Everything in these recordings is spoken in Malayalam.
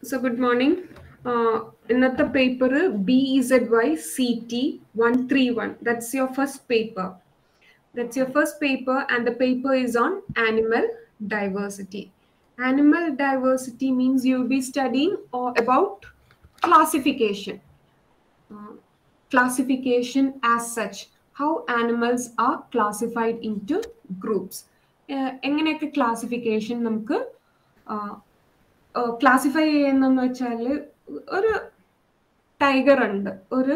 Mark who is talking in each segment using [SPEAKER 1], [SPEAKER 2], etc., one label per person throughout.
[SPEAKER 1] So good morning. Uh, ഇന്നത്തെ paper B Z Y C T one three one that's your first paper that's your first paper and the paper is on animal diversity animal diversity means you be studying about classification classification as such how animals are classified into groups എങ്ങനെയൊക്കെ ക്ലാസിഫിക്കേഷൻ നമുക്ക് ക്ലാസിഫൈ ചെയ്യുന്നെന്ന് വെച്ചാൽ ഒരു ടൈഗർ ഉണ്ട് ഒരു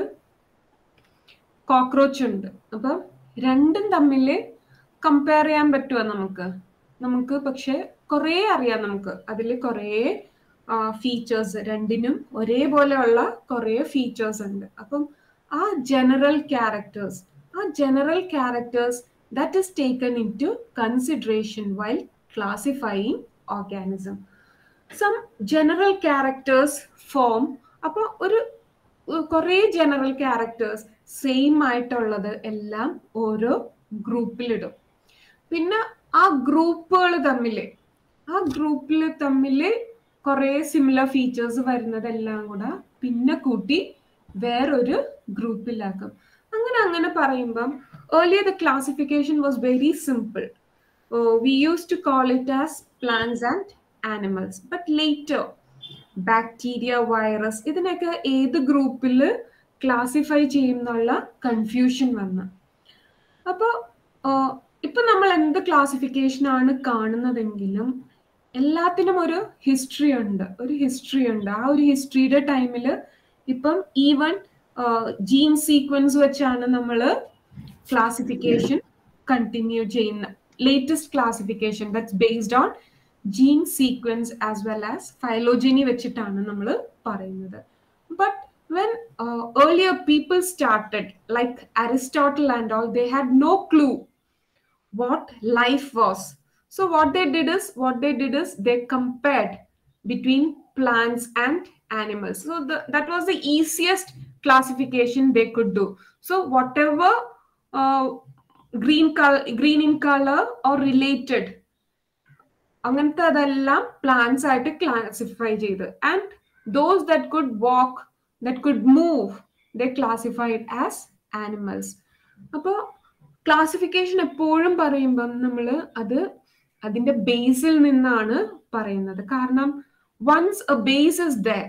[SPEAKER 1] കോക്രോച്ച് ഉണ്ട് അപ്പം രണ്ടും തമ്മിൽ കമ്പയർ ചെയ്യാൻ പറ്റുമോ നമുക്ക് നമുക്ക് പക്ഷെ കുറേ അറിയാം നമുക്ക് അതിൽ കുറേ ഫീച്ചേഴ്സ് രണ്ടിനും ഒരേപോലെയുള്ള കുറേ ഫീച്ചേഴ്സ് ഉണ്ട് അപ്പം ആ ജനറൽ ക്യാരക്ടേഴ്സ് ആ general characters that is taken into consideration while classifying organism some general characters form അപ്പോൾ ഒരു കുറേ ജനറൽ ക്യാരക്ടേഴ്സ് സെയിം ആയിട്ടുള്ളത് എല്ലാം ഓരോ ഗ്രൂപ്പിലിടും പിന്നെ ആ ഗ്രൂപ്പുകൾ തമ്മിൽ ആ ഗ്രൂപ്പിൽ തമ്മിൽ കുറേ സിമിലർ ഫീച്ചേഴ്സ് വരുന്നതെല്ലാം കൂടെ പിന്നെ കൂട്ടി വേറൊരു ഗ്രൂപ്പിലാക്കും അങ്ങനെ അങ്ങനെ പറയുമ്പം earlier the classification was very simple we use to call it as plants and animals but later bacteria virus ഇതിനൊക്കെ ഏത് ഗ്രൂപ്പിൽ ക്ലാസിഫൈ ചെയ്യുന്നുള്ള കൺഫ്യൂഷൻ വന്ന് അപ്പോൾ ഇപ്പൊ നമ്മൾ എന്ത് ക്ലാസിഫിക്കേഷൻ ആണ് കാണുന്നതെങ്കിലും എല്ലാത്തിനും ഒരു ഹിസ്റ്ററി ഉണ്ട് ഒരു ഹിസ്റ്ററി ഉണ്ട് ആ ഒരു ഹിസ്റ്ററിയുടെ ടൈമിൽ ഇപ്പം ഈവൻ ജീൻ സീക്വൻസ് വെച്ചാണ് നമ്മൾ ക്ലാസിഫിക്കേഷൻ കണ്ടിന്യൂ ചെയ്യുന്ന latest classification that's based on gene sequence as well as phylogeny വെച്ചിട്ടാണ് നമ്മൾ പറയുന്നത് but when earlier people started like Aristotle and all they had no clue what life was So what they did is, what they did is they compared between plants and animals. So the, that was the easiest classification they could do. So whatever uh, green color, green in color or related, അങ്ങനത്തെ അതെല്ലാം പ്ലാന്റ്സ് ആയിട്ട് ക്ലാസിഫൈ ചെയ്ത് and those that could walk that could move the classified as animals അപ്പോൾ ക്ലാസിഫിക്കേഷൻ എപ്പോഴും പറയുമ്പം നമ്മൾ അത് അതിന്റെ ബേസിൽ നിന്നാണ് പറയുന്നത് കാരണം once a base is the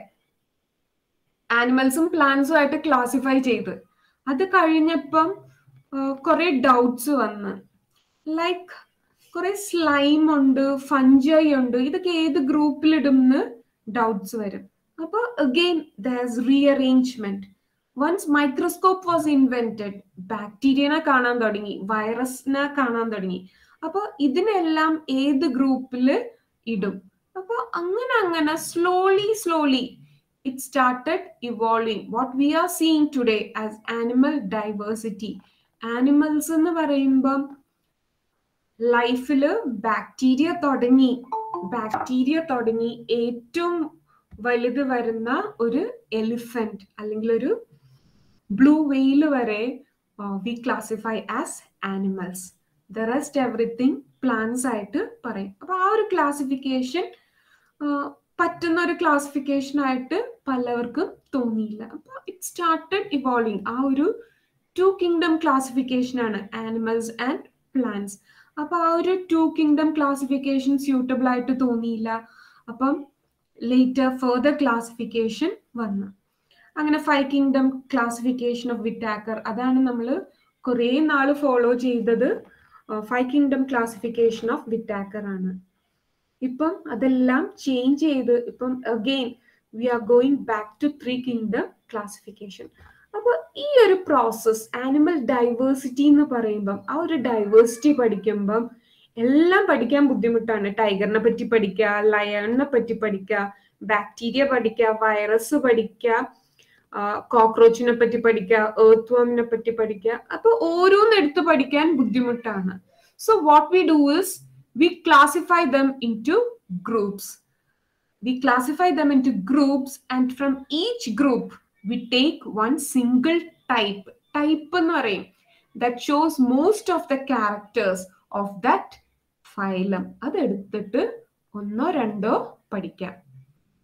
[SPEAKER 1] ആനിമൽസും പ്ലാന്റ്സും ആയിട്ട് ക്ലാസിഫൈ ചെയ്ത് അത് കഴിഞ്ഞപ്പം കുറെ ഡൗട്ട്സ് വന്ന് ലൈക്ക് കുറെ സ്ലൈം ഉണ്ട് ഫഞ്ചൈ ഉണ്ട് ഇതൊക്കെ ഏത് ഗ്രൂപ്പിലിടും ഡൗട്ട്സ് വരും അപ്പോൾ again thus rearrangement once microscope was invented ബാക്ടീരിയനെ കാണാൻ തുടങ്ങി വൈറസിനെ കാണാൻ തുടങ്ങി അപ്പൊ ഇതിനെല്ലാം ഏത് ഗ്രൂപ്പിൽ ഇടും അപ്പൊ അങ്ങനെ അങ്ങനെ slowly slowly it started evolving what we are seeing today as animal diversity animals എന്ന് പറയുമ്പം ലൈഫില് ബാക്ടീരിയ തുടങ്ങി ബാക്ടീരിയ തുടങ്ങി ഏറ്റവും വലുത് വരുന്ന ഒരു എലിഫന്റ് അല്ലെങ്കിൽ ഒരു ബ്ലൂ വെയിൽ വരെ we classify as animals the rest everything plants ആയിട്ട് പറയും അപ്പൊ ആ ഒരു ക്ലാസിഫിക്കേഷൻ പറ്റുന്ന ഒരു ക്ലാസിഫിക്കേഷൻ ആയിട്ട് പലവർക്കും തോന്നിയില്ല അപ്പൊ ഇറ്റ് സ്റ്റാർട്ടഡ് ഇവോൾവിങ് ആ ഒരു ടു കിങ്ഡം ക്ലാസിഫിക്കേഷൻ ആണ് ആനിമൽസ് ആൻഡ് പ്ലാന്റ്സ് അപ്പൊ ആ ഒരു ടു കിങ്ഡം ക്ലാസിഫിക്കേഷൻ സ്യൂട്ടബിൾ ആയിട്ട് തോന്നിയില്ല അപ്പം ലേറ്റർ ഫെർദർ ക്ലാസിഫിക്കേഷൻ വന്നു അങ്ങനെ five kingdom classification of Whittaker അതാണ് നമ്മൾ കുറേ നാൾ ഫോളോ ചെയ്തത് five kingdom classification of Whittaker ആണ് ഇപ്പം അതെല്ലാം ചേഞ്ച് ചെയ്ത് ഇപ്പം again we are going back to three kingdom classification അപ്പൊ ഈ ഒരു പ്രോസസ് ആനിമൽ ഡൈവേഴ്സിറ്റി എന്ന് പറയുമ്പം ആ ഒരു ഡൈവേഴ്സിറ്റി പഠിക്കുമ്പം എല്ലാം പഠിക്കാൻ ബുദ്ധിമുട്ടാണ് ടൈഗറിനെ പറ്റി പഠിക്കുക ലയണിനെ പറ്റി പഠിക്കുക ബാക്ടീരിയ പഠിക്കുക വൈറസ് പഠിക്കുക കോക്രോച്ചിനെ പറ്റി പഠിക്കുക ഏർത്ത് വർമിനെ പറ്റി പഠിക്കുക അപ്പൊ ഓരോന്ന് എടുത്ത് പഠിക്കാൻ ബുദ്ധിമുട്ടാണ് so what we do is we classify them into groups we classify them into groups and from each group we take one single type type എന്ന് പറയും that shows most of the characters of that phylum അതെടുത്തിട്ട് ഒന്നോ രണ്ടോ പഠിക്കാം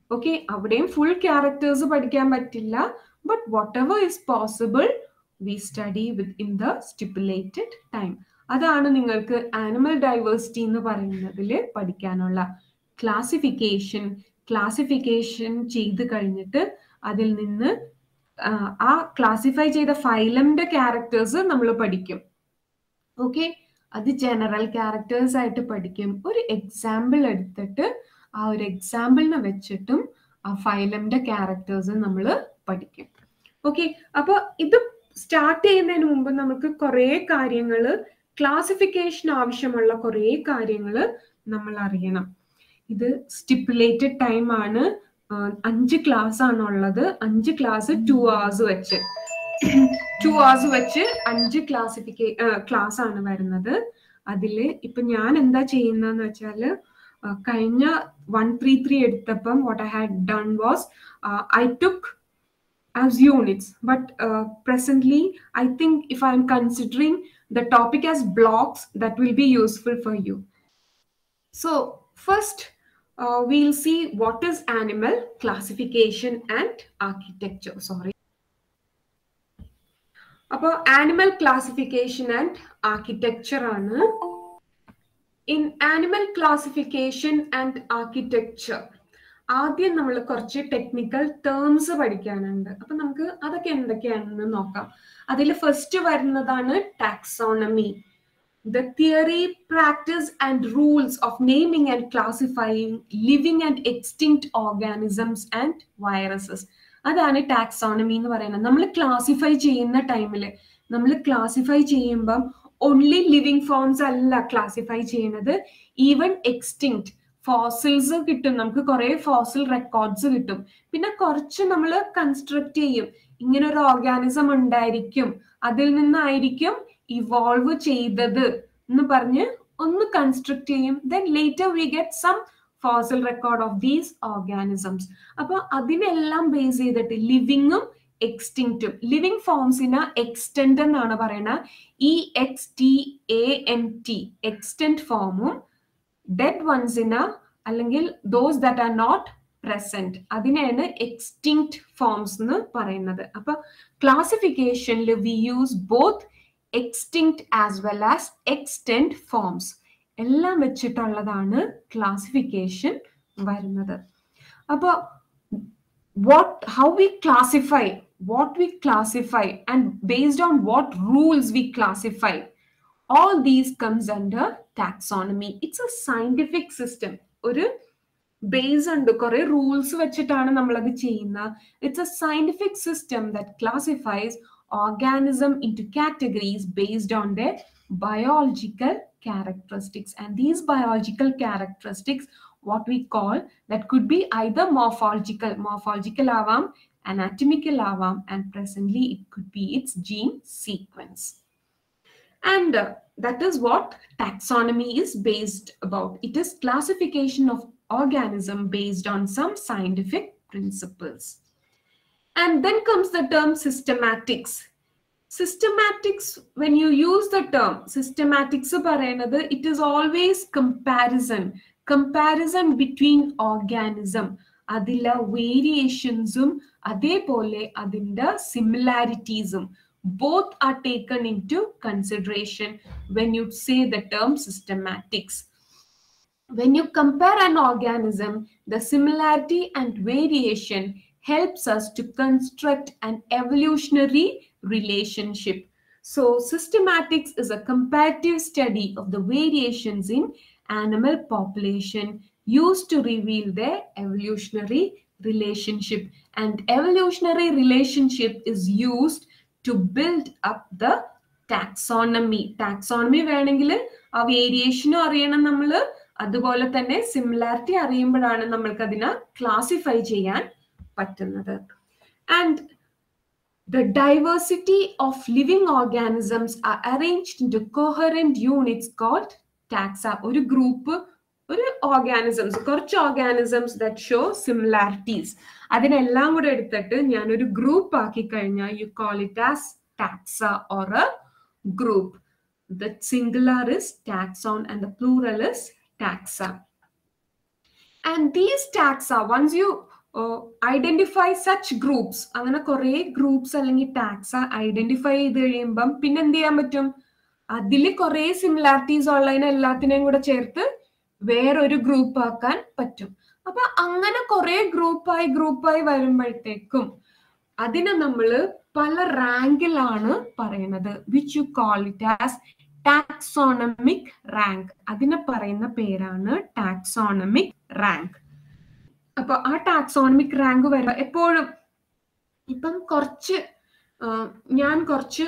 [SPEAKER 1] ഓക്കെ അവിടെയും ഫുൾ ക്യാരക്ടേഴ്സ് പഠിക്കാൻ പറ്റില്ല but whatever is possible we study within the stipulated time അതാണ് നിങ്ങൾക്ക് ആനിമൽ ഡൈവേഴ്സിറ്റി എന്ന് പറയുന്നതിൽ പഠിക്കാനുള്ള ക്ലാസിഫിക്കേഷൻ ക്ലാസിഫിക്കേഷൻ ചെയ്ത് കഴിഞ്ഞിട്ട് അതിൽ നിന്ന് ആ ക്ലാസിഫൈ ചെയ്ത ഫൈലമിന്റെ ക്യാരക്ടേഴ്സ് നമ്മൾ പഠിക്കും ഓക്കെ അത് ജനറൽ ക്യാരക്ടേഴ്സ് ആയിട്ട് പഠിക്കും ഒരു എക്സാമ്പിൾ എടുത്തിട്ട് ആ ഒരു എക്സാമ്പിളിനെ വെച്ചിട്ടും ആ ഫൈലമിന്റെ ക്യാരക്ടേഴ്സ് നമ്മൾ പഠിക്കും ഓക്കെ അപ്പൊ ഇത് സ്റ്റാർട്ട് ചെയ്യുന്നതിന് മുമ്പ് നമുക്ക് കുറേ കാര്യങ്ങൾ ക്ലാസിഫിക്കേഷൻ ആവശ്യമുള്ള കുറേ കാര്യങ്ങൾ നമ്മൾ അറിയണം ഇത് സ്റ്റിപ്പുലേറ്റഡ് ടൈം ആണ് അഞ്ച് ക്ലാസ് ആണ് ഉള്ളത് അഞ്ച് ക്ലാസ് ടു അവേഴ്സ് വെച്ച് ടു അവേഴ്സ് വെച്ച് അഞ്ച് ക്ലാസിഫിക്കേ ക്ലാസ് ആണ് വരുന്നത് അതിൽ ഇപ്പൊ ഞാൻ എന്താ ചെയ്യുന്നതെന്ന് വെച്ചാല് കഴിഞ്ഞ വൺ ത്രീ ത്രീ എടുത്തപ്പം what I had done was I took as units but uh, presently i think if i'm considering the topic as blocks that will be useful for you so first uh, we'll see what is animal classification and architecture sorry അപ്പോൾ ആനിമൽ ക്ലാസിഫിക്കേഷൻ ആൻഡ് ആർക്കിടെക്ചർ ആണ് in animal classification and architecture ആദ്യം നമ്മൾ കുറച്ച് ടെക്നിക്കൽ ടേംസ് പഠിക്കാനുണ്ട് അപ്പൊ നമുക്ക് അതൊക്കെ എന്തൊക്കെയാണെന്ന് നോക്കാം അതിൽ ഫസ്റ്റ് വരുന്നതാണ് taxonomy the theory practice and rules of naming and classifying living and extinct organisms and viruses അതാണ് ടാക്സോണമി എന്ന് പറയുന്നത് നമ്മൾ ക്ലാസിഫൈ ചെയ്യുന്ന ടൈമിൽ നമ്മൾ ക്ലാസിഫൈ ചെയ്യുമ്പം ഓൺലി ലിവിങ് ഫോംസ് അല്ല ക്ലാസിഫൈ ചെയ്യുന്നത് ഈവൻ എക്സ്റ്റിങ്ക്ട് ഫോസിൽസ് കിട്ടും നമുക്ക് കുറെ ഫോസിൽ റെക്കോർഡ്സ് കിട്ടും പിന്നെ കുറച്ച് നമ്മൾ കൺസ്ട്രക്ട് ചെയ്യും ഇങ്ങനെ ഒരു ഓർഗാനിസം ഉണ്ടായിരിക്കും അതിൽ നിന്നായിരിക്കും ഇവോൾവ് ചെയ്തത് എന്ന് പറഞ്ഞ് ഒന്ന് കൺസ്ട്രക്ട് ചെയ്യും then later we get some fossil record of these organisms അപ്പൊ അതിനെല്ലാം ബേസ് ചെയ്തിട്ട് ലിവിങ്ങും എക്സ്റ്റിങ്റ്റും ലിവിങ് ഫോംസിന് എക്സ്റ്റെന്റ് എന്നാണ് പറയുന്നത് E X T A N T extant ഫോമും ഡെഡ് വൺസിന് അല്ലെങ്കിൽ those that are not present അതിനെയാണ് എക്സ്റ്റിങ്ക്ട് ഫോംസ് എന്ന് പറയുന്നത് അപ്പൊ ക്ലാസിഫിക്കേഷനിൽ we use both extinct as well as extant forms എല്ലാം വെച്ചിട്ടുള്ളതാണ് ക്ലാസിഫിക്കേഷൻ വരുന്നത് അപ്പൊ what how we classify what we classify and based on what rules we classify all these comes under taxonomy it's a scientific system ഒരു ബേസ് ഉണ്ട് കുറെ റൂൾസ് വെച്ചിട്ടാണ് നമ്മൾ അത് ചെയ്യുന്നത് it's a scientific system that classifies organism into categories based on the biological characteristics and these biological characteristics what we call that could be either morphological morphological avam anatomical avam and presently it could be its gene sequence and uh, that is what taxonomy is based about it is classification of organism based on some scientific principles and then comes the term systematics systematics when you use the term systematics പറയുന്നത് it is always comparison comparison between organism അതിലെ വേരിയേഷൻസും അതേപോലെ അതിൻ്റെ സിമിലാരിറ്റീസും both are taken into consideration when you say the term systematics. When you compare an organism, the similarity and variation helps us to construct an evolutionary relationship. So, systematics is a comparative study of the variations in animal population used to reveal their evolutionary relationship. And evolutionary relationship is used to build up the taxonomy taxonomy വേണമെങ്കിൽ ആ വേരിയേഷനും അറിയണം നമ്മൾ അതുപോലെ തന്നെ സിമിലാരിറ്റി അറിയുമ്പോഴാണ് നമ്മൾക്ക് അതിനെ ക്ലാസിഫൈ ചെയ്യാൻ പറ്റുന്നത് and the diversity of living organisms are arranged into coherent units called taxa ഒരു ഗ്രൂപ്പ് ഒരു ഓർഗാനിസംസ് കുറച്ച് ഓർഗാനിസംസ് ദറ്റ് ഷോ സിമിലാരിറ്റീസ് അതിനെല്ലാം കൂടെ എടുത്തിട്ട് ഞാൻ ഒരു ഗ്രൂപ്പ് ആക്കി കഴിഞ്ഞാൽ you call it as taxa or a group the singular is taxon and the plural is taxa and these taxa once you identify such groups അങ്ങനെ കുറെ ഗ്രൂപ്പ്സ് അല്ലെങ്കിൽ ടാക്സ് ഐഡന്റിഫൈ ചെയ്ത് കഴിയുമ്പം പിന്നെ എന്ത് ചെയ്യാൻ പറ്റും അതിൽ കുറെ സിമിലാരിറ്റീസ് ഉള്ളതിനെ എല്ലാത്തിനെയും കൂടെ ചേർത്ത് വേറൊരു ഗ്രൂപ്പ് ആക്കാൻ പറ്റും അപ്പൊ അങ്ങനെ കുറെ ഗ്രൂപ്പായി ഗ്രൂപ്പായി വരുമ്പോഴത്തേക്കും അതിനെ നമ്മൾ പല റാങ്കിലാണ് പറയുന്നത് which you call it as taxonomic rank അതിനെ പറയുന്ന പേരാണ് ടാക്സോണമിക് റാങ്ക് അപ്പൊ ആ ടാക്സോണമിക് റാങ്ക് വരുമ്പോ എപ്പോഴും ഇപ്പം കുറച്ച് ഞാൻ കുറച്ച്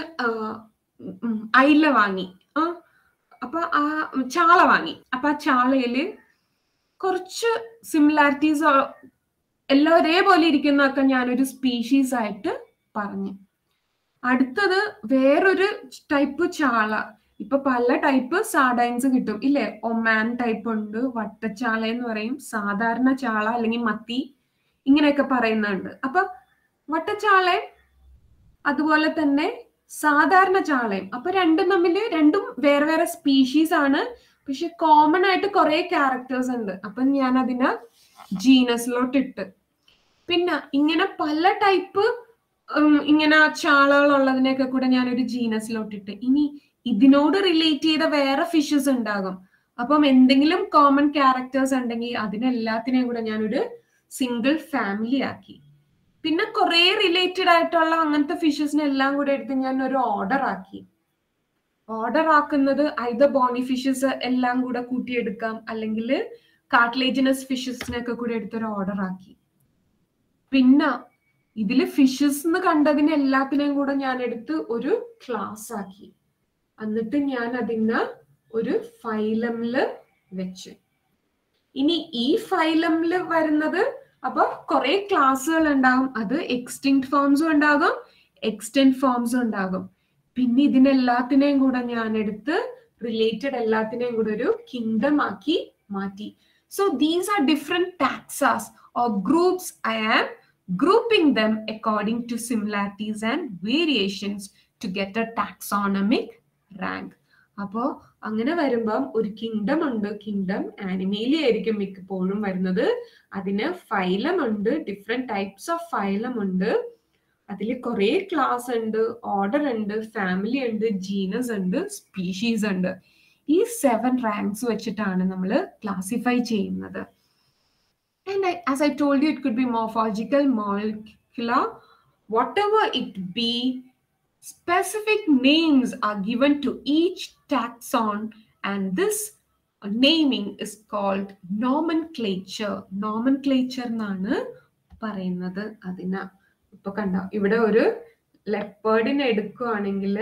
[SPEAKER 1] അയില വാങ്ങി ആ അപ്പൊ ആ ചാള വാങ്ങി അപ്പൊ ആ ചാളയില് കുറച്ച് സിമിലാരിറ്റീസ് എല്ലാം ഒരേപോലെ ഇരിക്കുന്നതൊക്കെ ഞാനൊരു സ്പീഷീസ് ആയിട്ട് പറഞ്ഞു അടുത്തത് വേറൊരു ടൈപ്പ് ചാള ഇപ്പൊ പല ടൈപ്പ് സാഡൈൻസ് കിട്ടും ഇല്ലേ ഒമാൻ ടൈപ്പ് ഉണ്ട് വട്ടച്ചാള എന്ന് പറയും സാധാരണ ചാള അല്ലെങ്കിൽ മത്തി ഇങ്ങനെയൊക്കെ പറയുന്നുണ്ട് അപ്പൊ വട്ടച്ചാള അതുപോലെ തന്നെ സാധാരണ ചാളയും അപ്പൊ രണ്ടും തമ്മിൽ രണ്ടും വേറെ വേറെ സ്പീഷീസ് ആണ് പക്ഷെ കോമൺ ആയിട്ട് കുറെ ക്യാരക്ടേഴ്സ് ഉണ്ട് അപ്പൊ ഞാൻ അതിനെ ജീനസിലോട്ട് ഇട്ട് പിന്നെ ഇങ്ങനെ പല ടൈപ്പ് ഇങ്ങനെ ചാളകൾ ഉള്ളതിനെയൊക്കെ കൂടെ ഞാനൊരു ജീനസിലോട്ട് ഇട്ട് ഇനി ഇതിനോട് റിലേറ്റ് ചെയ്ത വേറെ ഫിഷസ് ഉണ്ടാകും അപ്പം എന്തെങ്കിലും കോമൺ ക്യാരക്ടേഴ്സ് ഉണ്ടെങ്കിൽ അതിനെല്ലാത്തിനെയും കൂടെ ഞാനൊരു സിംഗിൾ ഫാമിലി ആക്കി പിന്നെ കുറെ റിലേറ്റഡ് ആയിട്ടുള്ള അങ്ങനത്തെ ഫിഷസിനെ എല്ലാം കൂടെ എടുത്ത് ഞാൻ ഒരു ഓർഡർ ആക്കി ഓർഡർ ആക്കുന്നത് ഐദർ ബോണി ഫിഷസ് എല്ലാം കൂടെ കൂട്ടിയെടുക്കാം അല്ലെങ്കിൽ കാർട്ടിലേജിനസ് ഫിഷസിനൊക്കെ കൂടെ എടുത്തൊരു ഓർഡർ ആക്കി പിന്നെ ഇതില് ഫിഷസ് എന്ന് കണ്ടതിന് എല്ലാത്തിനെയും കൂടെ ഞാൻ എടുത്ത് ഒരു ക്ലാസ് ആക്കി എന്നിട്ട് ഞാൻ അതിന് ഒരു ഫൈലമില് വെച്ച് ഇനി ഈ ഫൈലമില് വരുന്നത് അപ്പൊ കുറെ ക്ലാസ്സുകൾ ഉണ്ടാകും അത് എക്സ്റ്റിങ് ഫോംസും ഉണ്ടാകും എക്സ്റ്റെൻഡ് ഫോംസും ഉണ്ടാകും പിന്നെ ഇതിനെല്ലാത്തിനെയും കൂടെ ഞാൻ എടുത്ത് റിലേറ്റഡ് എല്ലാത്തിനെയും കൂടെ ഒരു കിങ്ഡം ആക്കി മാറ്റി so these are different taxas or groups I am grouping them according to similarities and variations to get a taxonomic rank അപ്പോ അങ്ങനെ വരുമ്പം ഒരു കിങ്ഡം ഉണ്ട് കിങ്ഡം ആനിമേലി ആയിരിക്കും മിക്കപ്പോഴും വരുന്നത് അതിന് ഫൈലം ഉണ്ട് ഡിഫറെന്റ് ടൈപ്സ് ഓഫ് ഫൈലം ഉണ്ട് അതിൽ കുറെ ക്ലാസ് ഉണ്ട് ഓർഡർ ഉണ്ട് ഫാമിലി ഉണ്ട് ജീനസ് ഉണ്ട് സ്പീഷീസ് ഉണ്ട് ഈ സെവൻ റാങ്ക്സ് വെച്ചിട്ടാണ് നമ്മൾ ക്ലാസിഫൈ ചെയ്യുന്നത് And I, as I told you, it could be morphological, molecular, whatever it be, specific names are given to each taxon, and this naming is called nomenclature. Nomenclature എന്നാണ് പറയുന്നത് അതിന് ഇപ്പൊ കണ്ട ഇവിടെ ഒരു ലെപ്പേർഡിനെ എടുക്കുകയാണെങ്കിൽ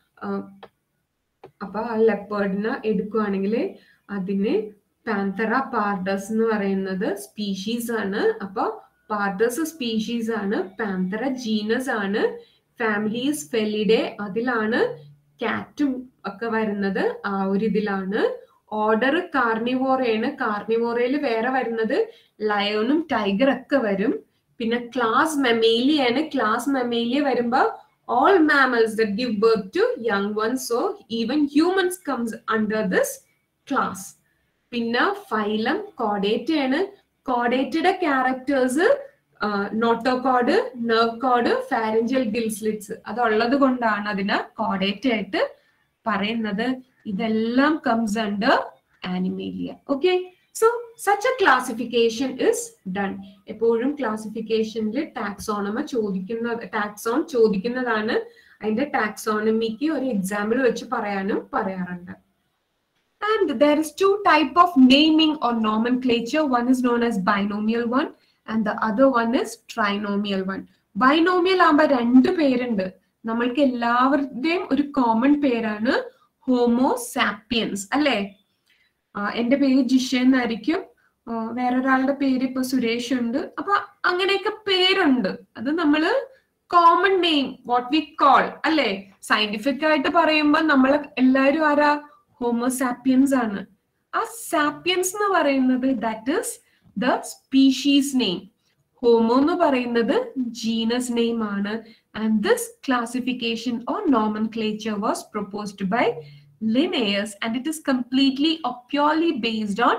[SPEAKER 1] അപ്പൊ ആ ലെപ്പേർഡിനെ എടുക്കുകയാണെങ്കിൽ അതിന് പാന്തറ പാർഡസ് എന്ന് പറയുന്നത് സ്പീഷീസ് ആണ് അപ്പൊ പാർഡസ് സ്പീഷീസ് ആണ് പാന്തറ ജീനസ് ആണ് ഫാമിലീസ് ഫെലിഡെ അതിലാണ് കാറ്റും ഒക്കെ വരുന്നത് ആ ഒരു ഇതിലാണ് ഓർഡർ കാർണിവോറയാണ് കാർണിവോറയിൽ വേറെ വരുന്നത് ലയോണും ടൈഗർ ഒക്കെ വരും പിന്നെ ക്ലാസ് മെമേലിയാണ് ക്ലാസ് മെമേലിയ വരുമ്പോ all mammals that give birth to young ones so even humans comes under this class പിന്നെ ഫൈലം കോഡേറ്റ് ആണ് കോഡേറ്റഡ് characters notochord nerve cord pharyngeal gill slits അതുള്ളത് കൊണ്ടാണ് അതിന് കോഡേറ്റ് ആയിട്ട് പറയുന്നത് ഇതെല്ലാം comes under Animalia okay so such a classification is done എപ്പോഴും ക്ലാസിഫിക്കേഷനിൽ ടാക്സോണമ ചോദിക്കുന്ന ടാക്സോൺ ചോദിക്കുന്നതാണ് അതിന്റെ ടാക്സോണമിക്ക് ഒരു എക്സാമ്പിൾ വെച്ച് പറയാനും പറയാറുണ്ട് And there is two type of naming or nomenclature. One is known as binomial one and the other one is trinomial one. Binomial ആകുമ്പോ രണ്ട് പേരുണ്ട് നമ്മൾക്ക് എല്ലാവരുടെയും ഒരു കോമൺ പേരാണ് ഹോമോസാപ്പിയൻസ് അല്ലേ എന്റെ പേര് ജിഷ എന്നായിരിക്കും വേറൊരാളുടെ പേര് ഇപ്പൊ സുരേഷ് ഉണ്ട് അപ്പൊ അങ്ങനെയൊക്കെ പേരുണ്ട് അത് നമ്മള് common name what we call അല്ലേ സയന്റിഫിക് ആയിട്ട് പറയുമ്പോൾ നമ്മൾ എല്ലാവരും ആരാ ഹോമോസാപ്പിയൻസ് ആണ് ആ സാപ്പിയൻസ് എന്ന് പറയുന്നത് that is the species name Homo എന്ന് പറയുന്നത് ജീനസ് നെയിം ആണ് and this classification or nomenclature was proposed by Linnaeus and it is completely or purely based on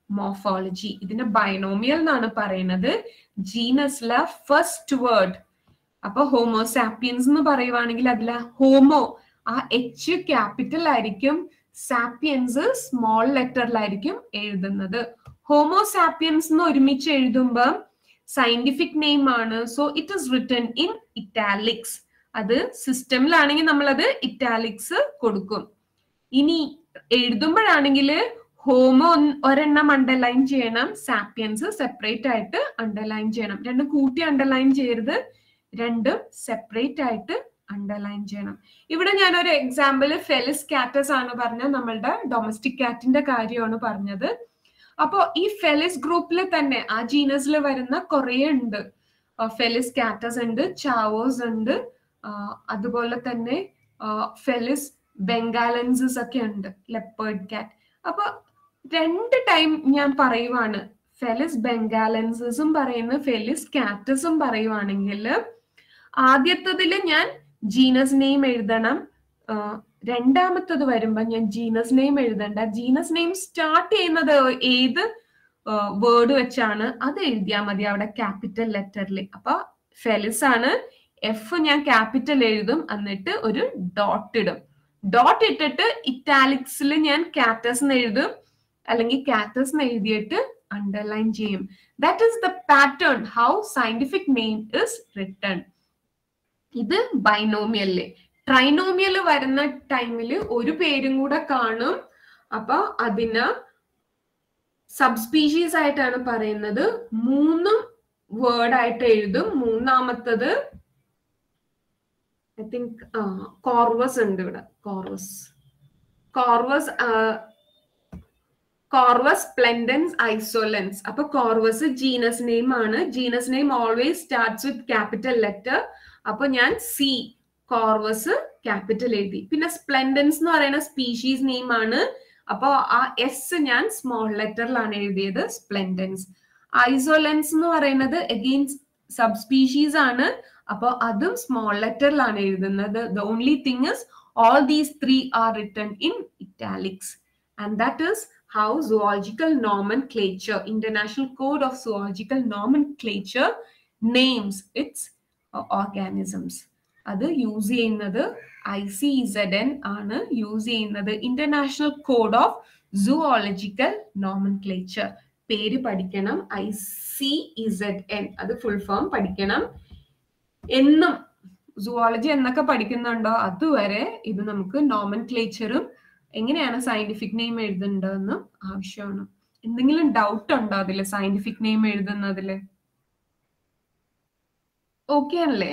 [SPEAKER 1] morphology ഇതിനെ ബൈനോമിയൽ എന്നാണ് പറയുന്നത് ജീനസിലെ ഫസ്റ്റ് വേർഡ് അപ്പൊ ഹോമോസാപ്പിയൻസ് എന്ന് പറയുവാണെങ്കിൽ അതിലെ ഹോമോ ആ എച്ച് ക്യാപിറ്റൽ ആയിരിക്കും സാപ്പിയൻസ് സ്മോൾ ലെറ്ററിലായിരിക്കും എഴുതുന്നത് ഹോമോസാപ്പിയൻസ് എന്ന് ഒരുമിച്ച് എഴുതുമ്പോൾ സയന്റിഫിക് നെയിം ആണ് so it is written in italics അത് സിസ്റ്റമിലാണെങ്കിൽ നമ്മൾ അത് ഇറ്റാലിക്സ് കൊടുക്കും ഇനി എഴുതുമ്പോഴാണെങ്കിൽ ഹോമോ ഒരെണ്ണം അണ്ടർലൈൻ ചെയ്യണം സാപ്പിയൻസ് സെപ്പറേറ്റ് ആയിട്ട് അണ്ടർലൈൻ ചെയ്യണം രണ്ടും കൂട്ടി അണ്ടർലൈൻ ചെയ്യരുത് രണ്ടും സെപ്പറേറ്റ് ആയിട്ട് അണ്ടർലൈൻ ചെയ്യണം ഇവിടെ ഞാൻ ഒരു എക്സാമ്പിൾ ഫെലിസ് കാറ്റസ് ആണ് പറഞ്ഞ നമ്മളുടെ ഡൊമസ്റ്റിക് കാറ്റിന്റെ കാര്യമാണ് പറഞ്ഞത് അപ്പോ ഈ ഫെലിസ് ഗ്രൂപ്പിൽ തന്നെ ആ ജീനസിൽ വരുന്ന കുറേ ഉണ്ട് ഫെലിസ് കാറ്റസ് ഉണ്ട് ചാവോസ് ഉണ്ട് അതുപോലെ തന്നെ ഫെലിസ് ബംഗാലൻസസ് ഒക്കെ ഉണ്ട് ലെപ്പേർഡ് കാറ്റ് അപ്പൊ രണ്ട് ടൈം ഞാൻ പറയുവാണ് ഫെലിസ് ബംഗാലൻസസും പറയുന്നു ഫെലിസ് കാറ്റസും പറയുവാണെങ്കിൽ ആദ്യത്തതിൽ ഞാൻ ജീനസ് നെയിം എഴുതണം രണ്ടാമത്തത് വരുമ്പോ ഞാൻ ജീനസ് നെയിം എഴുതണ്ട ജീനസ് നെയിം സ്റ്റാർട്ട് ചെയ്യുന്നത് ഏത് വേർഡ് വെച്ചാണ് അത് എഴുതിയാൽ മതി അവിടെ ക്യാപിറ്റൽ ലെറ്ററിൽ അപ്പൊ ഫെലിസ് ആണ് എഫ് ഞാൻ ക്യാപിറ്റൽ എഴുതും എന്നിട്ട് ഒരു ഡോട്ട് ഇടും ഡോട്ട് ഇട്ടിട്ട് ഇറ്റാലിക്സിൽ ഞാൻ കാറ്റസ് എഴുതും അല്ലെങ്കിൽ കാറ്റസ് എഴുതിയിട്ട് അണ്ടർലൈൻ ചെയ്യും that is the pattern how scientific name is written ഇത് ബൈനോമിയല് ട്രൈനോമിയൽ വരുന്ന ടൈമിൽ ഒരു പേരും കൂടെ കാണും അപ്പൊ അതിന് സബ് സ്പീഷീസ് ആയിട്ടാണ് പറയുന്നത് മൂന്നും വേർഡ് ആയിട്ട് എഴുതും മൂന്നാമത്തത് ഐ തിങ്ക് കോർവസ് ഉണ്ട് ഇവിടെ Corvus Corvus Corvus splendens insolens അപ്പൊ കോർവസ് ജീനസ് നെയിം ആണ് genus name always starts with capital letter അപ്പൊ ഞാൻ സി കോർവസ് ക്യാപിറ്റൽ എഴുതി പിന്നെ സ്പ്ലെൻഡൻസ് എന്ന് പറയുന്ന സ്പീഷീസ് നെയിം ആണ് അപ്പൊ ആ എസ് ഞാൻ സ്മോൾ ലെറ്ററിലാണ് എഴുതിയത് സ്പ്ലെൻഡൻസ് ഐസോലൻസ് എന്ന് പറയുന്നത് അഗെയിൻസ്റ്റ് സബ് സ്പീഷീസ് ആണ് അപ്പോൾ അതും സ്മോൾ ലെറ്ററിലാണ് എഴുതുന്നത് the only thing is all these three are written in italics and that is how zoological nomenclature, International Code of Zoological Nomenclature, names its uh, organisms. അത് യൂസ് ചെയ്യുന്നത് ഐ സി ഇസഡ് എൻ ആണ് യൂസ് ചെയ്യുന്നത് international code of zoological nomenclature പേര് പഠിക്കണം ഐ സി ഇസഡ് എൻ അത് ഫുൾ ഫോം പഠിക്കണം എന്നും സുവോളജി എന്നൊക്കെ പഠിക്കുന്നുണ്ടോ അതുവരെ ഇത് നമുക്ക് നോമൻക്ലേച്ചറും എങ്ങനെയാണ് സയന്റിഫിക് നെയിം എഴുതേണ്ടതെന്ന് ആവശ്യമാണ് എന്തെങ്കിലും ഡൗട്ട് ഉണ്ടോ അതില് സയന്റിഫിക് നെയിം എഴുതുന്നതില് ഓക്കെ അല്ലേ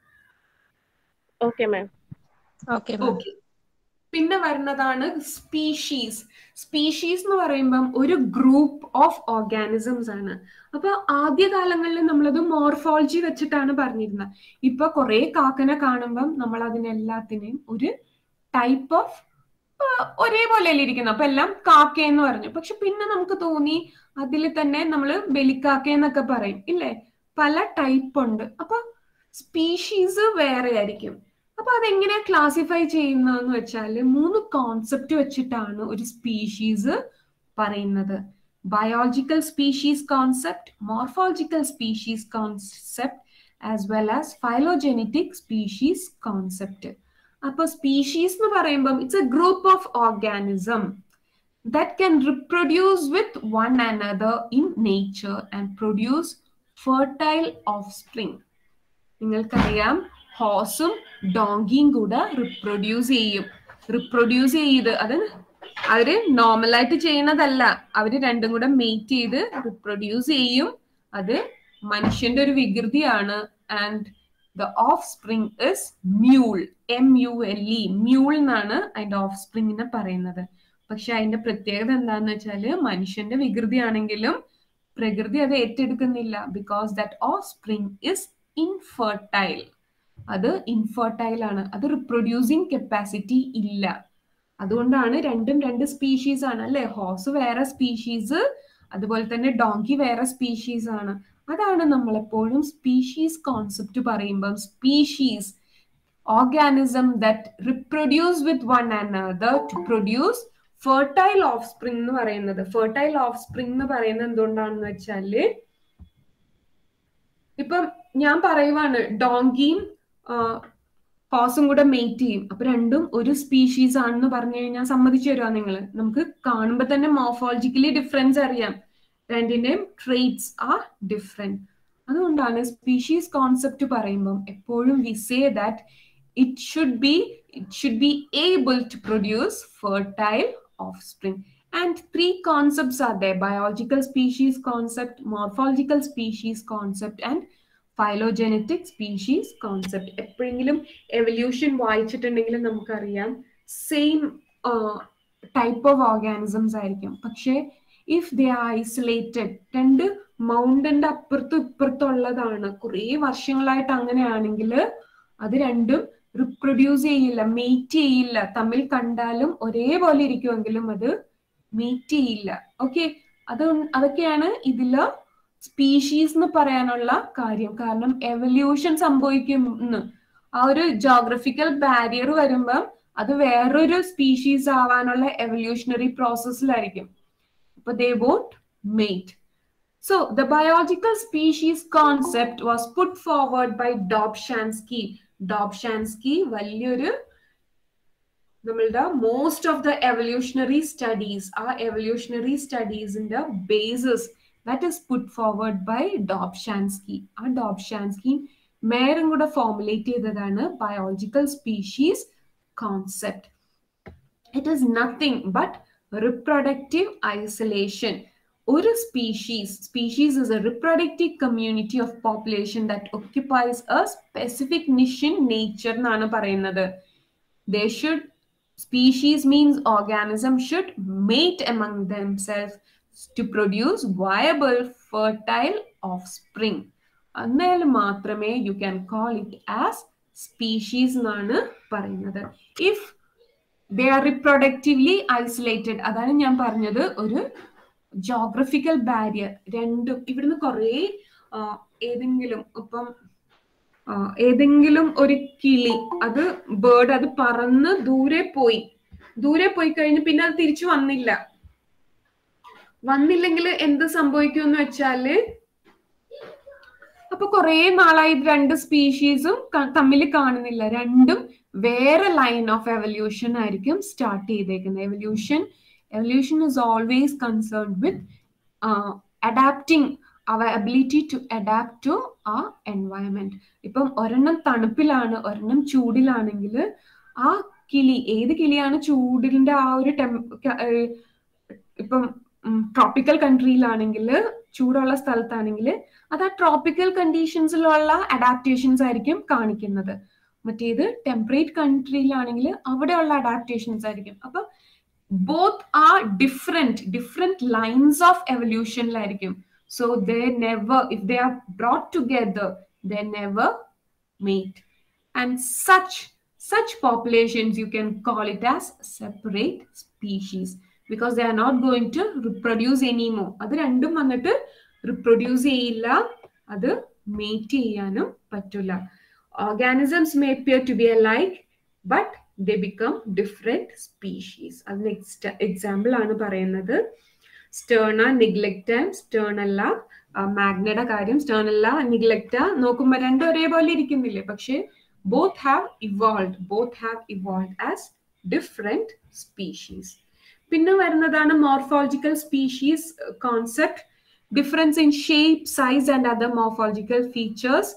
[SPEAKER 2] ഓക്കെ മാം
[SPEAKER 3] ഓക്കെ
[SPEAKER 1] ഓക്കെ പിന്നെ വരുന്നതാണ് സ്പീഷീസ് സ്പീഷീസ് എന്ന് പറയുമ്പം ഒരു ഗ്രൂപ്പ് ഓഫ് ഓർഗാനിസംസ് ആണ് അപ്പൊ ആദ്യകാലങ്ങളിൽ നമ്മളത് മോർഫോളജി വെച്ചിട്ടാണ് പറഞ്ഞിരുന്നത് ഇപ്പൊ കുറെ കാക്കനെ കാണുമ്പം നമ്മൾ അതിനെല്ലാത്തിനെയും ഒരു ടൈപ്പ് ഓഫ് ഒരേപോലെ അല്ലേ ഇരിക്കുന്നത് അപ്പൊ എല്ലാം കാക്ക എന്ന് പറഞ്ഞു പക്ഷെ പിന്നെ നമുക്ക് തോന്നി അതിൽ തന്നെ നമ്മൾ ബലിക്കാക്ക എന്നൊക്കെ പറയും ഇല്ലേ പല ടൈപ്പ് ഉണ്ട് അപ്പൊ സ്പീഷീസ് വേറെ ആയിരിക്കും അപ്പൊ അതെങ്ങനെ ക്ലാസിഫൈ ചെയ്യുന്നതെന്ന് വെച്ചാൽ മൂന്ന് കോൺസെപ്റ്റ് വെച്ചിട്ടാണ് ഒരു സ്പീഷീസ് പറയുന്നത് biological species concept morphological species concept as well as phylogenetic species concept അപ്പൊ സ്പീഷീസ് എന്ന് പറയുമ്പം it's a group of organism that can reproduce with one another in nature and produce fertile offspring നിങ്ങൾക്കറിയാം ഹോസും ഡോങ്കിയും കൂടെ റിപ്രൊഡ്യൂസ് ചെയ്യും റിപ്രൊഡ്യൂസ് ചെയ്ത് അത് അവര് നോർമലായിട്ട് ചെയ്യുന്നതല്ല അവര് രണ്ടും കൂടെ മെയ്റ്റ് ചെയ്ത് റിപ്രൊഡ്യൂസ് ചെയ്യും അത് മനുഷ്യന്റെ ഒരു വികൃതിയാണ് and the offspring is mule M U L E mule എന്നാണ് അതിന്റെ ഓഫ് സ്പ്രിങ്ങിനെ പറയുന്നത് പക്ഷെ അതിന്റെ പ്രത്യേകത എന്താന്ന് വെച്ചാല് മനുഷ്യന്റെ വികൃതിയാണെങ്കിലും പ്രകൃതി അത് ഏറ്റെടുക്കുന്നില്ല because that offspring is infertile അത് ഇൻഫെർട്ടൈൽ ആണ് അത് റിപ്രൊഡ്യൂസിങ് കപ്പാസിറ്റി ഇല്ല അതുകൊണ്ടാണ് രണ്ടും രണ്ട് സ്പീഷീസ് ആണ് അല്ലെ ഹോസ് വേറെ സ്പീഷീസ് അതുപോലെ തന്നെ ഡോങ്കി വേറെ സ്പീഷീസ് ആണ് അതാണ് നമ്മൾ എപ്പോഴും സ്പീഷീസ് കോൺസെപ്റ്റ് പറയുമ്പം species organism that reproduce with one another to produce fertile offspring എന്ന് പറയുന്നത് ഫെർട്ടൈൽ ഓഫ് സ്പ്രിംഗ് എന്ന് പറയുന്നത് എന്തുകൊണ്ടാണെന്ന് വെച്ചാല് ഇപ്പം ഞാൻ പറയുവാണ് ഡോങ്കിയും ഹോസും കൂടെ മെയ്റ്റ് ചെയ്യും അപ്പൊ രണ്ടും ഒരു സ്പീഷീസ് ആണെന്ന് പറഞ്ഞു കഴിഞ്ഞാൽ സമ്മതിച്ചു തരുവാ നിങ്ങൾ നമുക്ക് കാണുമ്പോൾ തന്നെ മോർഫോളജിക്കലി ഡിഫറൻസ് അറിയാം രണ്ടിന്റെയും ട്രേറ്റ്സ് ആർ ഡിഫറെന്റ് അതുകൊണ്ടാണ് സ്പീഷീസ് കോൺസെപ്റ്റ് പറയുമ്പം എപ്പോഴും we say that it should be it should be able to produce fertile offspring and three concepts are they biological species concept morphological species concept and phylogenetic species concept എപ്പോഴെങ്കിലും എവല്യൂഷൻ വായിച്ചിട്ടുണ്ടെങ്കിൽ നമുക്കറിയാം സെയിം ടൈപ്പ് ഓഫ് ഓർഗാനിസംസ് ആയിരിക്കും പക്ഷേ ഇഫ് ദേ ആർ ഐസൊലേറ്റഡ് രണ്ട് മൗണ്ടന്റെ അപ്പുറത്തും ഇപ്പുറത്തുള്ളതാണ് കുറേ വർഷങ്ങളായിട്ട് അങ്ങനെയാണെങ്കിൽ അത് രണ്ടും റിപ്രൊഡ്യൂസ് ചെയ്യില്ല മെയ്റ്റ് ചെയ്യില്ല തമ്മിൽ കണ്ടാലും ഒരേപോലെ ഇരിക്കുമെങ്കിലും അത് മെയ്റ്റ് ചെയ്യില്ല ഓക്കെ അത് അതൊക്കെയാണ് ഇതില് സ്പീഷീസ് എന്ന് പറയാനുള്ള കാര്യം കാരണം എവല്യൂഷൻ സംഭവിക്കുന്നു ആ ഒരു ജോഗ്രഫിക്കൽ ബാരിയർ വരുമ്പം അത് വേറൊരു സ്പീഷീസ് ആവാനുള്ള എവല്യൂഷണറി പ്രോസസ്സിലായിരിക്കും അപ്പൊ they won't mate So the biological species concept was put forward by Dobzhansky. Dobzhansky വലിയൊരു നമ്മളുടെ most of the evolutionary studies ആ എവല്യൂഷണറി സ്റ്റഡീസിന്റെ basis that is put forward by Dobzhansky ആ ഡോബ്ഷാൻസ്കി മേരും കൂടെ ഫോർമുലേറ്റ് ചെയ്തതാണ് biological species concept it is nothing but reproductive isolation ഒരു species species is a reproductive community of population that occupies a specific niche in nature എന്നാണ് പറയുന്നത് they should species means organism should mate among themself to produce viable fertile offspring എന്നാൽ മാത്രമേ you can call it as species എന്നാണ് പറയുന്നത് if they are reproductively isolated അതാണ് ഞാൻ പറഞ്ഞത് ഒരു ജോഗ്രഫിക്കൽ ബാരിയർ രണ്ടും ഇവിടുന്ന് കുറേ ഏതെങ്കിലും ഇപ്പം ഏതെങ്കിലും ഒരു കിളി അത് ബേർഡ് അത് പറന്ന് ദൂരെ പോയി ദൂരെ പോയി കഴിഞ്ഞ് പിന്നെ അത് തിരിച്ചു വന്നില്ല വന്നില്ലെങ്കിൽ എന്ത് സംഭവിക്കും എന്ന് വെച്ചാല് അപ്പൊ കുറെ നാളായി രണ്ട് സ്പീഷീസും തമ്മിൽ കാണുന്നില്ല രണ്ടും വേറെ ലൈൻ ഓഫ് എവല്യൂഷൻ ആയിരിക്കും സ്റ്റാർട്ട് ചെയ്തേക്കുന്നത് evolution evolution is always concerned with uh, adapting our ability to adapt to our environment ഇപ്പം ഒരെണ്ണം തണുപ്പിലാണ് ഒരെണ്ണം ചൂടിലാണെങ്കിൽ ആ കിളി ഏത് കിളിയാണ് ചൂടിന്റെ ആ ഒരു ടെം ഇപ്പം ട്രോപ്പിക്കൽ കൺട്രിയിലാണെങ്കിൽ ചൂടുള്ള സ്ഥലത്താണെങ്കിൽ അത് ആ ട്രോപ്പിക്കൽ കണ്ടീഷൻസിലുള്ള അഡാപ്റ്റേഷൻസ് ആയിരിക്കും കാണിക്കുന്നത് മറ്റേത് ടെമ്പറേറ്റ് കൺട്രിയിലാണെങ്കിൽ അവിടെയുള്ള അഡാപ്റ്റേഷൻസ് ആയിരിക്കും അപ്പൊ both are different different lines of evolution ലായിരിക്കും so they never if they are brought together they never mate and such such populations you can call it as separate species because they are not going to reproduce anymore അത് രണ്ടും വന്നിട്ട് റിപ്രൊഡ്യൂസ് ചെയ്യില്ല അത് മേറ്റ് ചെയ്യാനും പറ്റില്ല organisms may appear to be a like but they become different species അത് നെക്സ്റ്റ് എക്സാമ്പിൾ ആണ് പറയുന്നത് സ്റ്റേണ നിഗ്ലക്റ്റ സ്റ്റേണല്ല മാഗ്നയുടെ കാര്യം സ്റ്റേണല്ല നിഗ്ലക്റ്റ നോക്കുമ്പോൾ രണ്ടും ഒരേപോലെ ഇരിക്കുന്നില്ലേ പക്ഷേ both have evolve both have evolve as different species പിന്നെ വരുന്നതാണ് morphological species concept difference in shape size and other morphological features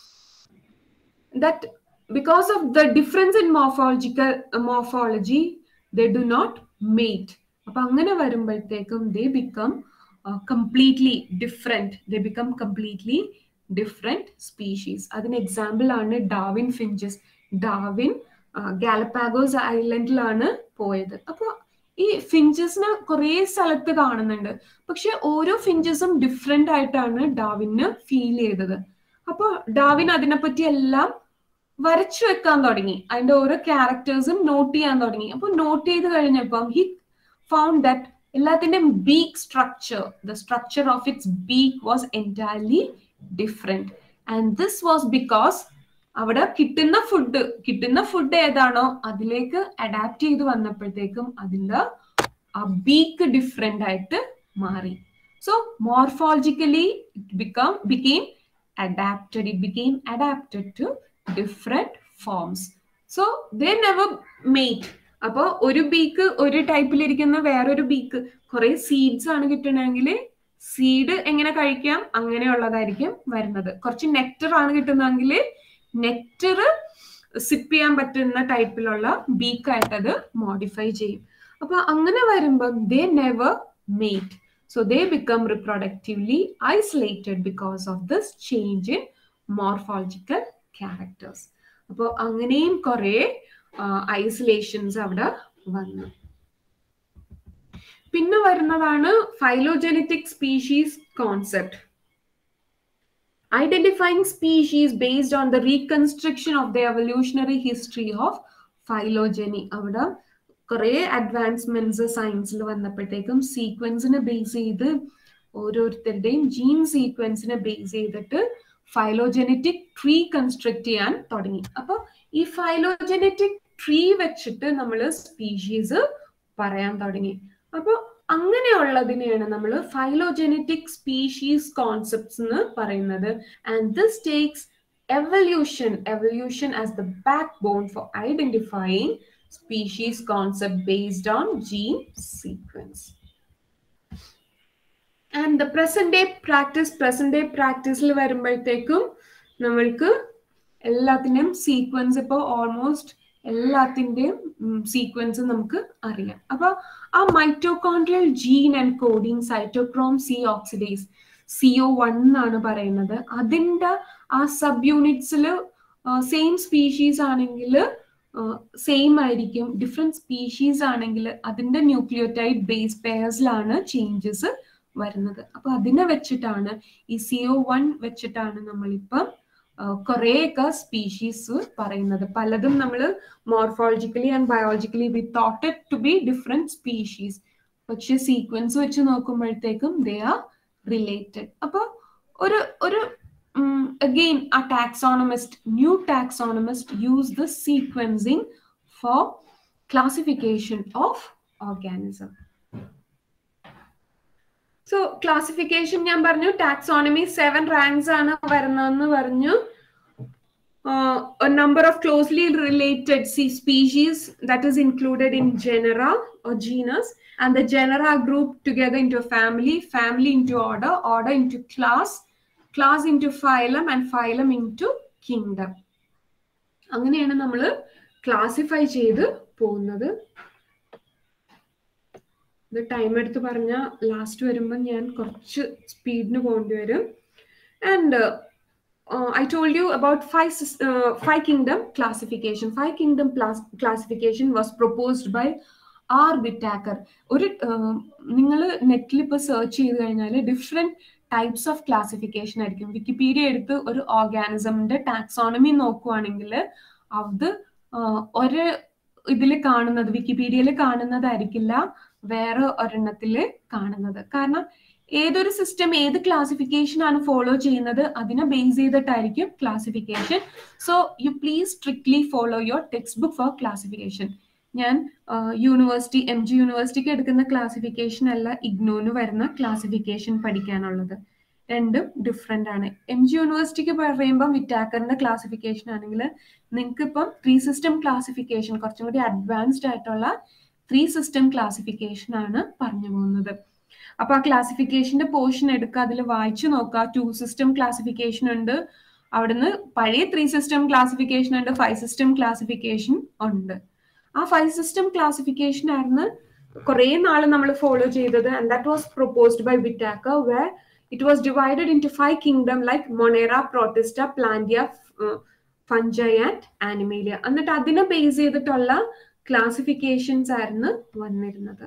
[SPEAKER 1] that because of the difference in morphological uh, morphology they do not mate അപ്പൊ അങ്ങനെ വരുമ്പോഴത്തേക്കും they become completely different they become completely different species അതിന് എക്സാമ്പിൾ ആണ് ഡാവിൻ ഫിഞ്ചസ് ഡാവിൻ ഗാലപ്പാഗോസ് ഐലൻഡിലാണ് പോയത് അപ്പൊ ഈ ഫിഞ്ചസിനെ കുറെ സ്ഥലത്ത് കാണുന്നുണ്ട് പക്ഷെ ഓരോ ഫിഞ്ചസും ഡിഫറെന്റ് ആയിട്ടാണ് ഡാവിന് ഫീൽ ചെയ്തത് അപ്പൊ ഡാവിൻ അതിനെപ്പറ്റി എല്ലാം വരച്ചു വെക്കാൻ തുടങ്ങി അതിന്റെ ഓരോ ക്യാരക്ടേഴ്സും നോട്ട് ചെയ്യാൻ തുടങ്ങി അപ്പൊ നോട്ട് ചെയ്ത് കഴിഞ്ഞപ്പം ഹി ഫൗണ്ട് ദാറ്റ് എല്ലാത്തിന്റെയും beak structure the structure of its beak was entirely different and this was because അവിടെ കിട്ടുന്ന ഫുഡ് കിട്ടുന്ന ഫുഡ് ഏതാണോ അതിലേക്ക് അഡാപ്റ്റ് ചെയ്ത് വന്നപ്പോഴത്തേക്കും അതിന്റെ ആ ബീക്ക് ഡിഫറെന്റ് ആയിട്ട് മാറി so morphologically it become became adapted it became adapted to different forms so they never mate അപ്പോൾ ഒരു ബീക്ക് ഒരു ടൈപ്പിലിരിക്കുന്ന വേറൊരു ബീക്ക് കുറെ സീഡ്സ് ആണ് കിട്ടണമെങ്കിൽ സീഡ് എങ്ങനെ കഴിക്കാം അങ്ങനെയുള്ളതായിരിക്കും വരുന്നത് കുറച്ച് നെക്ടർ ആണ് കിട്ടുന്നതെങ്കിൽ നെക്ടർ സിപ്പ് ചെയ്യാൻ പറ്റുന്ന ടൈപ്പിലുള്ള ബീക്കായിട്ട് അത് മോഡിഫൈ ചെയ്യും അപ്പൊ അങ്ങനെ വരുമ്പോൾ they never mate so they become reproductively isolated because of this change in morphological characters അപ്പോൾ അങ്ങനെയും കുറെ ഐസൊലേഷൻസ് അവിടെ വന്നു പിന്നെ വരുന്നതാണ് phylogenetic species concept identifying species based on the reconstruction of the evolutionary history of phylogeny അവിടെ കുറെ അഡ്വാൻസ്മെന്റ്സ് സയൻസിൽ വന്നപ്പോഴത്തേക്കും സീക്വൻസിനെ ബേസ് ചെയ്ത് ഓരോരുത്തരുടെയും ജീൻ സീക്വൻസിനെ ബേസ് ചെയ്തിട്ട് ഫൈലോജനറ്റിക് ട്രീ കൺസ്ട്രക്ട് ചെയ്യാൻ തുടങ്ങി അപ്പൊ ഈ ഫൈലോജനറ്റിക് ട്രീ വെച്ചിട്ട് നമ്മൾ സ്പീഷീസ് പറയാൻ തുടങ്ങി അപ്പൊ അങ്ങനെയുള്ളതിനെയാണ് നമ്മൾ ഫൈലോജനറ്റിക് സ്പീഷീസ് കോൺസെപ്റ്റ്സ് എന്ന് പറയുന്നത് and this takes evolution evolution as the backbone for identifying species concept based on gene sequence and the present day practice present day പ്രാക്ടീസിൽ വരുമ്പോഴത്തേക്കും നമ്മൾക്ക് എല്ലാത്തിൻ്റെയും സീക്വൻസ് ഇപ്പോൾ ഓൾമോസ്റ്റ് എല്ലാത്തിൻ്റെയും സീക്വൻസ് നമുക്ക് അറിയാം അപ്പൊ ആ mitochondrial gene and coding cytochrome C oxidase C O one എന്നാണ് പറയുന്നത് അതിൻ്റെ ആ സബ് യൂണിറ്റ്സിൽ സെയിം സ്പീഷീസ് ആണെങ്കിൽ സെയിം ആയിരിക്കും ഡിഫറെന്റ് സ്പീഷീസ് ആണെങ്കിൽ അതിന്റെ ന്യൂക്ലിയോടൈഡ് ബേസ് പെയർസിലാണ് ചേഞ്ചസ് വരുന്നത് അപ്പൊ അതിനെ വെച്ചിട്ടാണ് ഈ സിഒ വൺ വെച്ചിട്ടാണ് നമ്മളിപ്പം കുറേയൊക്കെ സ്പീഷീസ് പറയുന്നത് പലതും നമ്മൾ morphologically and biologically we thought it to be different species പക്ഷെ സീക്വൻസ് വെച്ച് നോക്കുമ്പോഴത്തേക്കും ദേ ആർ റിലേറ്റഡ് അപ്പൊ ഒരു ഒരു അഗെയിൻ ആ taxonomist new taxonomist use the sequencing for classification of organism so classification ഞാൻ പറഞ്ഞു ടാക്സോണമി സെവൻ റാങ്ക്സ് ആണ് വരുന്നതെന്ന് പറഞ്ഞു a number of closely related species that is included in genera or genus and the genera are grouped together into a family family into order order into class class into phylum and phylum into kingdom അങ്ങനെയാണ് നമ്മൾ ക്ലാസിഫൈ ചെയ്ത് പോകുന്നത് ഇത് ടൈം എടുത്ത് പറഞ്ഞ ലാസ്റ്റ് വരുമ്പോൾ ഞാൻ കുറച്ച് സ്പീഡിന് പോകേണ്ടി വരും and I told you about five uh, five kingdom classification. Five kingdom classification was proposed by R Whittaker ഒരു നിങ്ങൾ നെറ്റിൽ ഇപ്പോൾ സെർച്ച് ചെയ്ത് കഴിഞ്ഞാൽ ഡിഫറെൻറ്റ് ടൈപ്സ് ഓഫ് ക്ലാസിഫിക്കേഷൻ ആയിരിക്കും വിക്കിപീഡിയ എടുത്ത് ഒരു ഓർഗാനിസമിന്റെ ടാക്സോണമി നോക്കുവാണെങ്കിൽ അത് ഒരു ഇതിൽ കാണുന്നത് വിക്കിപീഡിയയിൽ കാണുന്നതായിരിക്കില്ല വേറെ ഒരെണ്ണത്തിൽ കാണുന്നത് കാരണം ഏതൊരു സിസ്റ്റം ഏത് ക്ലാസിഫിക്കേഷൻ ആണ് ഫോളോ ചെയ്യുന്നത് അതിനെ ബേസ് ചെയ്തിട്ടായിരിക്കും classification so you please strictly follow your textbook for classification ഞാൻ യൂണിവേഴ്സിറ്റി എം ജി യൂണിവേഴ്സിറ്റിക്ക് എടുക്കുന്ന ക്ലാസിഫിക്കേഷൻ അല്ല ഇഗ്നോന് വരുന്ന ക്ലാസിഫിക്കേഷൻ പഠിക്കാനുള്ളത് രണ്ടും ഡിഫറെൻ്റ് ആണ് എം ജി യൂണിവേഴ്സിറ്റിക്ക് പറയുമ്പോൾ വിറ്റാക്കറിന്റെ ക്ലാസിഫിക്കേഷൻ ആണെങ്കിൽ നിങ്ങൾക്ക് ഇപ്പം ത്രീ സിസ്റ്റം ക്ലാസിഫിക്കേഷൻ കുറച്ചും കൂടി അഡ്വാൻസ്ഡ് ആയിട്ടുള്ള ത്രീ സിസ്റ്റം ക്ലാസിഫിക്കേഷൻ ആണ് പറഞ്ഞു പോകുന്നത് അപ്പൊ ആ ക്ലാസിഫിക്കേഷന്റെ പോർഷൻ എടുക്കുക അതിൽ വായിച്ചു നോക്കുക ടു സിസ്റ്റം ക്ലാസിഫിക്കേഷൻ ഉണ്ട് അവിടുന്ന് പഴയ ത്രീ സിസ്റ്റം ക്ലാസിഫിക്കേഷൻ ഉണ്ട് ഫൈവ് സിസ്റ്റം ക്ലാസിഫിക്കേഷൻ ഉണ്ട് ആ ഫൈവ് സിസ്റ്റം ക്ലാസിഫിക്കേഷൻ ആയിരുന്നു കുറെ നാൾ നമ്മൾ ഫോളോ ചെയ്തത് and that was proposed by Whittaker where it was divided into five kingdom like Monera Protista Plantae Fungi and Animalia എന്നിട്ട് അതിനെ ബേസ് ചെയ്തിട്ടുള്ള ക്ലാസിഫിക്കേഷൻസ് ആയിരുന്നു വന്നിരുന്നത്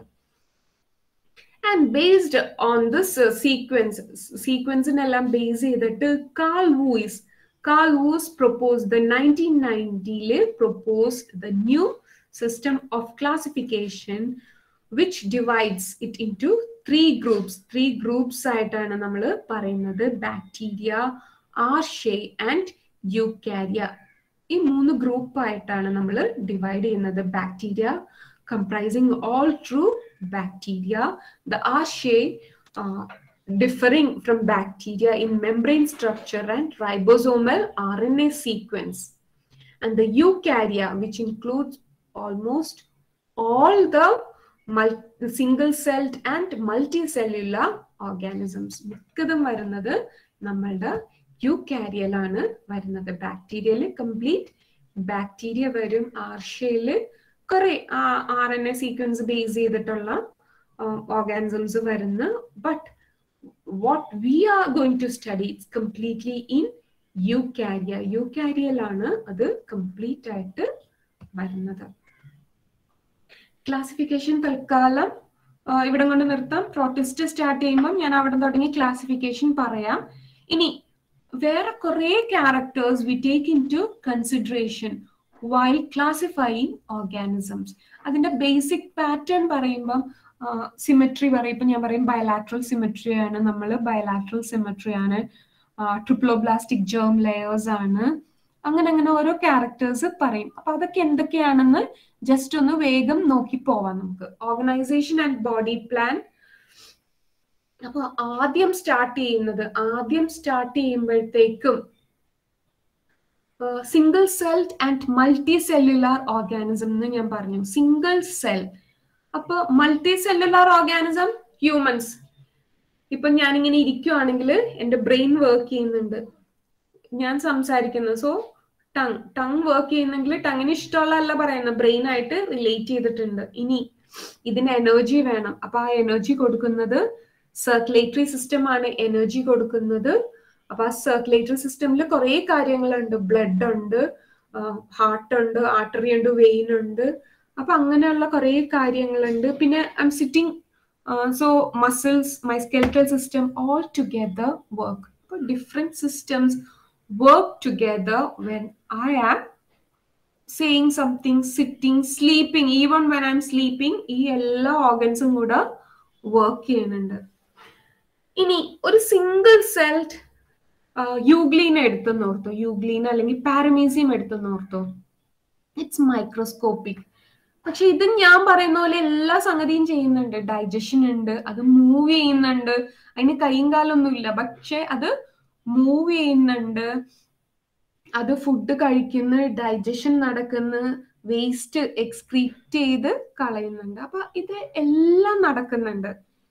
[SPEAKER 1] and based on this sequence സീക്വൻസിനെല്ലാം ബേസ് ചെയ്തിട്ട് Carl Woese Carl Woese propose the nineteen നയൻറ്റിയില് propose the new system of classification which divides it into three groups three groups ആയിട്ടാണ് നമ്മൾ പറയുന്നത് ബാക്ടീരിയ ആർഷേ ആൻഡ് യൂക്കാരിയ ഈ മൂന്ന് ഗ്രൂപ്പ് ആയിട്ടാണ് നമ്മൾ ഡിവൈഡ് ചെയ്യുന്നത് bacteria comprising all true bacteria. The archaea uh, differing from bacteria in membrane structure and ribosomal RNA sequence. And the eukarya, which includes almost all the mul- single-celled and multicellular organisms. മിക്കതും വരുന്നത് നമ്മളുടെ യുകാരിയലാണ് വരുന്നത് ബാക്ടീരിയയിൽ കംപ്ലീറ്റ് ബാക്ടീരിയ വരും ആർഷയില് കുറെ R N A sequence base ചെയ്തിട്ടുള്ള ഓർഗാനിസംസ് വരുന്ന but what we are going to study it's completely in Eukarya യുകാരിയയിലാണ് അത് കംപ്ലീറ്റ് ആയിട്ട് വരുന്നത് ക്ലാസിഫിക്കേഷൻ തൽക്കാലം ഇവിടെ കൊണ്ട് നിർത്താം പ്രോട്ടിസ്റ്റ് സ്റ്റാർട്ട് ചെയ്യുമ്പോൾ ഞാൻ അവിടെ തുടങ്ങി ക്ലാസിഫിക്കേഷൻ പറയാം ഇനി വേറെ കുറെ characters we take into consideration while classifying organisms അതിന്റെ ബേസിക് പാറ്റേൺ പറയുമ്പം സിമെട്രി പറയും ഇപ്പൊ ഞാൻ പറയും ബയലാട്രൽ സിമെട്രി ആണ് നമ്മൾ ബയലാട്രൽ സിമെട്രി ആണ് ട്രിപ്ലോബ്ലാസ്റ്റിക് ജേം ലെയേഴ്സ് ആണ് അങ്ങനെ അങ്ങനെ ഓരോ ക്യാരക്ടേഴ്സ് പറയും അപ്പൊ അതൊക്കെ എന്തൊക്കെയാണെന്ന് ജസ്റ്റ് ഒന്ന് വേഗം നോക്കി പോവാം നമുക്ക് ഓർഗനൈസേഷൻ ആൻഡ് ബോഡി പ്ലാൻ അപ്പൊ ആദ്യം സ്റ്റാർട്ട് ചെയ്യുന്നത് ആദ്യം സ്റ്റാർട്ട് ചെയ്യുമ്പോഴത്തേക്കും single celled and multicellular organism എന്ന് ഞാൻ പറഞ്ഞു സിംഗിൾ സെൽ അപ്പൊ മൾട്ടി സെല്ലുലാർ ഓർഗാനിസം ഹ്യൂമൻസ് ഇപ്പൊ ഞാനിങ്ങനെ ഇരിക്കുവാണെങ്കിൽ എന്റെ ബ്രെയിൻ വർക്ക് ചെയ്യുന്നുണ്ട് ഞാൻ സംസാരിക്കുന്നത് സോ ടങ് ടങ് വർക്ക് ചെയ്യുന്നെങ്കിൽ ടങ്ങിന് ഇഷ്ടമുള്ളതല്ല പറയുന്നത് ബ്രെയിൻ ആയിട്ട് റിലേറ്റ് ചെയ്തിട്ടുണ്ട് ഇനി ഇതിന് എനർജി വേണം അപ്പൊ ആ എനർജി കൊടുക്കുന്നത് സർക്കുലേറ്ററി സിസ്റ്റം ആണ് എനർജി കൊടുക്കുന്നത് അപ്പൊ ആ സർക്കുലേറ്ററി സിസ്റ്റമിൽ കുറെ കാര്യങ്ങളുണ്ട് ബ്ലഡ് ഉണ്ട് ഹാർട്ട് ഉണ്ട് ആർട്ടറി ഉണ്ട് വെയിൻ ഉണ്ട് അപ്പൊ അങ്ങനെയുള്ള കുറെ കാര്യങ്ങളുണ്ട് പിന്നെ I'm sitting so muscles my skeletal system all together work അപ്പൊ different systems work together when I am saying something, sitting, sleeping, even when I'm sleeping, ഈ എല്ലാ ഓർഗൻസും കൂടെ വർക്ക് ചെയ്യുന്നുണ്ട് ഇനി ഒരു സിംഗിൾ സെൽഡ് യൂഗ്ലീൻ എടുത്തെന്ന് ഓർത്തോ യൂഗ്ലീൻ അല്ലെങ്കിൽ പാരമീസിയം എടുത്തെന്ന് ഓർത്തോ ഇറ്റ്സ് മൈക്രോസ്കോപ്പിക് പക്ഷെ ഇത് ഞാൻ പറയുന്ന പോലെ എല്ലാ സംഗതിയും ചെയ്യുന്നുണ്ട് ഡൈജഷൻ ഉണ്ട് അത് മൂവ് ചെയ്യുന്നുണ്ട് അതിന് കൈയും കാലൊന്നും ഇല്ല പക്ഷെ അത് മൂവ് ചെയ്യുന്നുണ്ട് അത് ഫുഡ് കഴിക്കുന്നു ഡൈജഷൻ നടക്കുന്നു വേസ്റ്റ് എക്സ്ക്രീറ്റ് ചെയ്ത് കളയുന്നുണ്ട് അപ്പൊ ഇത് എല്ലാം നടക്കുന്നുണ്ട്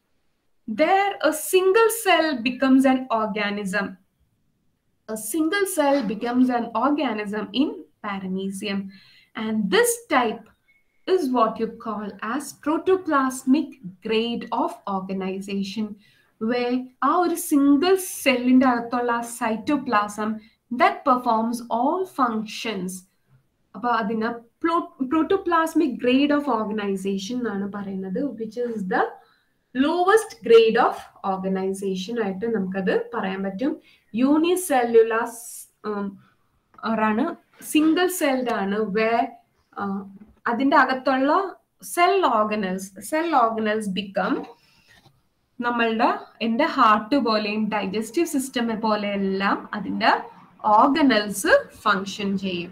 [SPEAKER 1] there a single cell becomes an organism a single cell becomes an organism in paramecium and this type is what you call as protoplasmic grade of organization where our single cell in the cytoplasm that performs all functions അപ്പൊ അതിന് പ്രോട്ടോപ്ലാസ്മിക് ഗ്രേഡ് ഓഫ് ഓർഗനൈസേഷൻ എന്നാണ് പറയുന്നത് which is the lowest grade of organisation ആയിട്ട് നമുക്കത് പറയാൻ പറ്റും യൂണിസെല്ലുലാസ് ആണ് സിംഗിൾ സെൽഡ് ആണ് വേ അതിന്റെ അകത്തുള്ള cell organelles cell organelles become നമ്മളുടെ എൻ്റെ ഹാർട്ട് പോലെയും ഡൈജസ്റ്റീവ് സിസ്റ്റം പോലെയെല്ലാം അതിൻ്റെ ഓർഗനൽസ് ഫങ്ഷൻ ചെയ്യും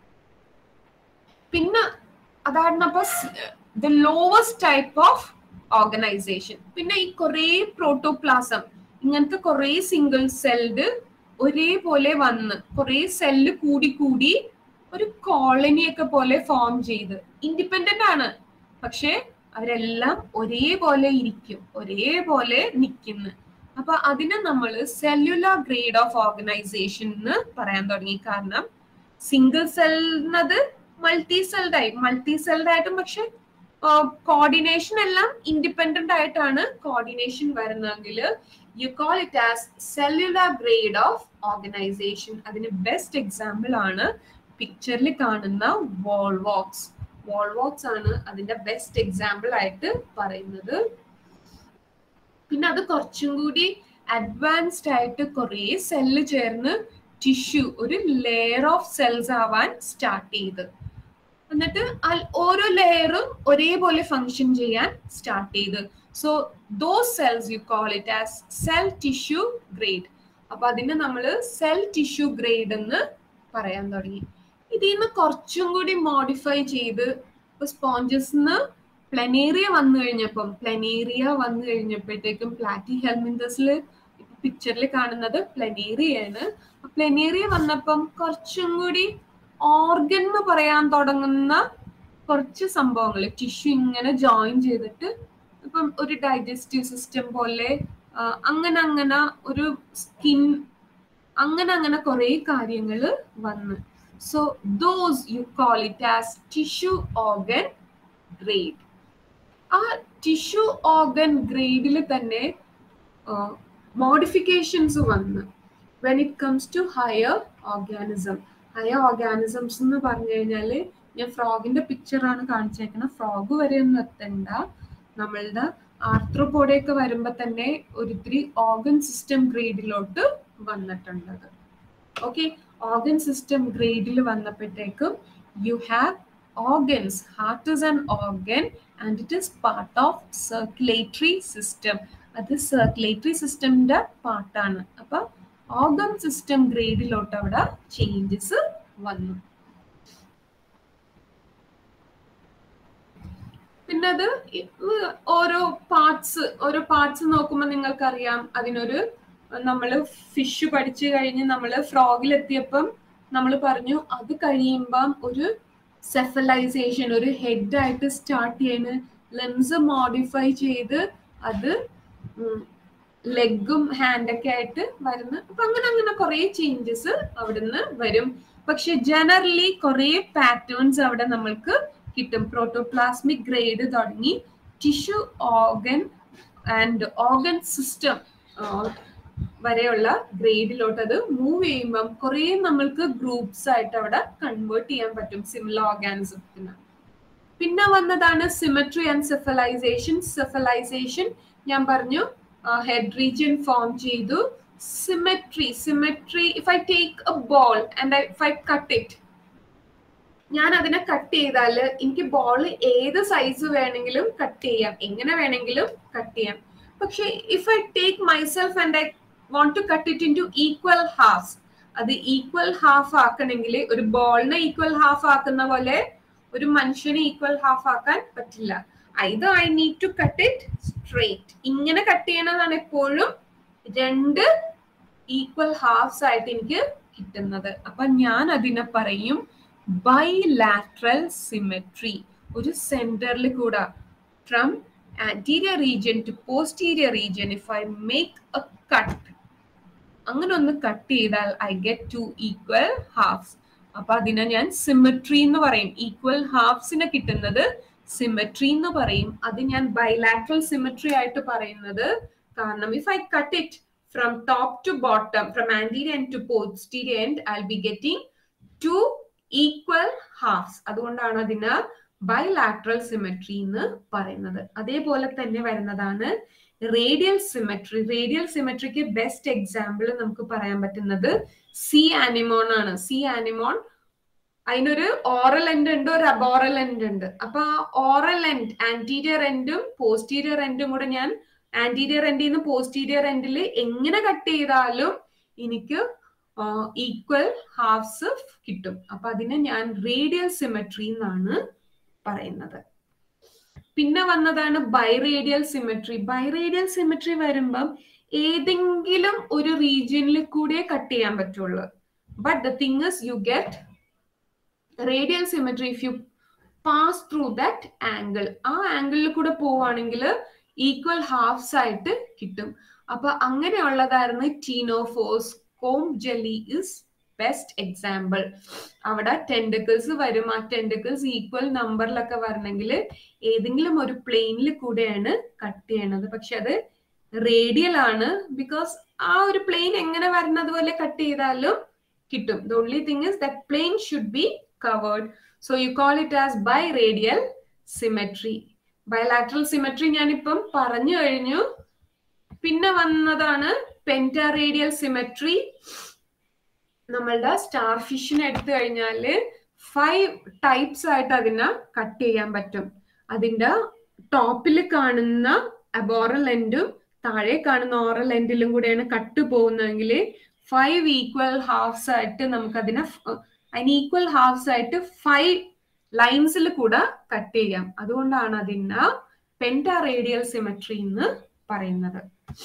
[SPEAKER 1] പിന്നെ അതാണ് അപ്പൊ the lowest type of organisation പിന്നെ ഈ കുറേ പ്രോട്ടോപ്ലാസം ഇങ്ങനത്തെ കുറേ സിംഗിൾ സെൽഡ് ഒരേപോലെ വന്ന് കുറേ സെല്ല് കൂടി കൂടി ഒരു കോളനിയൊക്കെ പോലെ ഫോം ചെയ്ത് ഇൻഡിപെൻഡന്റ് ആണ് പക്ഷെ അവരെല്ലാം ഒരേപോലെ ഇരിക്കും ഒരേപോലെ നിൽക്കുന്നു അപ്പൊ അതിനെ നമ്മൾ സെല്ലുലാർ ഗ്രേഡ് ഓഫ് ഓർഗനൈസേഷൻ എന്ന് പറയാൻ തുടങ്ങി കാരണം സിംഗിൾ സെൽന്നത് മൾട്ടി സെൽഡായി മൾട്ടി സെൽഡായിട്ടും പക്ഷെ കോർഡിനേഷൻ എല്ലാം ഇൻഡിപെൻഡന്റ് ആയിട്ടാണ് കോർഡിനേഷൻ വരുന്നതെങ്കിൽ you call it as cellular grade of organisation അതിന് ബെസ്റ്റ് എക്സാമ്പിൾ ആണ് പിക്ചറിൽ കാണുന്ന വോൾവോക്സ് വോൾവോക്സ് ആണ് അതിന്റെ ബെസ്റ്റ് എക്സാമ്പിൾ ആയിട്ട് പറയുന്നത് പിന്നെ അത് കുറച്ചും കൂടി അഡ്വാൻസ്ഡ് ആയിട്ട് കുറേ സെല്ല് ചേർന്ന് ടിഷ്യൂ ഒരു ലെയർ ഓഫ് സെൽസ് ആവാൻ സ്റ്റാർട്ട് ചെയ്ത് എന്നിട്ട് ഓരോ ലെയറും ഒരേപോലെ ഫങ്ഷൻ ചെയ്യാൻ സ്റ്റാർട്ട് ചെയ്ത് so those cells you call it as cell tissue grade അപ്പൊ അതിനെ നമ്മൾ സെൽ ടിഷ്യൂ ഗ്രേഡ് എന്ന് പറയാൻ തുടങ്ങി ഇതിൽ നിന്ന് കുറച്ചും കൂടി മോഡിഫൈ ചെയ്ത് ഇപ്പൊ സ്പോഞ്ചസ് പ്ലനേറിയ വന്നു കഴിഞ്ഞപ്പം പ്ലനേറിയ വന്നു കഴിഞ്ഞപ്പോഴത്തേക്കും പ്ലാറ്റി ഹെൽമിന്തസിൽ പിക്ചറിൽ കാണുന്നത് പ്ലനേറിയാണ് പ്ലനേറിയ വന്നപ്പം കുറച്ചും കൂടി ഓർഗൻ എന്ന് പറയാൻ തുടങ്ങുന്ന കുറച്ച് സംഭവങ്ങൾ ടിഷ്യൂ ഇങ്ങനെ ജോയിൻ ചെയ്തിട്ട് ഇപ്പം ഒരു ഡൈജസ്റ്റീവ് സിസ്റ്റം പോലെ ആ, അങ്ങനെ അങ്ങനെ ഒരു സ്കിൻ അങ്ങനെ അങ്ങനെ കുറെ കാര്യങ്ങൾ വന്ന് so those you call it as tissue organ grade ആ ടിഷ്യൂ ഓർഗൻ ഗ്രേഡിൽ തന്നെ മോഡിഫിക്കേഷൻസ് വന്ന് when it comes to higher organism higher organisms എന്ന് പറഞ്ഞു കഴിഞ്ഞാൽ ഞാൻ ഫ്രോഗിന്റെ പിക്ചറാണ് കാണിച്ചേക്കുന്നത് ഫ്രോഗ് വരെ ഒന്നും എത്തണ്ട നമ്മളുടെ ആർത്രോപോഡയൊക്കെ വരുമ്പോ തന്നെ ഒരിത്തിരി ഓർഗൻ സിസ്റ്റം ഗ്രേഡിലോട്ട് വന്നിട്ടുണ്ടത് ഓക്കെ ഓർഗൻ സിസ്റ്റം ഗ്രേഡിൽ വന്നപ്പോഴത്തേക്കും you have organs heart is an organ and it is part of circulatory system അത് സർക്കുലേറ്ററി സിസ്റ്റമിന്റെ പാർട്ടാണ് അപ്പൊ ഓർഗൻ സിസ്റ്റം ഗ്രേഡിലോട്ട് അവിടെ ചേഞ്ചസ് വന്നു പിന്നെ അത് ഓരോ പാർട്സ് ഓരോ പാർട്സ് നോക്കുമ്പോൾ നിങ്ങൾക്കറിയാം അതിനൊരു നമ്മൾ ഫിഷ് പഠിച്ചു കഴിഞ്ഞ് നമ്മൾ ഫ്രോഗിൽ എത്തിയപ്പം നമ്മൾ പറഞ്ഞു അത് കഴിയുമ്പം ഒരു സെഫലൈസേഷൻ ഒരു ഹെഡ് ആയിട്ട് സ്റ്റാർട്ട് ചെയ്യുന്ന ലെൻസ് മോഡിഫൈ ചെയ്ത് അത് ലെഗും ഹാൻഡൊക്കെ ആയിട്ട് വരുന്ന അപ്പൊ അങ്ങനെ അങ്ങനെ കുറെ ചേഞ്ചസ് അവിടുന്ന് വരും പക്ഷെ ജനറലി കുറെ പാറ്റേൺസ് അവിടെ നമ്മൾക്ക് കിട്ടും പ്രോട്ടോപ്ലാസ്മിക് ഗ്രേഡ് തുടങ്ങി tissue organ and organ system വരെയുള്ള ഗ്രേഡിലോട്ട് അത് മൂവ് ചെയ്യുമ്പം കുറെ നമ്മൾക്ക് ഗ്രൂപ്പ്സ് ആയിട്ട് അവിടെ കൺവേർട്ട് ചെയ്യാൻ പറ്റും സിമിലർ ഓർഗാനിസത്തിന് പിന്നെ വന്നതാണ് സിമെട്രി ആൻഡ് സെഫലൈസേഷൻ സെഫലൈസേഷൻ ഞാൻ പറഞ്ഞു ഹെഡ് റീജിയൻ ഫോം ചെയ്തു symmetry symmetry if I take a ball and if I cut it ഞാൻ അതിനെ കട്ട് ചെയ്താൽ എനിക്ക് ബോൾ ഏത് സൈസ് വേണമെങ്കിലും കട്ട് ചെയ്യാം എങ്ങനെ വേണമെങ്കിലും കട്ട് ചെയ്യാം പക്ഷെ if I take myself and I want to cut it into equal half അത് ഈക്വൽ ഹാഫ് ആക്കണമെങ്കിൽ ഒരു ബോളിനെ ഈക്വൽ ഹാഫ് ആക്കുന്ന പോലെ ഒരു മനുഷ്യനെ ഈക്വൽ ഹാഫ് ആക്കാൻ പറ്റില്ല ഇത് I need to cut it straight ഇങ്ങനെ കട്ട് ചെയ്യണതാണ് എപ്പോഴും രണ്ട് ഈക്വൽ ഹാഫ്സ് ആയിട്ട് എനിക്ക് കിട്ടുന്നത് അപ്പൊ ഞാൻ അതിനെ പറയും ബൈലാട്രൽ സിമെട്രി ഒരു സെന്ററിൽ കൂടെ from anterior region to posterior region if I make a cut അങ്ങനെ ഒന്ന് കട്ട് ചെയ്താൽ I get two equal halves അപ്പൊ അതിനെ ഞാൻ സിമെട്രി എന്ന് പറയും ഈക്വൽ ഹാഫ്സിനെ കിട്ടുന്നത് സിമെട്രി എന്ന് പറയും അത് ഞാൻ ബൈലാട്രൽ സിമെട്രി ആയിട്ട് പറയുന്നത് കാരണം if I cut it from top to bottom from anterior end to posterior end I be getting two equal halves അതുകൊണ്ടാണ് അതിന് ബൈലാട്രൽ സിമെട്രി എന്ന് പറയുന്നത് അതേപോലെ തന്നെ വരുന്നതാണ് റേഡിയൽ സിമെട്രി റേഡിയൽ സിമെട്രിക്ക് ബെസ്റ്റ് എക്സാമ്പിൾ നമുക്ക് പറയാൻ പറ്റുന്നത് സി ആനിമോൺ ആണ് സി ആനിമോൺ അതിനൊരു ഓറൽ എൻഡ് ഉണ്ട് ഒരു അബോറൽ എൻഡ് ഉണ്ട് അപ്പൊ ആ ഓറൽ എൻഡ് ആന്റീരിയർ എൻഡും പോസ്റ്റീരിയർ എൻഡും കൂടെ ഞാൻ ആന്റീരിയർ എൻഡിൽ നിന്ന് പോസ്റ്റീരിയർ എൻഡിൽ എങ്ങനെ കട്ട് ചെയ്താലും എനിക്ക് ഈക്വൽ ഹാഫ്സ് കിട്ടും അപ്പൊ അതിനെ ഞാൻ റേഡിയൽ സിമെട്രി എന്നാണ് പറയുന്നത് പിന്നെ വന്നതാണ് ബൈറേഡിയൽ സിമെട്രി ബൈറേഡിയൽ സിമെട്രി വരുമ്പം ഏതെങ്കിലും ഒരു റീജിയനിൽ കൂടെ കട്ട് ചെയ്യാൻ പറ്റുള്ളൂ but the thing is you get radial symmetry if you pass through that angle ആ ആംഗിളിൽ കൂടെ പോവാണെങ്കിൽ ഈക്വൽ ഹാഫ്സ് ആയിട്ട് കിട്ടും അപ്പൊ അങ്ങനെയുള്ളതായിരുന്നു ctenophores comb jelly is best example അവിടെ ടെൻഡക്കിൾസ് വരും ആ ടെൻഡക്കിൾസ് ഈക്വൽ നമ്പറിലൊക്കെ വരണമെങ്കിൽ ഏതെങ്കിലും ഒരു പ്ലെയിനിൽ കൂടെയാണ് കട്ട് ചെയ്യണത് പക്ഷെ അത് റേഡിയൽ ആണ് ബിക്കോസ് ആ ഒരു പ്ലെയിൻ എങ്ങനെ വരുന്നത് പോലെ കട്ട് ചെയ്താലും കിട്ടും the only thing is that plane should be covered so you call it as biradial symmetry bilateral symmetry ഞാനിപ്പം പറഞ്ഞു കഴിഞ്ഞു പിന്നെ വന്നതാണ് പെന്റാറേഡിയൽ സിമെട്രി നമ്മളുടെ സ്റ്റാർ ഫിഷിനെ എടുത്തു കഴിഞ്ഞാൽ ഫൈവ് ടൈപ്സ് ആയിട്ട് അതിനെ കട്ട് ചെയ്യാൻ പറ്റും അതിന്റെ ടോപ്പിൽ കാണുന്ന അബോറൽ എൻഡും താഴെ കാണുന്ന ഓറൽ എൻഡിലും കൂടെയാണ് കട്ട് പോകുന്നതെങ്കിൽ ഫൈവ് ഈക്വൽ ഹാഫ്സ് ആയിട്ട് നമുക്ക് അതിനെ അതിന് ഈക്വൽ ഹാഫ്സ് ആയിട്ട് ഫൈവ് ലൈൻസിൽ കൂടെ കട്ട് ചെയ്യാം അതുകൊണ്ടാണ് അതിന് പെന്റാ റേഡിയൽ സിമെട്രി എന്ന് പറയുന്നത്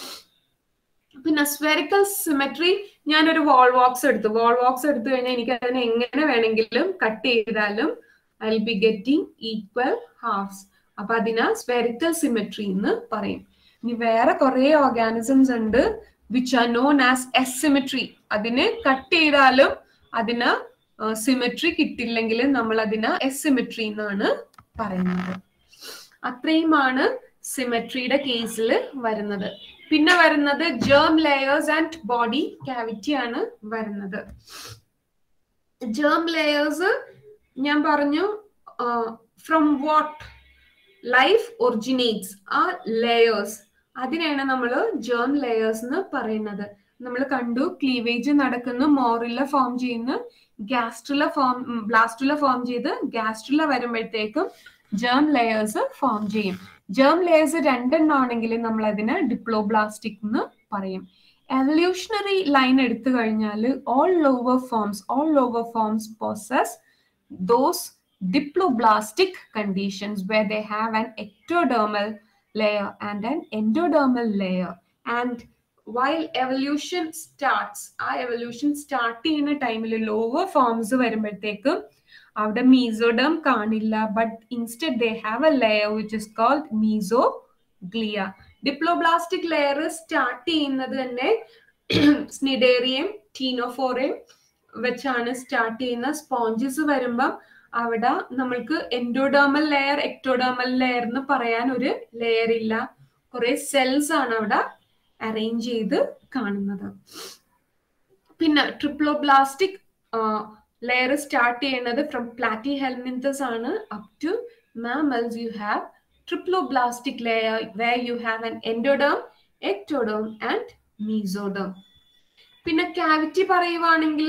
[SPEAKER 1] പിന്നെ സ്ഫെറിക്കൽ സിമെട്രി ഞാനൊരു വാൾ ബോക്സ് എടുത്തു വാൾ ബോക്സ് എടുത്തു കഴിഞ്ഞാൽ എനിക്ക് അതിനെ എങ്ങനെ വേണമെങ്കിലും കട്ട് ചെയ്താലും I be getting equal halves അപ്പൊ അതിനെ സ്ഫെറിക്കൽ സിമെട്രി എന്ന് പറയും ഇനി വേറെ കുറെ ഓർഗാനിസംസ് ഉണ്ട് which are known as asymmetry അതിന് കട്ട് ചെയ്താലും അതിന് സിമെട്രി കിട്ടില്ലെങ്കിൽ നമ്മൾ അതിന് എസിമെട്രി എന്നാണ് പറയുന്നത് അത്രയുമാണ് സിമെട്രിയുടെ കേസിൽ വരുന്നത് പിന്നെ വരുന്നത് germ layers and body cavity ആണ് വരുന്നത് ജേം ലെയേഴ്സ് ഞാൻ പറഞ്ഞു ഫ്രം വാട്ട് ലൈഫ് ഒറിജിനേറ്റ്സ് ആ ലെയേഴ്സ് അതിനെയാണ് നമ്മൾ ജേം ലെയേഴ്സ് എന്ന് പറയുന്നത് നമ്മൾ കണ്ടു ക്ലീവേജ് നടക്കുന്നു മോറില്ല ഫോം ചെയ്യുന്നു ഗ്യാസ്ട്രില ഫോം ബ്ലാസ്റ്റുല ഫോം ചെയ്ത് ഗ്യാസ്ട്രില വരുമ്പോഴത്തേക്കും ജേം ലെയേഴ്സ് ഫോം ചെയ്യും ജേം ലെയേഴ്സ് രണ്ടെണ്ണം ആണെങ്കിൽ നമ്മൾ അതിന് ഡിപ്ലോബ്ലാസ്റ്റിക് എന്ന് പറയും എവല്യൂഷണറി ലൈൻ എടുത്തു കഴിഞ്ഞാൽ all lower forms all lower forms possess those diploblastic conditions where they have an ectodermal layer and an endodermal layer and while evolution starts ആ evolution start ചെയ്യുന്ന ടൈമിൽ ലോവർ ഫോംസ് വരുമ്പോഴത്തേക്കും അവിടെ മീസോഡം കാണില്ല but instead they have a layer which is called mesoglea diploblastic layer start ചെയ്യുന്നത് തന്നെ സ്നിഡേറിയം ടീനോഫോറയും വെച്ചാണ് സ്റ്റാർട്ട് ചെയ്യുന്ന സ്പോഞ്ചസ് വരുമ്പം അവിടെ നമ്മൾക്ക് എൻഡോഡേമൽ ലെയർ എക്ടോഡേമൽ ലെയർ എന്ന് പറയാൻ ഒരു ലെയർ ഇല്ല കുറെ സെൽസ് ആണ് അവിടെ അറേഞ്ച് ചെയ്ത് കാണുന്നത് പിന്നെ ട്രിപ്ലോബ്ലാസ്റ്റിക് ലെയർ സ്റ്റാർട്ട് ചെയ്യുന്നത് ഫ്രം പ്ലാറ്റി ഹെൽമിന്തസ് ആണ് up to mammals you have triploblastic layer where you have an endoderm ectoderm and mesoderm പിന്നെ ക്യാവിറ്റി പറയുവാണെങ്കിൽ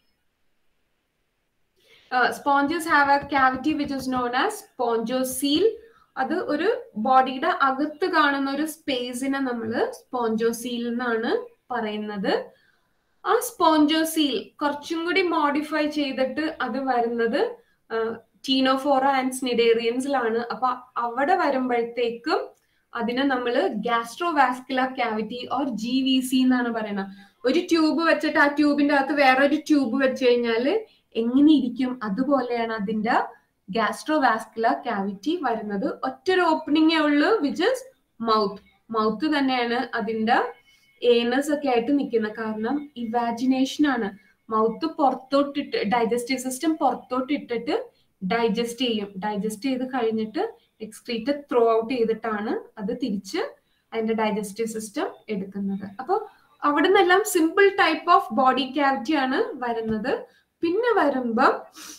[SPEAKER 1] sponges have a cavity which is known as spongocoel അത് ഒരു ബോഡിയുടെ അകത്ത് കാണുന്ന ഒരു സ്പേസിനെ നമ്മൾ സ്പോഞ്ചോസീൽ എന്നാണ് പറയുന്നത് ആ സ്പോഞ്ചോസീൽ കുറച്ചും കൂടി മോഡിഫൈ ചെയ്തിട്ട് അത് വരുന്നത് ടീനോഫോറ ആൻഡ് സ്നിഡേറിയൻസിലാണ് അപ്പൊ അവിടെ വരുമ്പോഴത്തേക്കും അതിനെ നമ്മൾ gastrovascular cavity or G V C എന്നാണ് പറയുന്നത് ഒരു ട്യൂബ് വെച്ചിട്ട് ആ ട്യൂബിന്റെ അകത്ത് വേറൊരു ട്യൂബ് വെച്ച് കഴിഞ്ഞാൽ എങ്ങനെ ഇരിക്കും അതുപോലെയാണ് അതിന്റെ ഗ്യാസ്ട്രോവാസ്കുലർ ക്യാവിറ്റി വരുന്നത് ഒറ്റൊരു ഓപ്പണിംഗേ ഉള്ളൂ വിച്ച് ഇസ് മൗത്ത് മൗത്ത് തന്നെയാണ് അതിന്റെ ഏനസ് ഒക്കെ ആയിട്ട് നിൽക്കുന്നത് കാരണം ഇവാജിനേഷൻ ആണ് മൗത്ത് പുറത്തോട്ടിട്ട് ഡൈജസ്റ്റീവ് സിസ്റ്റം പുറത്തോട്ട് ഇട്ടിട്ട് ഡൈജസ്റ്റ് ചെയ്യും ഡൈജസ്റ്റ് ചെയ്ത് കഴിഞ്ഞിട്ട് എക്സ്ക്രീറ്റ് ത്രോ ഔട്ട് ചെയ്തിട്ടാണ് അത് തിരിച്ച് അതിന്റെ ഡൈജസ്റ്റീവ് സിസ്റ്റം എടുക്കുന്നത് അപ്പോൾ അവിടെ നിന്നെല്ലാം simple type of body cavity ആണ് വരുന്നത് പിന്നെ വരുമ്പം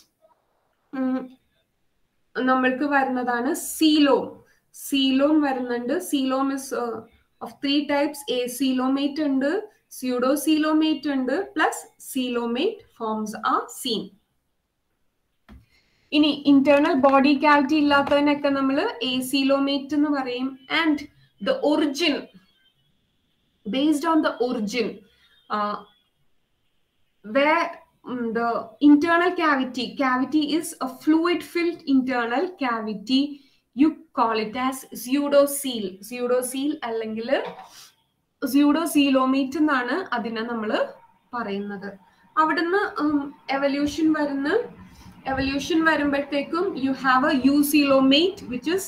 [SPEAKER 1] നമ്മൾക്ക് വരുന്നതാണ് സീലോം സീലോം വരുന്നുണ്ട് coelom is of three types acoelomate ഉണ്ട് സ്യൂഡോ സീലോമേറ്റ് ഉണ്ട് പ്ലസ് സീലോമേറ്റ് ഫോംസ് ആ സീൻ ഇനി ഇന്റേണൽ ബോഡി ക്യാവിറ്റി ഇല്ലാത്തതിനൊക്കെ നമ്മൾ എ സീലോമേറ്റ് എന്ന് പറയും and the origin based on the origin way the internal cavity cavity is a fluid filled internal cavity you call it as pseudocoel pseudocoel അല്ലെങ്കിൽ സ്യൂഡോസീലോമീറ്റ് എന്നാണ് അതിനെ നമ്മൾ പറയുന്നത് അവിടുന്ന് എവല്യൂഷൻ വരുന്ന എവല്യൂഷൻ വരുമ്പോഴത്തേക്കും you have a eucoelomate which is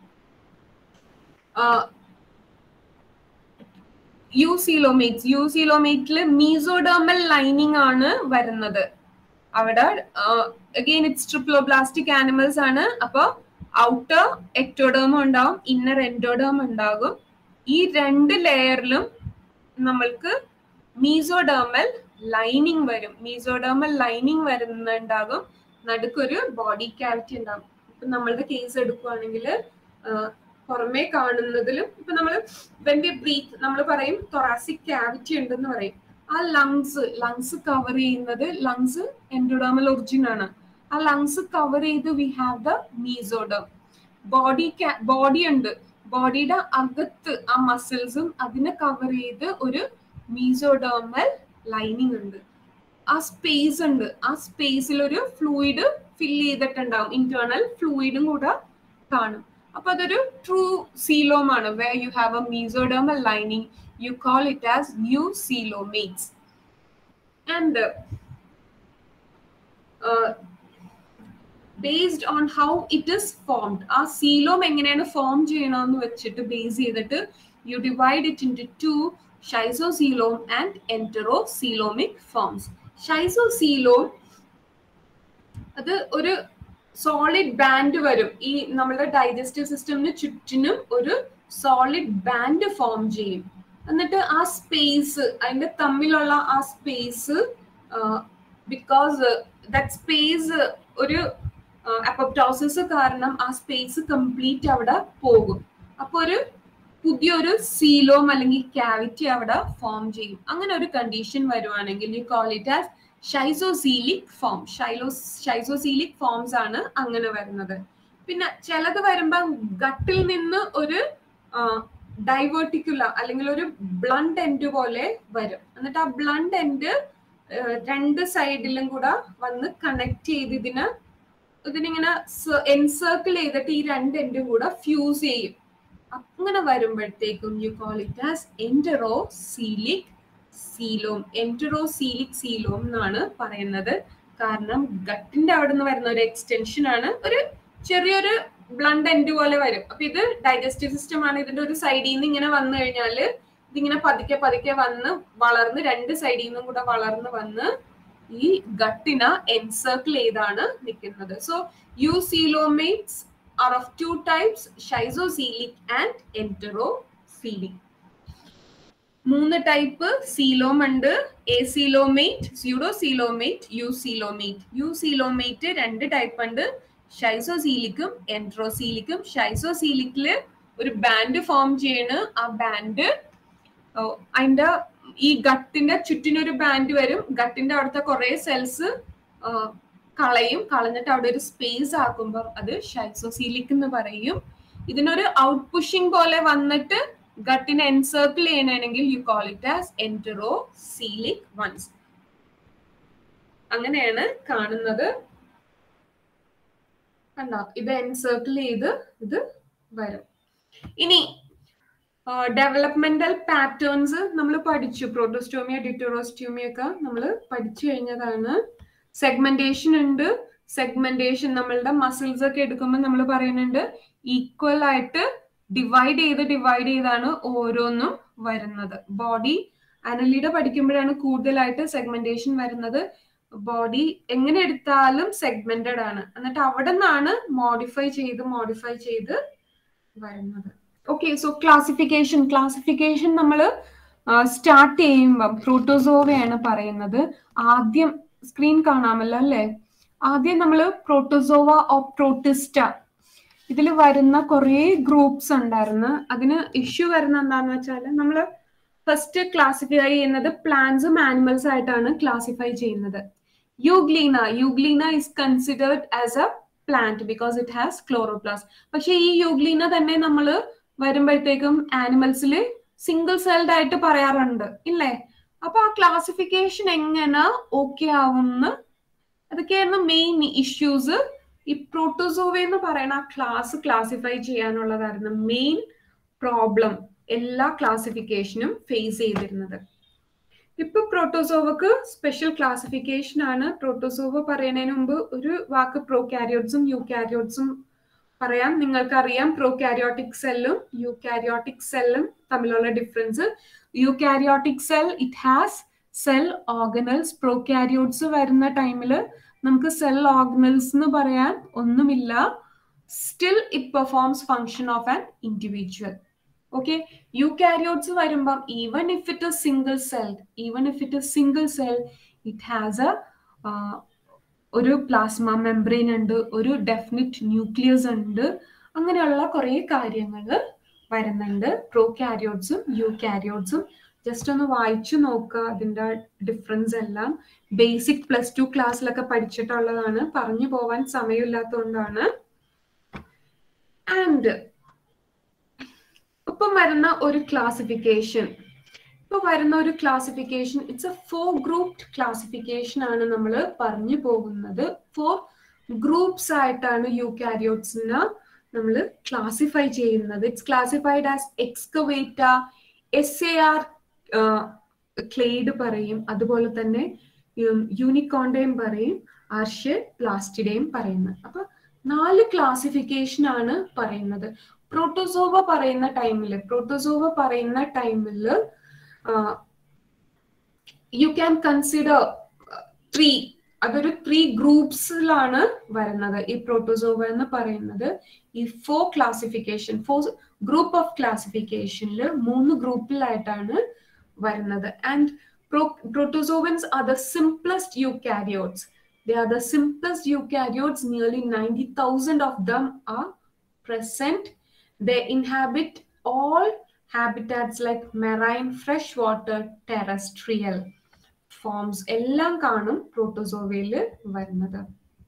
[SPEAKER 1] eucoelomates യൂസീലോമേറ്റില് മീസോഡേമൽ ലൈനിങ് ആണ് വരുന്നത് അവിടെ അഗെയിൻ ഇറ്റ്സ് ട്രിപ്ലോബ്ലാസ്റ്റിക് ആനിമൽസ് ആണ് അപ്പൊ ഔട്ടർ എക്ടോഡേം ഉണ്ടാവും ഇന്നർ എൻഡോഡേം ഉണ്ടാകും ഈ രണ്ട് ലെയറിലും നമ്മൾക്ക് മീസോഡേമൽ ലൈനിങ് വരും മീസോഡേമൽ ലൈനിങ് വരുന്നുണ്ടാകും നടുക്കൊരു ബോഡി ക്യാവിറ്റി ഉണ്ടാകും ഇപ്പൊ നമ്മളുടെ കേസ് എടുക്കുവാണെങ്കിൽ പുറമേ കാണുന്നതിലും ഇപ്പൊ നമ്മൾ വെൻ വി ബ്രീത്ത് നമ്മൾ പറയും തൊറാസിക് ക്യാവിറ്റി ഉണ്ടെന്ന് പറയും ആ ലങ്സ് ലങ്സ് കവർ ചെയ്യുന്നത് ലങ്സ് എൻഡോഡാമൽ ഒറിജിൻ ആണ് ആ ലങ്സ് കവർ ചെയ്ത് we have the mesoderm body body ഉണ്ട് ബോഡിയുടെ അകത്ത് ആ മസിൽസും അതിനെ കവർ ചെയ്ത് ഒരു മീസോഡോമൽ ലൈനിങ് ഉണ്ട് ആ സ്പേസ് ഉണ്ട് ആ സ്പേസിൽ ഒരു ഫ്ലൂയിഡ് ഫിൽ ചെയ്തിട്ടുണ്ടാവും ഇന്റേണൽ ഫ്ലൂയിഡും കൂടെ കാണും അപ്പൊ അതൊരു ട്രൂ സീലോം ആണ് way you have a mesodermal lining you call it as eucoelomates and based on how it is formed ആ സീലോം എങ്ങനെയാണ് ഫോം ചെയ്യണമെന്ന് വെച്ചിട്ട് ബേസ് ചെയ്തിട്ട് you divide it into schizocoelom and enterocoelomic forms schizocoelom അത് ഒരു സോളിഡ് ബാൻഡ് വരും ഈ നമ്മുടെ ഡൈജസ്റ്റീവ് സിസ്റ്റമിന് ചുറ്റിനും ഒരു സോളിഡ് ബാൻഡ് ഫോം ചെയ്യും എന്നിട്ട് ആ സ്പേസ് അതിന്റെ തമ്മിലുള്ള ആ സ്പേസ് ബിക്കോസ് ദാറ്റ് സ്പേസ് ഒരു അപ്പോപ്റ്റോസിസ് കാരണം ആ സ്പേസ് കംപ്ലീറ്റ് അവിടെ പോകും അപ്പൊ ഒരു പുതിയൊരു സീലോം അല്ലെങ്കിൽ ക്യാവിറ്റി അവിടെ ഫോം ചെയ്യും അങ്ങനെ ഒരു കണ്ടീഷൻ വരുവാണെങ്കിൽ you call it as schizocoelic form ഷൈലോ ഷൈസോസീലിക് ഫോംസ് ആണ് അങ്ങനെ വരുന്നത് പിന്നെ ചിലത് വരുമ്പോ ഗട്ടിൽ നിന്ന് ഒരു ഡൈവേർട്ടിക്കുല അല്ലെങ്കിൽ ഒരു ബ്ലണ്ട് എൻഡ് പോലെ വരും എന്നിട്ട് ആ ബ്ലണ്ട് എൻഡ് രണ്ട് സൈഡിലും കൂടെ വന്ന് കണക്ട് ചെയ്ത് ഇതിന് ഇതിനിങ്ങനെ എൻസർക്കിൾ ചെയ്തിട്ട് ഈ രണ്ട് എൻഡും കൂടെ ഫ്യൂസ് ചെയ്യും അങ്ങനെ വരുമ്പോഴത്തേക്കും you call it as enterocoelic coelom enterocoelic coelom എന്നാണ് പറയുന്നത് കാരണം ഗട്ടിന്റെ അവിടെ നിന്ന് വരുന്ന ഒരു എക്സ്റ്റൻഷൻ ആണ് ഒരു ചെറിയൊരു ബ്ലണ്ട് എൻഡ് പോലെ വരും അപ്പൊ ഇത് ഡൈജസ്റ്റീവ് സിസ്റ്റം ആണ് ഇതിന്റെ ഒരു സൈഡിൽ നിന്ന് ഇങ്ങനെ വന്നു കഴിഞ്ഞാല് ഇതിങ്ങനെ പതുക്കെ പതുക്കെ വന്ന് വളർന്ന് രണ്ട് സൈഡിൽ നിന്നും കൂടെ വളർന്ന് വന്ന് ഈ ഗട്ടിന എൻസർക്കിൾ ചെയ്താണ് നിൽക്കുന്നത് so eucoelomates are of two types schizocoelic and enterocoelic മൂന്ന് ടൈപ്പ് സീലോം ഉണ്ട് acoelomate pseudocoelomate eucoelomate eucoelomate രണ്ട് ടൈപ്പ് ഉണ്ട് ഷൈസോസീലിക്കും എൻട്രോസീലിക്കും ഷൈസോസീലിക്കില് ഒരു ബാൻഡ് ഫോം ചെയ്യണ് ആ ബാൻഡ് അതിന്റെ ഈ ഗട്ടിന്റെ ചുറ്റിനൊരു ബാൻഡ് വരും ഗട്ടിന്റെ അവിടുത്തെ കുറെ സെൽസ് കളയും കളഞ്ഞിട്ട് അവിടെ ഒരു സ്പേസ് ആക്കുമ്പോൾ അത് ഷൈസോസീലിക് എന്ന് പറയും ഇതിനൊരു ഔട്ട് പുഷിംഗ് പോലെ വന്നിട്ട് ഗട്ടിനെ എൻസർക്കിൾ ചെയ്യണമെങ്കിൽ you call it as enterocoelic ones അങ്ങനെയാണ് കാണുന്നത് കണ്ടോ ഇത് എൻസർക്കിൾ ചെയ്ത് ഇത് വരും ഇനി ഡെവലപ്മെന്റൽ പാറ്റേൺസ് നമ്മൾ പഠിച്ചു പ്രോട്ടോസ്റ്റോമിയ ഡിറ്റോറോസ്റ്റോമിയ ഒക്കെ നമ്മൾ പഠിച്ചു കഴിഞ്ഞതാണ് സെഗ്മെന്റേഷൻ ഉണ്ട് സെഗ്മെന്റേഷൻ നമ്മളുടെ മസിൽസ് ഒക്കെ എടുക്കുമ്പോൾ നമ്മൾ പറയുന്നുണ്ട് ഈക്വൽ ആയിട്ട് ഡിവൈഡ് ചെയ്ത് ഡിവൈഡ് ചെയ്താണ് ഓരോന്നും വരുന്നത് ബോഡി അനലിയുടെ പഠിക്കുമ്പോഴാണ് കൂടുതലായിട്ട് സെഗ്മെന്റേഷൻ വരുന്നത് ബോഡി എങ്ങനെ എടുത്താലും സെഗ്മെന്റഡ് ആണ് എന്നിട്ട് അവിടെ നിന്നാണ് മോഡിഫൈ ചെയ്ത് മോഡിഫൈ ചെയ്ത് വരുന്നത് ഓക്കെ സോ ക്ലാസിഫിക്കേഷൻ ക്ലാസിഫിക്കേഷൻ നമ്മൾ സ്റ്റാർട്ട് ചെയ്യുമ്പം പ്രോട്ടോസോവയാണ് പറയുന്നത് ആദ്യം സ്ക്രീൻ കാണാമല്ലോ അല്ലേ ആദ്യം നമ്മൾ പ്രോട്ടോസോവ ഓ പ്രോട്ടിസ്റ്റ ഇതിൽ വരുന്ന കുറേ ഗ്രൂപ്പ്സ് ഉണ്ടായിരുന്നു അതിന് ഇഷ്യൂ വരുന്ന എന്താന്ന് വെച്ചാൽ നമ്മൾ ഫസ്റ്റ് ക്ലാസിഫൈ ചെയ്യുന്നത് പ്ലാന്റ്സും ആനിമൽസ് ആയിട്ടാണ് ക്ലാസിഫൈ ചെയ്യുന്നത് Euglena Euglena is considered as a plant because it has chloroplast പക്ഷെ ഈ യൂഗ്ലീന തന്നെ നമ്മൾ വരുമ്പോഴത്തേക്കും ആനിമൽസിൽ സിംഗിൾ സെൽഡ് ആയിട്ട് പറയാറുണ്ട് ഇല്ലേ അപ്പൊ ആ ക്ലാസിഫിക്കേഷൻ എങ്ങനെ ഓക്കെ ആവുമെന്ന് അതൊക്കെയായിരുന്നു മെയിൻ ഇഷ്യൂസ് ഈ പ്രോട്ടോസോവ എന്ന് പറയുന്ന ആ ക്ലാസ് ക്ലാസിഫൈ ചെയ്യാനുള്ളതായിരുന്നു മെയിൻ പ്രോബ്ലം എല്ലാ ക്ലാസിഫിക്കേഷനും ഫേസ് ചെയ്തിരുന്നത് ഇപ്പൊ പ്രോട്ടോസോവക്ക് സ്പെഷ്യൽ ക്ലാസിഫിക്കേഷൻ ആണ് പ്രോട്ടോസോവ പറയുന്നതിന് മുമ്പ് ഒരു വാക്ക് പ്രോകാരിയോട്സും യൂകാരിയോട്സും പറയാം നിങ്ങൾക്കറിയാം പ്രോകാരിയോട്ടിക് സെല്ലും യൂകാരിയോട്ടിക് സെല്ലും തമ്മിലുള്ള difference eukaryotic cell it has cell organelles prokaryotes വരുന്ന ടൈമിൽ നമുക്ക് സെൽ ഓർഗനൽസ് എന്ന് പറയാൻ ഒന്നുമില്ല still it performs function of an individual okay eukaryotes വരുമ്പം even if it is single cell even if it is single cell it has a ഒരു പ്ലാസ്മ മെംബ്രെയിൻ ഉണ്ട് ഒരു ഡെഫിനിറ്റ് ന്യൂക്ലിയസ് ഉണ്ട് അങ്ങനെയുള്ള കുറേ കാര്യങ്ങൾ വരുന്നുണ്ട് പ്രോ കാരിയോട്സും യു കാരിയോട്സും ജസ്റ്റ് ഒന്ന് വായിച്ചു നോക്കുക അതിന്റെ ഡിഫറൻസ് എല്ലാം ബേസിക് പ്ലസ് ടു ക്ലാസ്സിലൊക്കെ പഠിച്ചിട്ടുള്ളതാണ് പറഞ്ഞു പോവാൻ സമയമില്ലാത്തതുകൊണ്ടാണ് ആൻഡ് ഇപ്പം വരുന്ന ഒരു ക്ലാസിഫിക്കേഷൻ ഇപ്പൊ വരുന്ന ഒരു classification it's a four group classification ആണ് നമ്മൾ പറഞ്ഞു പോകുന്നത് ഫോർ ഗ്രൂപ്പ്സ് ആയിട്ടാണ് യു കാരിയോട്സിന് നമ്മൾ ക്ലാസിഫൈ ചെയ്യുന്നത് it's classified as excavata S A R clade പറയും അതുപോലെ തന്നെ യൂണിക്കോണ്ടയും പറയും ആർഷ്യ പ്ലാസ്റ്റിഡയും പറയുന്നത് അപ്പൊ നാല് ക്ലാസിഫിക്കേഷൻ ആണ് പറയുന്നത് പ്രോട്ടോസോവ പറയുന്ന ടൈമില് പ്രോട്ടോസോവ പറയുന്ന ടൈമില് യു ക്യാൻ കൺസിഡർ ത്രീ അതൊരു ത്രീ ഗ്രൂപ്പ്സിലാണ് വരുന്നത് ഈ പ്രോട്ടോസോവ എന്ന് പറയുന്നത് ഈ four classification four group of ക്ലാസിഫിക്കേഷനിൽ മൂന്ന് ഗ്രൂപ്പിലായിട്ടാണ് വരുന്നത് and protozoans are the simplest eukaryotes they are the simplest eukaryotes nearly ninety thousand of them are present they inhabit all habitats like marine freshwater terrestrial forms എല്ലാം കാണും പ്രോട്ടോസോവയിൽ വരുന്നത്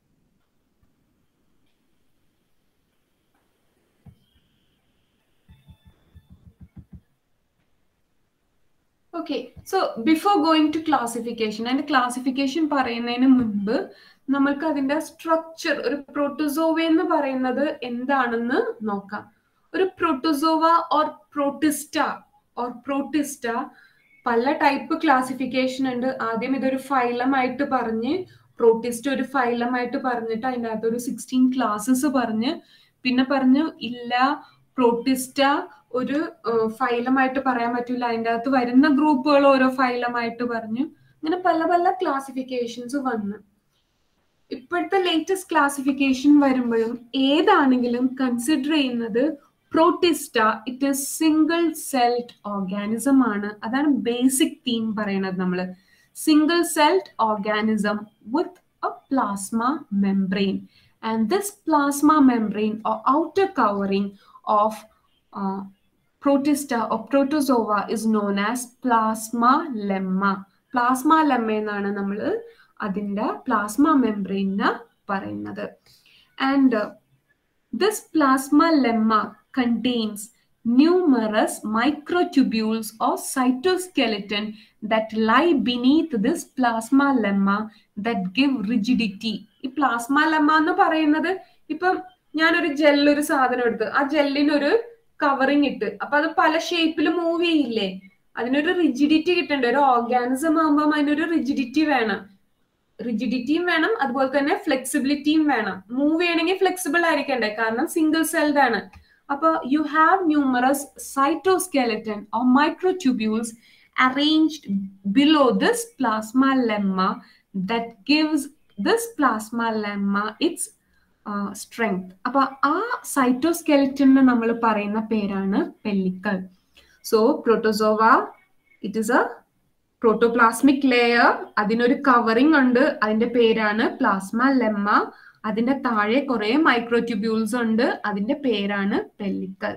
[SPEAKER 1] okay so before going to classification അതിന്റെ ക്ലാസിഫിക്കേഷൻ പറയുന്നതിന് മുൻപ് നമ്മൾക്ക് അതിന്റെ സ്ട്രക്ചർ ഒരു പ്രോട്ടോസോവ എന്ന് പറയുന്നത് എന്താണെന്ന് നോക്കാം ഒരു protozoa or protista or protista പല ടൈപ്പ് ക്ലാസിഫിക്കേഷൻ ഉണ്ട് ആദ്യം ഇതൊരു ഫൈലം ആയിട്ട് പറഞ്ഞ് പ്രോട്ടിസ്റ്റ് ഒരു ഫൈലം ആയിട്ട് പറഞ്ഞിട്ട് അതിൻ്റെ അകത്ത് ഒരു സിക്സ്റ്റീൻ ക്ലാസ്സസ് പറഞ്ഞ് പിന്നെ പറഞ്ഞു ഇല്ല പ്രോട്ടിസ്റ്റ ഒരു ഫൈലമായിട്ട് പറയാൻ പറ്റില്ല അതിൻ്റെ അകത്ത് വരുന്ന ഗ്രൂപ്പുകൾ ഓരോ ഫൈലമായിട്ട് പറഞ്ഞു അങ്ങനെ പല പല ക്ലാസിഫിക്കേഷൻസ് വന്ന് ഇപ്പോഴത്തെ ലേറ്റസ്റ്റ് ക്ലാസിഫിക്കേഷൻ വരുമ്പോഴും ഏതാണെങ്കിലും കൺസിഡർ ചെയ്യുന്നത് protista it is single celled organism ആണ് അതാണ് ബേസിക് തീം പറയുന്നത് നമ്മൾ single celled organism with a plasma membrane and this plasma membrane or outer covering of protista or protozoa is known as plasmalemma plasmalemma എന്നാണ് നമ്മൾ അതിൻ്റെ പ്ലാസ്മ മെംബ്രെയിന് പറയുന്നത് and this plasmalemma contains numerous microtubules or cytoskeleton that lie beneath this plasma lemma that give rigidity ഈ പ്ലാസ്മ ലെമ്മ എന്ന് പറയുന്നത് ഇപ്പം ഞാനൊരു ജെല്ലൊരു സാധനം എടുത്ത് ആ ജെല്ലിനൊരു കവറിങ് ഇട്ട് അപ്പൊ അത് പല ഷേപ്പിൽ മൂവ് ചെയ്യില്ലേ അതിനൊരു റിജിഡിറ്റി കിട്ടണ്ടേ ഒരു ഓർഗാനിസം ആകുമ്പോൾ അതിനൊരു റിജിഡിറ്റി വേണം റിജിഡിറ്റിയും വേണം അതുപോലെ തന്നെ ഫ്ലെക്സിബിലിറ്റിയും വേണം മൂവ് ചെയ്യണമെങ്കിൽ ഫ്ലെക്സിബിൾ ആയിരിക്കണ്ടേ കാരണം സിംഗിൾ സെൽഡ് ആണ് അപ്പോൾ you have numerous cytoskeleton or microtubules arranged below this plasmalemma that gives this plasmalemma its strength അപ്പൊ ആ സൈറ്റോസ്കെലറ്റന് നമ്മൾ പറയുന്ന പേരാണ് pellicle so protozoa it is a protoplasmic layer അതിനൊരു കവറിംഗ് ഉണ്ട് അതിന്റെ പേരാണ് പ്ലാസ്മ ലെമ്മ അതിന്റെ താഴെ കുറെ മൈക്രോട്യൂബ്യൂൾസ് ഉണ്ട് അതിന്റെ പേരാണ് pellicle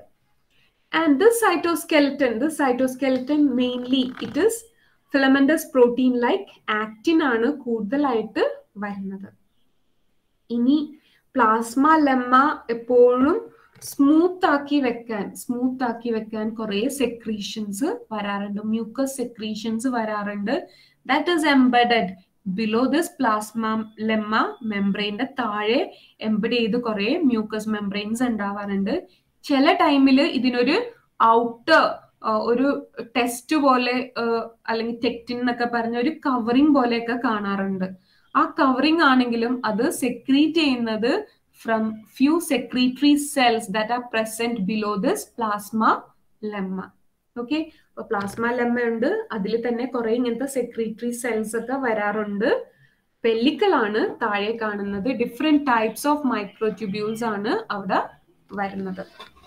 [SPEAKER 1] and this cytoskeleton this cytoskeleton mainly it is filamentous protein like actin ആണ് കൂടുതലായിട്ട് വരുന്നത് ഇനി പ്ലാസ്മ ലെമ്മ എപ്പോഴും സ്മൂത്ത് ആക്കി വെക്കാൻ സ്മൂത്ത് ആക്കി വെക്കാൻ കുറെ സെക്രീഷൻസ് വരാറുണ്ട് മ്യൂക്കസ് സെക്രീഷൻസ് വരാറുണ്ട് that is embedded below this plasmalemma മെംബ്രെയിന്റെ താഴെ എംബഡ് ചെയ്ത് കുറെ മ്യൂക്കസ് മെംബ്രെയിൻസ് ഉണ്ടാവാറുണ്ട് ചില ടൈമിൽ ഇതിനൊരു ഔട്ടർ ഒരു ടെസ്റ്റ് പോലെ അല്ലെങ്കിൽ ടെക്റ്റിൻ എന്നൊക്കെ പറഞ്ഞ ഒരു കവറിംഗ് പോലെയൊക്കെ കാണാറുണ്ട് ആ കവറിംഗ് ആണെങ്കിലും അത് സെക്രീറ്റ് ചെയ്യുന്നത് from few secretory cells that are present below this plasmalemma okay അപ്പൊ പ്ലാസ്മ ലെമ്മ ഉണ്ട് അതിൽ തന്നെ കുറെ ഇങ്ങനത്തെ സെക്രീറ്ററി സെൽസ് ഒക്കെ വരാറുണ്ട് പെല്ലിക്കളാണ് താഴെ കാണുന്നത് ഡിഫറെന്റ് ടൈപ്സ് ഓഫ് മൈക്രോട്യൂബ്യൂൾസ് ആണ് അവിടെ വരുന്നത്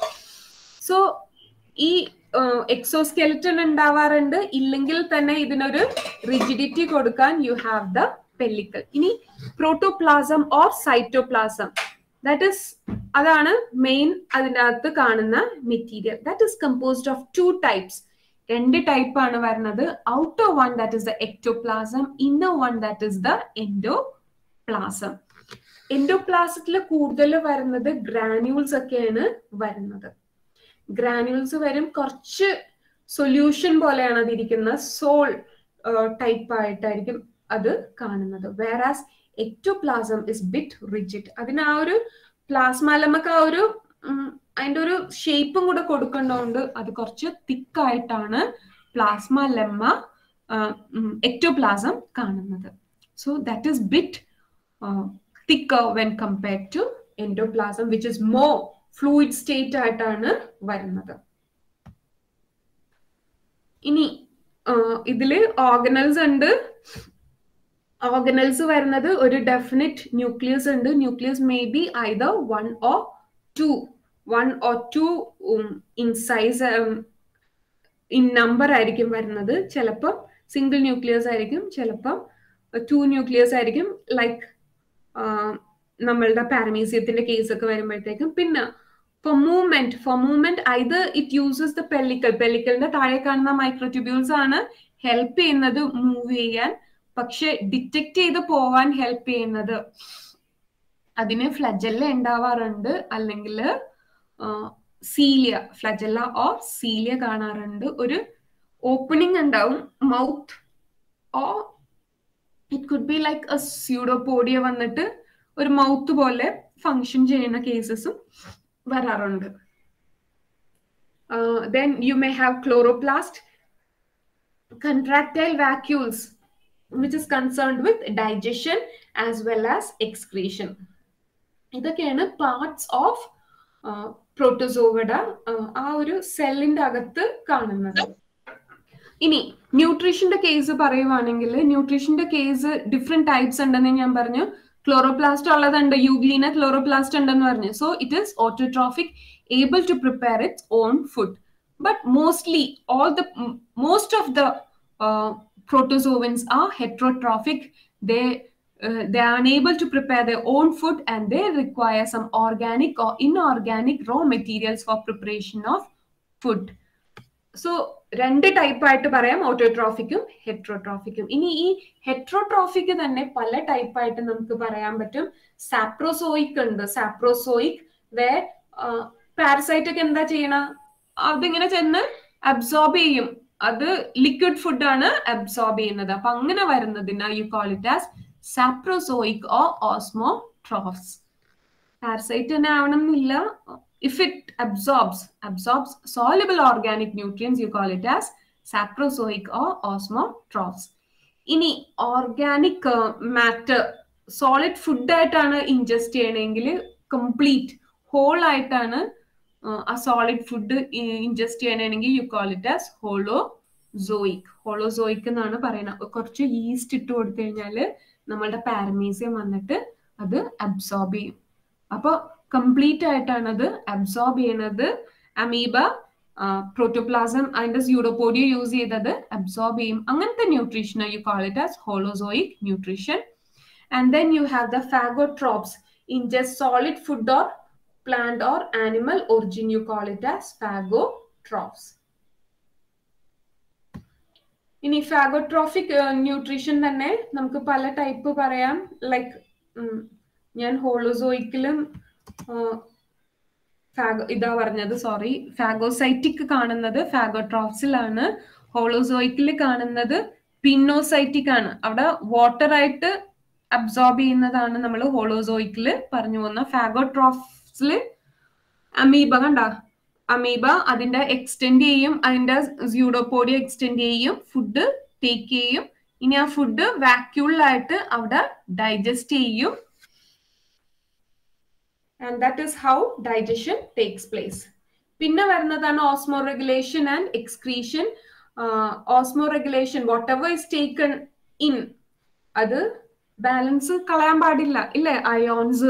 [SPEAKER 1] സോ ഈ എക്സോസ്കെലറ്റൺ ഉണ്ടാവാറുണ്ട് ഇല്ലെങ്കിൽ തന്നെ ഇതിനൊരു റിജിഡിറ്റി കൊടുക്കാൻ യു ഹാവ് ദ പെല്ലിക്കൽ ഇനി protoplasm or cytoplasm that is അതാണ് മെയിൻ അതിൻ്റെ അകത്ത് കാണുന്ന material that is composed of two types രണ്ട് ടൈപ്പ് ആണ് വരുന്നത് outer one that is the ectoplasm inner one that is the endoplasm എൻഡോപ്ലാസത്തിൽ കൂടുതൽ വരുന്നത് ഗ്രാന്യൂൾസ് ഒക്കെയാണ് വരുന്നത് ഗ്രാന്യൂൾസ് വരും കുറച്ച് സൊല്യൂഷൻ പോലെയാണ് അതിരിക്കുന്ന സോൾ ടൈപ്പ് ആയിട്ടായിരിക്കും അത് കാണുന്നത് whereas ectoplasm is bit rigid അതിന് ആ ഒരു പ്ലാസ്മാലമക്ക് ആ ഒരു അതിന്റെ ഒരു ഷേപ്പും കൂടെ കൊടുക്കേണ്ടതുകൊണ്ട് അത് കുറച്ച് തിക്കായിട്ടാണ് പ്ലാസ്മ ലെമ്മ എക്ടോപ്ലാസം കാണുന്നത് so that is bit thicker when compared to endoplasm which is more fluid state ആയിട്ടാണ് വരുന്നത് ഇനി ഇതില് ഓർഗനൽസ് ഉണ്ട് ഓർഗനൽസ് വരുന്നത് ഒരു ഡെഫിനിറ്റ് ന്യൂക്ലിയസ് ഉണ്ട് nucleus may be either one or two one or two in size in number ആയിരിക്കും വരുന്നത് ചിലപ്പം സിംഗിൾ ന്യൂക്ലിയസ് ആയിരിക്കും ചിലപ്പം ടു ന്യൂക്ലിയസ് ആയിരിക്കും ലൈക്ക് നമ്മളുടെ പാരമീസിയത്തിന്റെ കേസ് ഒക്കെ വരുമ്പോഴത്തേക്കും പിന്നെ for movement for movement either it uses the pellicle പെല്ലിക്കലിന്റെ താഴെ കാണുന്ന മൈക്രോട്യൂബ്യൂൾസ് ആണ് ഹെൽപ്പ് ചെയ്യുന്നത് മൂവ് ചെയ്യാൻ പക്ഷെ ഡിറ്റക്ട് ചെയ്ത് പോവാൻ ഹെൽപ്പ് ചെയ്യുന്നത് അതിന് ഫ്ലജല്ല ഉണ്ടാവാറുണ്ട് അല്ലെങ്കിൽ സീലിയ ഫ്ലജല്ല ഓർ സീലിയ കാണാറുണ്ട് ഒരു ഓപ്പണിംഗ് ഉണ്ടാവും mouth or it could be like a pseudopodia വന്നിട്ട് ഒരു മൗത്ത് പോലെ ഫങ്ഷൻ ചെയ്യുന്ന കേസസും വരാറുണ്ട് then you may have chloroplast contractile vacuoles which is concerned with digestion as well as excretion ഇതൊക്കെയാണ് പാർട്സ് ഓഫ് പ്രോട്ടോസോവഡ ആ ഒരു സെല്ലിന്റെ അകത്ത് കാണുന്നത് ഇനി ന്യൂട്രീഷന്റെ കേസ് പറയുവാണെങ്കിൽ ന്യൂട്രീഷന്റെ കേസ് ഡിഫറെന്റ് ടൈപ്സ് ഉണ്ടെന്ന് ഞാൻ പറഞ്ഞു ക്ലോറോപ്ലാസ്റ്റ് ഉള്ളതുണ്ട് യൂഗ്ലീന ക്ലോറോപ്ലാസ്റ്റ് ഉണ്ടെന്ന് പറഞ്ഞു so it is autotrophic able to prepare its own food but mostly all the most of the uh, protozoans are heterotrophic they uh, they are unable to prepare their own food and they require some organic or inorganic raw materials for preparation of food സോ രണ്ട് ടൈപ്പ് ആയിട്ട് പറയാം ഓട്ടോട്രോഫിക്കും ഹെട്രോട്രോഫിക്കും ഇനി ഈ ഹെട്രോട്രോഫിക് തന്നെ പല ടൈപ്പ് ആയിട്ട് നമുക്ക് പറയാൻ പറ്റും സാപ്രോസോയിക് ഉണ്ട് സാപ്രോസോയിക് വേ പാരസൈറ്റ് ഒക്കെ എന്താ ചെയ്യണ അതിങ്ങനെ ചെന്ന് അബ്സോർബ് ചെയ്യും അത് ലിക്വിഡ് ഫുഡാണ് അബ്സോർബ് ചെയ്യുന്നത് അപ്പൊ അങ്ങനെ വരുന്നതിന് you call it as saprozoic or osmotrophs parasite തന്നെ ആവണം എന്നില്ല if it absorbs absorbs soluble organic nutrients you call it as saprozoic or osmotrophs ഇനി ഓർഗാനിക് മാറ്റർ സോളിഡ് ഫുഡ് ആയിട്ടാണ് ഇൻജസ്റ്റ് ചെയ്യണമെങ്കിൽ കംപ്ലീറ്റ് ഹോൾ ആയിട്ടാണ് ആ സോളിഡ് ഫുഡ് ഇൻജസ്റ്റ് ചെയ്യണമെങ്കിൽ you call it as holozoic holozoic എന്നാണ് പറയുന്നത് കുറച്ച് ഈസ്റ്റ് ഇട്ട് കൊടുത്തു കഴിഞ്ഞാൽ നമ്മളുടെ പാരമീസിയം വന്നിട്ട് അത് അബ്സോർബ് ചെയ്യും അപ്പോൾ കംപ്ലീറ്റ് ആയിട്ടാണ് അത് അബ്സോർബ് ചെയ്യുന്നത് അമീബ പ്രോട്ടോപ്ലാസം അതിന്റെ സ്യൂഡോപോഡിയ യൂസ് ചെയ്തത് അബ്സോർബ് ചെയ്യും അങ്ങനത്തെ nutrition you call it as holozoic nutrition and then you have the phagotrophs ingest solid food or plant or animal origin you call it as phagotrophs ഇനി ഫാഗോട്രോഫിക് ന്യൂട്രീഷൻ തന്നെ നമുക്ക് പല ടൈപ്പ് പറയാം ലൈക്ക് ഞാൻ ഹോളോസോയിക്കിലും ഫാഗോ ഇതാ പറഞ്ഞത് സോറി ഫാഗോസൈറ്റിക് കാണുന്നത് ഫാഗോട്രോപ്സിലാണ് ഹോളോസോയിക്കിൽ കാണുന്നത് പിന്നോസൈറ്റിക് ആണ് അവിടെ വാട്ടർ ആയിട്ട് അബ്സോർബ് ചെയ്യുന്നതാണ് നമ്മൾ ഹോളോസോയിക്കിൽ പറഞ്ഞു പോകുന്ന ഫാഗോട്രോപ്സിൽ അമീബ കണ്ട അമീബ അതിന്റെ എക്സ്റ്റെൻഡ് ചെയ്യും അതിന്റെ സ്യൂഡോപോഡിയ എക്സ്റ്റെൻഡ് ചെയ്യും ഫുഡ് ടേക്ക് ചെയ്യും ഇനി ആ ഫുഡ് വാക്യൂളിലായിട്ട് അവിടെ ഡൈജസ്റ്റ് ചെയ്യും and that is how digestion takes place പിന്നെ വരുന്നതാണ് osmoregulation and excretion osmoregulation whatever is taken in അത് ബാലൻസ് കളയാൻ പാടില്ല ഇല്ലേ അയോൺസ്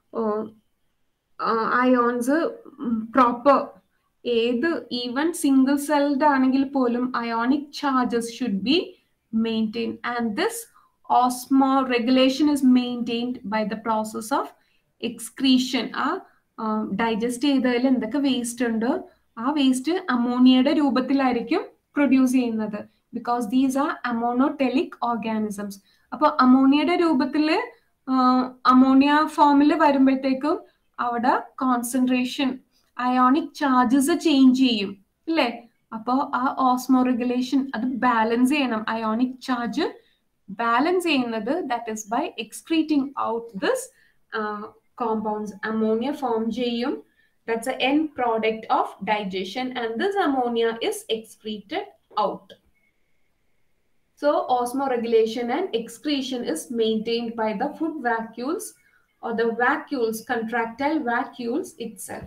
[SPEAKER 1] അയോൺസ് പ്രോപ്പർ ഏത് ഈവൻ സിംഗിൾ സെൽഡ് ആണെങ്കിൽ പോലും ionic charges should be maintain and this osmoregulation is maintained by the process of excretion ആ ഡൈജസ്റ്റ് ചെയ്തതിൽ എന്തൊക്കെ വേസ്റ്റ് ഉണ്ട് ആ വേസ്റ്റ് അമോണിയയുടെ രൂപത്തിലായിരിക്കും പ്രൊഡ്യൂസ് ചെയ്യുന്നത് because these are ammonotelic organisms അപ്പൊ അമോണിയയുടെ രൂപത്തിൽ അമോണിയ ഫോമിൽ വരുമ്പോഴത്തേക്കും അവിടെ കോൺസെൻട്രേഷൻ അയോണിക് ചാർജസ് ചേഞ്ച് ചെയ്യും അല്ലേ അപ്പോൾ ആ ഓസ്മോ റെഗുലേഷൻ അത് ബാലൻസ് ചെയ്യണം അയോണിക് ചാർജ് ബാലൻസ് ചെയ്യുന്നത് that is by excreting out this compounds ammonia form ചെയ്യും that's a end product of digestion and this ammonia is excreted out So osmoregulation and excretion is maintained by the food vacuoles or the vacuoles, contractile vacuoles itself.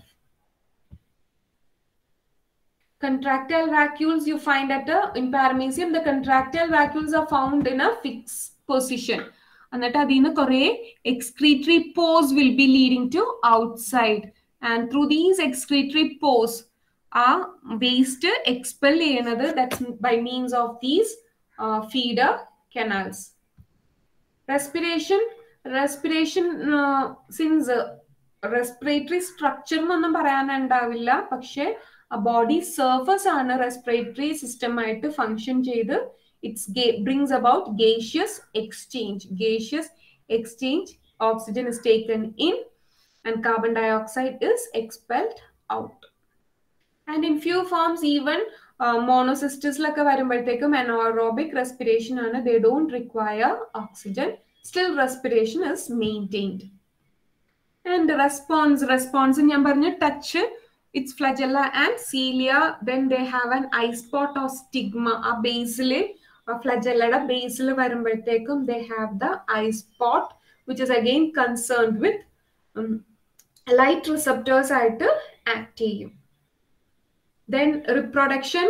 [SPEAKER 1] Contractile vacuoles you find at a, in paramecium, the contractile vacuoles are found in a fixed position. എന്നിട്ട് അതിൽ നിന്ന് കുറെ excretory pores will be leading to outside and through these excretory pores ആ വേസ്റ്റ് എക്സ്പെൽ ചെയ്യുന്നത് that's by means of these feeder canals respiration respiration since respiratory structure എന്നൊന്നും പറയാനുണ്ടാവില്ല പക്ഷെ ബോഡി സർഫസ് ആണ് റെസ്പിറേറ്ററി സിസ്റ്റമായിട്ട് ഫങ്ഷൻ ചെയ്ത് it's brings about gaseous exchange gaseous exchange oxygen is taken in and carbon dioxide is expelled out and in few forms even മോണോസിസ്റ്റസിലൊക്കെ വരുമ്പോഴത്തേക്കും അനോറോബിക് റെസ്പിറേഷൻ ആണ് they don't require oxygen still respiration is maintained and response response ഞാൻ പറഞ്ഞു touch it's flagella and cilia then they have an eye spot of stigma ആ ബേസിൽ ഫ്ലജല്ലയുടെ ബേസിൽ വരുമ്പോഴത്തേക്കും they have the eye spot which is again concerned with light receptors ആയിട്ട് ആക്ട് ചെയ്യും then reproduction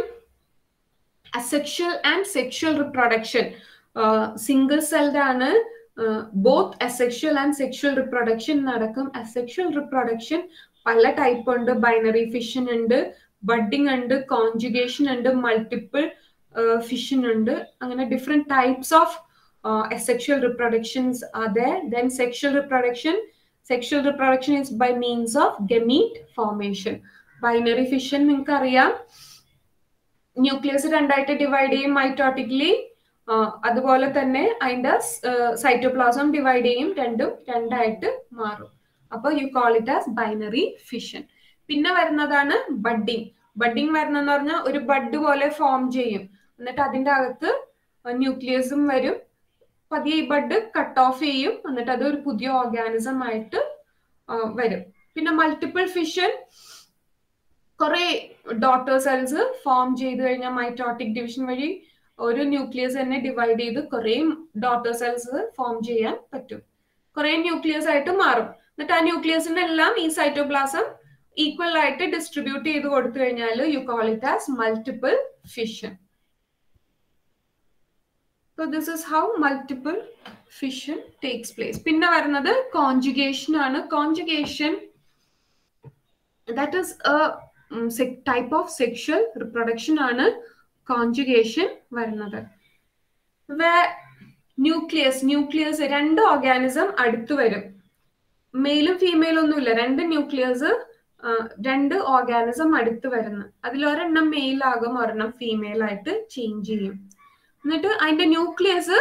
[SPEAKER 1] asexual and sexual reproduction uh, single celled ആണ് both asexual and sexual reproduction നടക്കും അസെക്ഷൽ റിപ്രൊഡക്ഷൻ പല ടൈപ്പ് ഉണ്ട് ബൈനറി ഫിഷൻ ഉണ്ട് ബഡിങ് ഉണ്ട് കോൺജുഗേഷൻ ഉണ്ട് മൾട്ടിപ്പിൾ ഫിഷൻ ഉണ്ട് അങ്ങനെ different types of asexual reproductions are there then sexual reproduction sexual reproduction is by means of gamete formation binary fission നിങ്ങൾക്ക് അറിയാം ന്യൂക്ലിയസ് രണ്ടായിട്ട് ഡിവൈഡ് ചെയ്യും മൈറ്റോട്ടിക്കലി അതുപോലെ തന്നെ അതിന്റെ സൈറ്റോപ്ലാസം ഡിവൈഡ് ചെയ്യും രണ്ടും രണ്ടായിട്ട് മാറും അപ്പൊ you call it as binary fission പിന്നെ വരുന്നതാണ് ബഡ്ഡിങ് ബഡ്ഡിങ് വരുന്നെന്ന് പറഞ്ഞാൽ ഒരു ബഡ് പോലെ ഫോം ചെയ്യും എന്നിട്ട് അതിന്റെ അകത്ത് ന്യൂക്ലിയസും വരും പതിയെ ഈ ബഡ് കട്ട് ഓഫ് ചെയ്യും എന്നിട്ട് അത് ഒരു പുതിയ ഓർഗാനിസം ആയിട്ട് വരും പിന്നെ മൾട്ടിപ്പിൾ ഫിഷൻ കുറെ ഡോട്ടർ സെൽസ് ഫോം ചെയ്ത് കഴിഞ്ഞാൽ മൈറ്റോട്ടിക് ഡിവിഷൻ വഴി ഒരു ന്യൂക്ലിയസ് തന്നെ ഡിവൈഡ് ചെയ്ത് കുറെ ഡോട്ടർ സെൽസ് ഫോം ചെയ്യാൻ പറ്റും കുറെ ന്യൂക്ലിയസ് ആയിട്ട് മാറും എന്നിട്ട് ആ ന്യൂക്ലിയസിന്റെ എല്ലാം ഈ സൈറ്റോപ്ലാസം ഈക്വൽ ആയിട്ട് ഡിസ്ട്രിബ്യൂട്ട് ചെയ്ത് കൊടുത്തു കഴിഞ്ഞാൽ you call it as multiple fission so this is how multiple fission takes place പിന്നെ വരുന്നത് കോൺജുഗേഷൻ ആണ് conjugation that is type of sexual reproduction ആണ് കോൺജുഗേഷൻ വരുന്നത് ന്യൂക്ലിയസ് ന്യൂക്ലിയസ് രണ്ട് ഓർഗാനിസം അടുത്ത് വരും മെയിലും ഫീമെയിലും ഒന്നുമില്ല രണ്ട് ന്യൂക്ലിയസ് രണ്ട് ഓർഗാനിസം അടുത്ത് വരുന്നു അതിൽ ഒരെണ്ണം മെയിൽ ആകും ഒരെണ്ണം ഫീമെയിൽ ആയിട്ട് ചേഞ്ച് ചെയ്യും എന്നിട്ട് അതിന്റെ ന്യൂക്ലിയസ്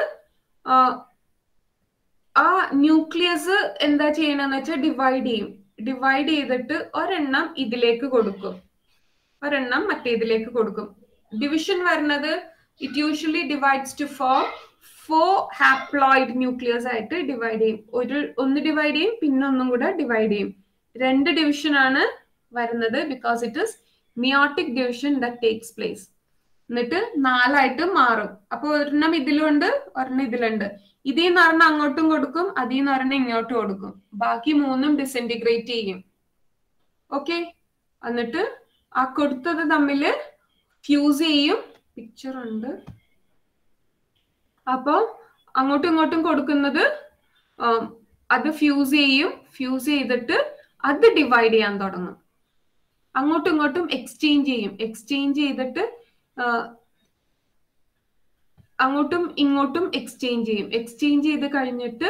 [SPEAKER 1] ആ ന്യൂക്ലിയസ് എന്താ ചെയ്യണമെന്ന് വെച്ചാൽ ഡിവൈഡ് ചെയ്യും ഡിവൈഡ് ചെയ്തിട്ട് ഒരെണ്ണം ഇതിലേക്ക് കൊടുക്കും ഒരെണ്ണം മറ്റേതിലേക്ക് കൊടുക്കും ഡിവിഷൻ വരുന്നത് it usually divides to four four haploid nucleus ആയിട്ട് ഡിവൈഡ് ചെയ്യും ഒരു ഒന്ന് ഡിവൈഡ് ചെയ്യും പിന്നെ ഒന്നും കൂടെ ഡിവൈഡ് ചെയ്യും രണ്ട് ഡിവിഷൻ ആണ് വരുന്നത് because it is meiotic division that takes place എന്നിട്ട് നാലായിട്ട് മാറും അപ്പൊ ഒരെണ്ണം ഇതിലുണ്ട് ഒരെണ്ണം ഇതിലുണ്ട് ഇതിൽ നിന്ന് ഒരെണ്ണം അങ്ങോട്ടും കൊടുക്കും അതിൽ നിന്ന് ഒരെണ്ണം ഇങ്ങോട്ടും കൊടുക്കും ബാക്കി മൂന്നും ഡിസിൻറ്റിഗ്രേറ്റ് ചെയ്യും ഓക്കെ എന്നിട്ട് ആ കൊടുത്തത് തമ്മിൽ ഫ്യൂസ് ചെയ്യും പിക്ചർ ഉണ്ട് അപ്പോൾ അങ്ങോട്ടും ഇങ്ങോട്ടും കൊടുക്കുന്നത് അത് ഫ്യൂസ് ചെയ്യും ഫ്യൂസ് ചെയ്തിട്ട് അത് ഡിവൈഡ് ചെയ്യാൻ തുടങ്ങും അങ്ങോട്ടും ഇങ്ങോട്ടും എക്സ്ചേഞ്ച് ചെയ്യും എക്സ്ചേഞ്ച് ചെയ്തിട്ട് അങ്ങോട്ടും ഇങ്ങോട്ടും എക്സ്ചേഞ്ച് ചെയ്യും എക്സ്ചേഞ്ച് ചെയ്ത് കഴിഞ്ഞിട്ട്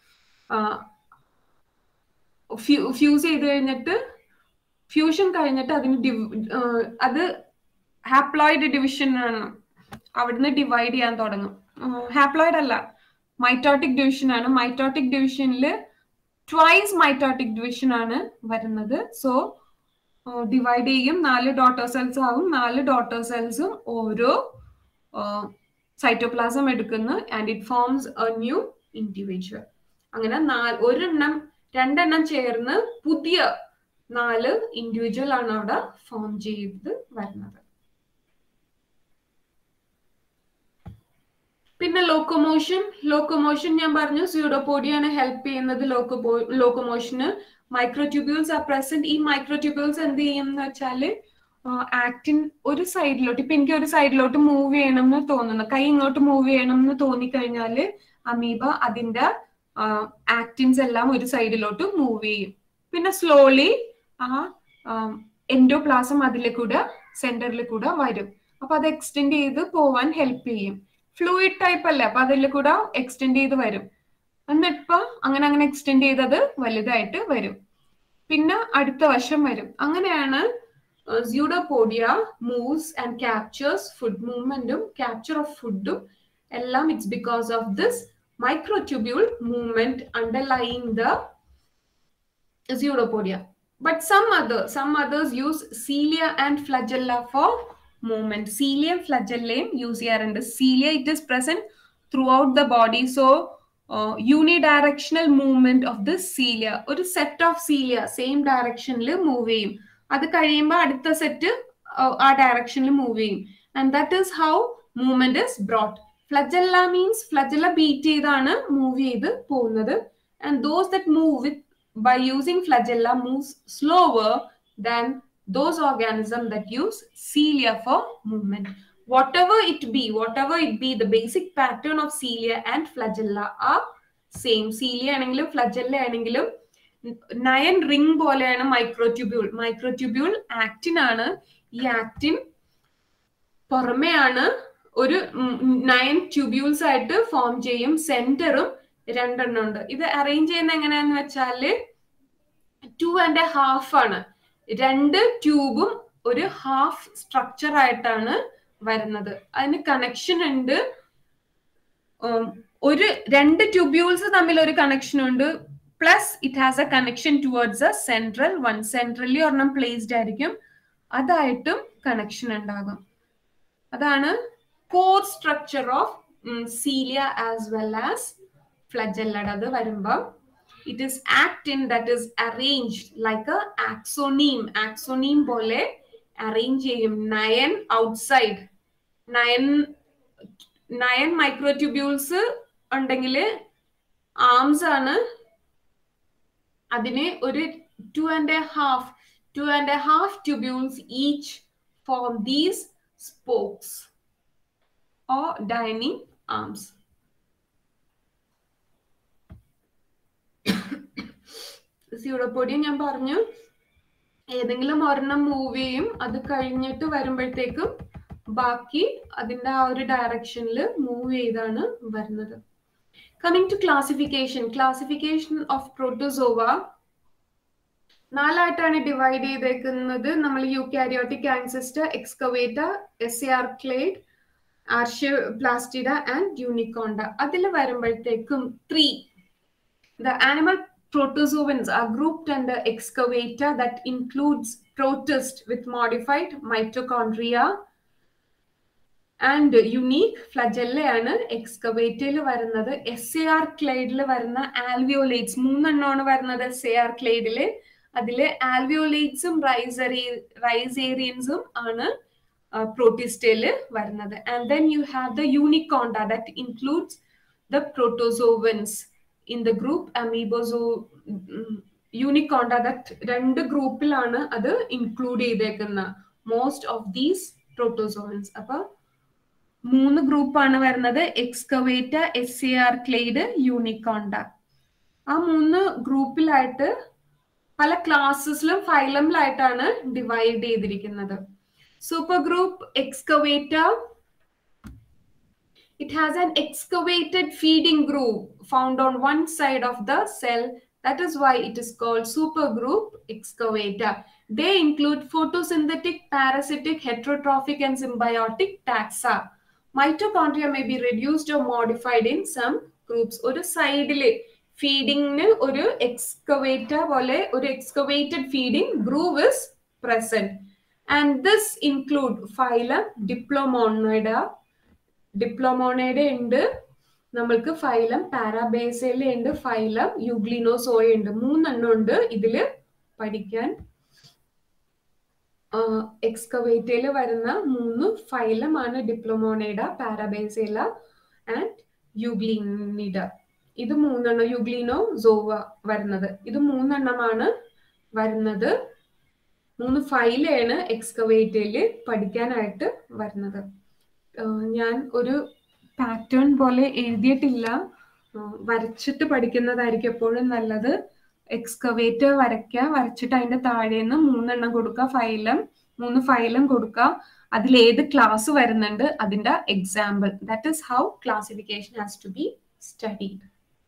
[SPEAKER 1] ഫ്യൂസ് ചെയ്ത് കഴിഞ്ഞിട്ട് ഫ്യൂഷൻ കഴിഞ്ഞിട്ട് അതിന് അത് ഹാപ്ലോയിഡ് ഡിവിഷൻ ആണ് അവിടുന്ന് ഡിവൈഡ് ചെയ്യാൻ തുടങ്ങും ഹാപ്ലോയിഡ് അല്ല മൈറ്റോട്ടിക് ഡിവിഷൻ ആണ് മൈറ്റോട്ടിക് ഡിവിഷനിൽ ട്വൈസ് മൈറ്റോട്ടിക് ഡിവിഷൻ ആണ് വരുന്നത് സോ ഡിവൈഡ് ചെയ്യും നാല് ഡോട്ടർ സെൽസ് ആവും നാല് ഡോട്ടർ സെൽസും ഓരോ സൈറ്റോപ്ലാസം എടുക്കുന്നു and it forms a new individual അങ്ങനെ നാല് ഒരെണ്ണം രണ്ടെണ്ണം ചേർന്ന് പുതിയ നാല് ഇൻഡിവിജ്വൽ ആണ് അവിടെ ഫോം ചെയ്ത് വരുന്നത് പിന്നെ ലോക്കോമോഷൻ ലോക്കോമോഷൻ ഞാൻ പറഞ്ഞു സ്യൂഡോപോഡിയാണ് ഹെൽപ്പ് ചെയ്യുന്നത് ലോക്കോപോ ലോക്കോമോഷന് മൈക്രോട്യൂബ്യൂൾസ് ആർ പ്രസന്റ് ഈ മൈക്രോട്യൂബ്യൂൾസ് എന്ത് ചെയ്യും എന്ന് വെച്ചാല് ആക്ടിൻ ഒരു സൈഡിലോട്ട് ഇപ്പൊ എനിക്ക് ഒരു സൈഡിലോട്ട് മൂവ് ചെയ്യണം എന്ന് തോന്നുന്നു കൈ ഇങ്ങോട്ട് മൂവ് ചെയ്യണം എന്ന് തോന്നിക്കഴിഞ്ഞാല് അമീബ അതിന്റെ ആക്ടിൻസ് എല്ലാം ഒരു സൈഡിലോട്ട് മൂവ് ചെയ്യും പിന്നെ സ്ലോലി ആ എൻഡോപ്ലാസം അതിലെ കൂടെ സെന്ററിൽ കൂടെ വരും അപ്പൊ അത് എക്സ്റ്റെൻഡ് ചെയ്ത് പോവാൻ ഹെൽപ്പ് ചെയ്യും ഫ്ലൂയിഡ് ടൈപ്പ് അല്ലേ അപ്പൊ അതിൽ കൂടെ എക്സ്റ്റെൻഡ് ചെയ്ത് വരും എന്നിട്ടിപ്പോ അങ്ങനെ അങ്ങനെ എക്സ്റ്റെൻഡ് ചെയ്തത് വലുതായിട്ട് വരും പിന്നെ അടുത്ത വശം വരും അങ്ങനെയാണ് pseudopodia moves and captures food മൂവ്മെന്റും ക്യാപ്ചർ ഓഫ് ഫുഡും എല്ലാം it's because of this microtubule movement underlying the pseudopodia. But some other, some others use cilia and flagella for movement. Cilia and flagellae use here and cilia it is present throughout the body. So uh, unidirectional movement of the cilia. ഒരു സെറ്റ് ഓഫ് സീലിയ സെയിം ഡയറക്ഷനിൽ മൂവ് ചെയ്യും അത് കഴിയുമ്പോൾ അടുത്ത സെറ്റ് ആ ഡയറക്ഷനിൽ മൂവ് ചെയ്യും and that is how movement is brought flagella means flagella beat ചെയ്താണ് മൂവ് ചെയ്ത് പോകുന്നത് and those that move with by using flagella moves slower than those organisms that use cilia for movement. Whatever it be, whatever it be, the basic pattern of cilia and flagella are same. Cilia ആണെങ്കിലും ഫ്ലജല്ല ആണെങ്കിലും നയൻ റിംഗ് പോലെയാണ് മൈക്രോട്യൂബ്യൂൾ മൈക്രോട്യൂബ്യൂൾ ആക്ടിൻ ആണ് ഈ ആക്ടിൻ പുറമെയാണ് ഒരു നയൻ ട്യൂബ്യൂൾസ് ആയിട്ട് ഫോം ചെയ്യും സെന്ററും രണ്ടെണ്ണം ഉണ്ട് ഇത് അറേഞ്ച് ചെയ്യുന്ന എങ്ങനെയാന്ന് വെച്ചാല് ടു ആൻഡ് ഹാഫ് ആണ് രണ്ട് ട്യൂബും ഒരു ഹാഫ് സ്ട്രക്ചർ ആയിട്ടാണ് വരുന്നത് അതിന് കണക്ഷൻ ഉണ്ട് ഒരു രണ്ട് ട്യൂബ്യൂൾസ് തമ്മിൽ ഒരു കണക്ഷൻ ഉണ്ട് plus it has a connection towards a central one centrally ഒരെണ്ണം പ്ലേസ്ഡ് ആയിരിക്കും അതായിട്ടും കണക്ഷൻ ഉണ്ടാകും അതാണ് core structure of cilia as well as flagellated അത് വരുമ്പോൾ it is actin that is arranged like a axoneme axoneme പോലെ അറേഞ്ച് ചെയ്യും nine outside nine nine microtubules ഉണ്ടെങ്കിൽ ആംസ് ആണ് അതിന് ഒരു two and a half two and a half tubules each form these spokes or dynein arms pseudopodia ഞാൻ പറഞ്ഞു ഏതെങ്കിലും ഒരെണ്ണം മൂവ് ചെയ്യും അത് കഴിഞ്ഞിട്ട് വരുമ്പോഴത്തേക്കും ബാക്കി അതിന്റെ ആ ഒരു ഡയറക്ഷനിൽ മൂവ് ചെയ്താണ് വരുന്നത് coming to classification classification of protozoa നാലായിട്ടാണ് ഡിവൈഡ് ചെയ്തേക്കുന്നത് നമ്മൾ eukaryotic ancestor excavata S A R clade archaeplastida and unikonta അതിൽ വരുമ്പോഴത്തേക്കും three the animal protozoans are grouped under excavata that includes protist with modified mitochondria and unique ഫ്ലജല്ലയാണ് എക്സ്കവേറ്റയിൽ വരുന്നത് എസ് എ ആർ ക്ലൈഡിൽ വരുന്ന ആൽവിയോലേറ്റ്സ് മൂന്നെണ്ണമാണ് വരുന്നത് എസ് എ ആർ ക്ലൈഡില് അതില് ആൽവിയോലേറ്റ്സും റൈസറി റൈസേറിയൻസും ആണ് പ്രോട്ടിസ്റ്റയില് വരുന്നത് and then you have the unikonta that includes the protozoans in the group amoebozoa unikonta that രണ്ട് ഗ്രൂപ്പിലാണ് അത് ഇൻക്ലൂഡ് ചെയ്തേക്കുന്ന മോസ്റ്റ് ഓഫ് ദീസ് പ്രോട്ടോസോവൻസ് അപ്പൊ മൂന്ന് ഗ്രൂപ്പാണ് വരുന്നത് excavata S A R clade unikonta ആ മൂന്ന് ഗ്രൂപ്പിലായിട്ട് പല ക്ലാസ്സസിലും ഫൈലമിലായിട്ടാണ് ഡിവൈഡ് ചെയ്തിരിക്കുന്നത് super group excavata It has an excavated feeding groove found on one side of the cell. That is why it is called supergroup excavator. They include photosynthetic, parasitic, heterotrophic, and symbiotic taxa. Mitochondria may be reduced or modified in some groups. ഒരു സൈഡില് ഫീഡിങ്ങിന് ഒരു എക്സ്കവേറ്റർ പോലെ ഒരു excavated feeding groove is present. And this include phylum Diplomonida. Diplomonida ഉണ്ട് നമ്മൾക്ക് ഫൈലം പാരാബേസയില ഉണ്ട് ഫൈലം യുഗ്ലിനോസോയ ഉണ്ട് മൂന്നെണ്ണം ഉണ്ട് ഇതില് പഠിക്കാൻ എക്സ്കവേറ്റയിൽ വരുന്ന മൂന്ന് ഫൈലമാണ് ഡിപ്ലോമോണയുടെ പാരാബേസേല ആൻഡ് യുഗ്ലിനിഡ ഇത് മൂന്നെണ്ണം യുഗ്ലിനോ സോവ വരുന്നത് ഇത് മൂന്നെണ്ണമാണ് വരുന്നത് മൂന്ന് ഫൈലാണ് എക്സ്കവേറ്റയിൽ പഠിക്കാനായിട്ട് വരുന്നത് ഞാൻ ഒരു പാറ്റേൺ പോലെ എഴുതിയിട്ടില്ല വരച്ചിട്ട് പഠിക്കുന്നതായിരിക്കും എപ്പോഴും നല്ലത് എക്സ്കവേറ്റർ വരയ്ക്കുക വരച്ചിട്ട് അതിന്റെ താഴേന്ന് മൂന്നെണ്ണം കൊടുക്കുക ഫൈലം മൂന്ന് ഫൈലം കൊടുക്കുക അതിൽ ഏത് ക്ലാസ് വരുന്നുണ്ട് അതിന്റെ example that is how classification has to be studied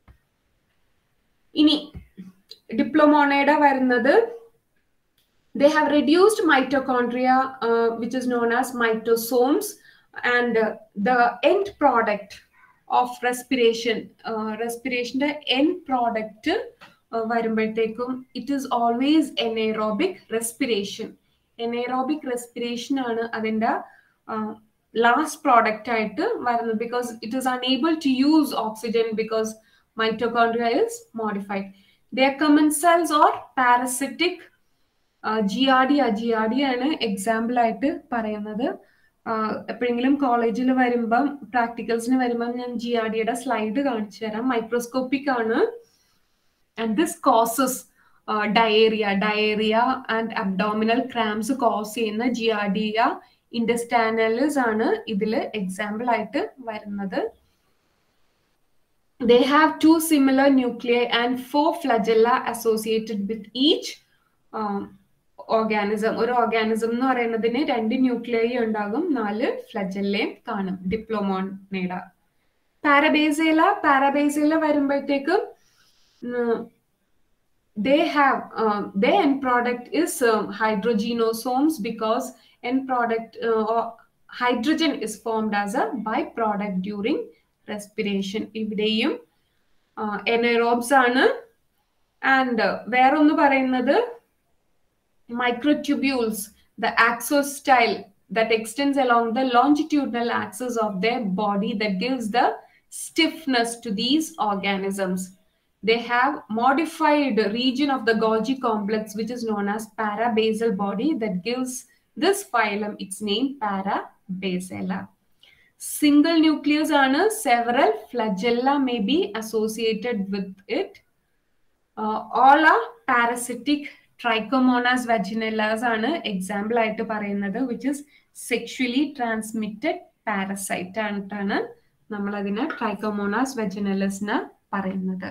[SPEAKER 1] ഇനി ഡിപ്ലോമോണയുടെ വരുന്നത് they have reduced mitochondria uh, which is known as mitosomes and uh, the end product of respiration uh, respiration the end product വരുമ്പോഴത്തേക്കും it is always anaerobic respiration anaerobic respiration ആണ് അതിന്റെ ലാസ്റ്റ് പ്രോഡക്റ്റ് ആയിട്ട് വരുന്നത് because it is unable to use oxygen because mitochondria is modified they're commensals or parasitic Giardia Giardia ആണ് എക്സാമ്പിൾ ആയിട്ട് പറയുന്നത് എപ്പോഴെങ്കിലും കോളേജിൽ വരുമ്പം പ്രാക്ടിക്കൽസിന് വരുമ്പം ഞാൻ ജി ആർ ഡിയുടെ സ്ലൈഡ് കാണിച്ചു തരാം മൈക്രോസ്കോപ്പിക് ആണ് and this causes diarrhoea diarrhoea and abdominal cramps cause ചെയ്യുന്ന ജി ആർ ഡിയ ഇൻഡസ്റ്റാനലിസ് ആണ് ഇതിൽ എക്സാമ്പിൾ ആയിട്ട് വരുന്നത് they have two similar nuclear and four flagella associated with each organism ഒരു ഓർഗാനിസം എന്ന് പറയുന്നതിന് രണ്ട് ന്യൂക്ലിയൈ ഉണ്ടാകും നാല് ഫ്ലജല്ലേം കാണും ഡിപ്ലോമോണേഡ പാരബേസേല പാരബേസേല വരുമ്പോഴത്തേക്കും they have uh, their end product is um, hydrogenosomes because end product uh, or hydrogen is formed as a byproduct during respiration ഇവിടെയും എനറോബ്സ് ആണ് ആൻഡ് വേറൊന്ന് പറയുന്നത് microtubules, the axostyle that extends along the longitudinal axis of their body that gives the stiffness to these organisms. They have modified region of the Golgi complex, which is known as parabasal body that gives this phylum its name Parabasella. Single nucleus are several flagella may be associated with it. Uh, all are parasitic ട്രൈക്കോമോണാസ് വജിനെല്ലാസ് ആണ് എക്സാമ്പിൾ ആയിട്ട് പറയുന്നത് which is sexually transmitted parasite ആയിട്ടാണ് നമ്മൾ അതിനെ ട്രൈക്കോമോണാസ് വെജിനലസിന് പറയുന്നത്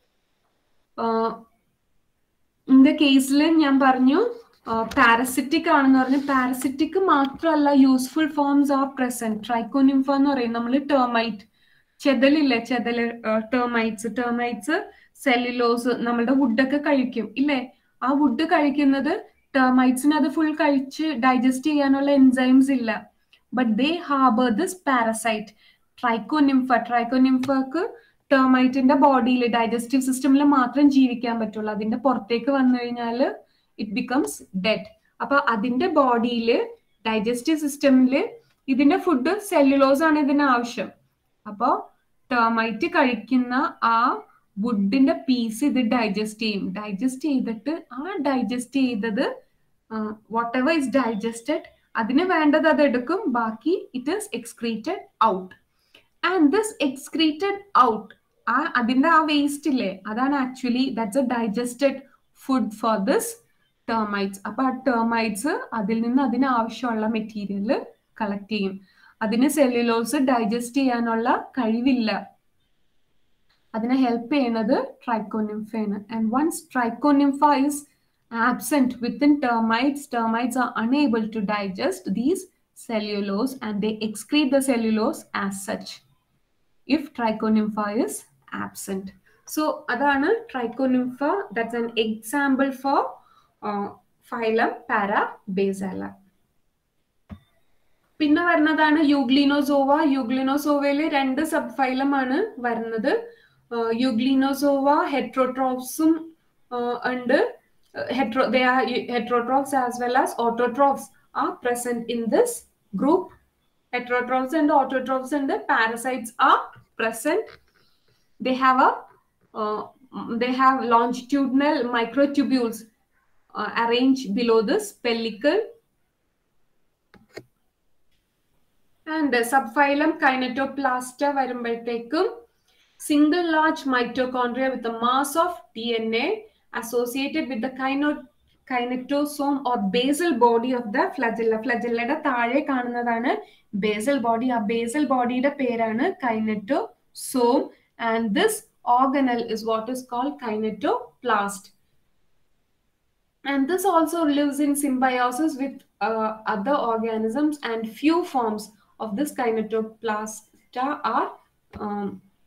[SPEAKER 1] ഇന്റെ കേസിൽ ഞാൻ പറഞ്ഞു പാരസിറ്റിക് ആണെന്ന് പറഞ്ഞു പാരസിറ്റിക് മാത്രമല്ല useful forms are present trichonympha എന്ന് പറയും നമ്മൾ ടേമൈറ്റ് ചെതലില്ലേ ചെതല് ടേമൈറ്റ്സ് ടേമൈറ്റ്സ് സെല്ലുലോസ് നമ്മളുടെ വുഡൊക്കെ കഴിക്കും ഇല്ലേ ആ വുഡ് കഴിക്കുന്നത് ടേമൈറ്റ്സിന് അത് ഫുൾ കഴിച്ച് ഡൈജസ്റ്റ് ചെയ്യാനുള്ള എൻസൈംസ് ഇല്ല but they harbour this parasite trichonympha ട്രൈക്കോനിംഫക്ക് ടേമൈറ്റിന്റെ ബോഡിയിൽ ഡൈജസ്റ്റീവ് സിസ്റ്റമിൽ മാത്രം ജീവിക്കാൻ പറ്റുള്ളൂ അതിന്റെ പുറത്തേക്ക് വന്നു കഴിഞ്ഞാൽ ഇറ്റ് ബിക്കംസ് ഡെഡ് അപ്പൊ അതിന്റെ ബോഡിയിൽ ഡൈജസ്റ്റീവ് സിസ്റ്റമിൽ ഇതിന്റെ ഫുഡ് സെല്ലുലോസ് ആണ് ഇതിന് ആവശ്യം അപ്പോ ടേമൈറ്റ് കഴിക്കുന്ന ആ വുഡിന്റെ പീസ് ഇത് ഡൈജസ്റ്റ് ചെയ്യും ഡൈജസ്റ്റ് ചെയ്തിട്ട് ആ ഡൈജസ്റ്റ് ചെയ്തത് വാട്ട് എവർ ഇസ് ഡൈജസ്റ്റഡ് അതിന് വേണ്ടത് അത് എടുക്കും ബാക്കി it is excreted out and this excreted out ആ അതിന്റെ ആ വേസ്റ്റ് ഇല്ലേ അതാണ് actually that's a digested food for this termites അപ്പൊ ആ ടേമൈറ്റ്സ് അതിൽ നിന്ന് അതിന് ആവശ്യമുള്ള മെറ്റീരിയൽ കളക്ട് ചെയ്യും അതിന് സെല്ലുലോസ് ഡൈജസ്റ്റ് ചെയ്യാനുള്ള കഴിവില്ല അതിനെ ഹെൽപ്പ് ചെയ്യുന്നത് ട്രൈക്കോനിംഫയാണ് and once trichonympha is absent within termites termites are unable to digest these cellulose and they excrete the cellulose as such if trichonympha is absent. So അതാണ് trichonympha that's an example for uh, phylum Parabasella. പിന്നെ വരുന്നതാണ് യൂഗ്ലിനോസോവ യൂഗ്ലിനോസോവയിൽ രണ്ട് സബ് ഫൈലം ആണ് വരുന്നത് യൂഗ്ലിനോസോവ ഹെട്രോട്രോപ്സും ഉണ്ട് hetero they are heterotrophs as well as autotrophs are present in this group heterotrophs and autotrophs and the parasites are present they have a uh, they have longitudinal microtubules uh, arranged below this pellicle and uh, subphylum kinetoplasta വരുമ്പോഴത്തേക്കും single large mitochondria with a mass of DNA associated with the kino kinetosome or basal body of the flagella. ഫ്ലജല്ലയുടെ താഴെ കാണുന്നതാണ് ബേസൽ ബോഡി ആ ബേസൽ ബോഡിയുടെ പേരാണ് kinetosome and this organelle is what is called kinetoplast. And this also lives in symbiosis with uh, other organisms and few forms of this kinetoplasta are um,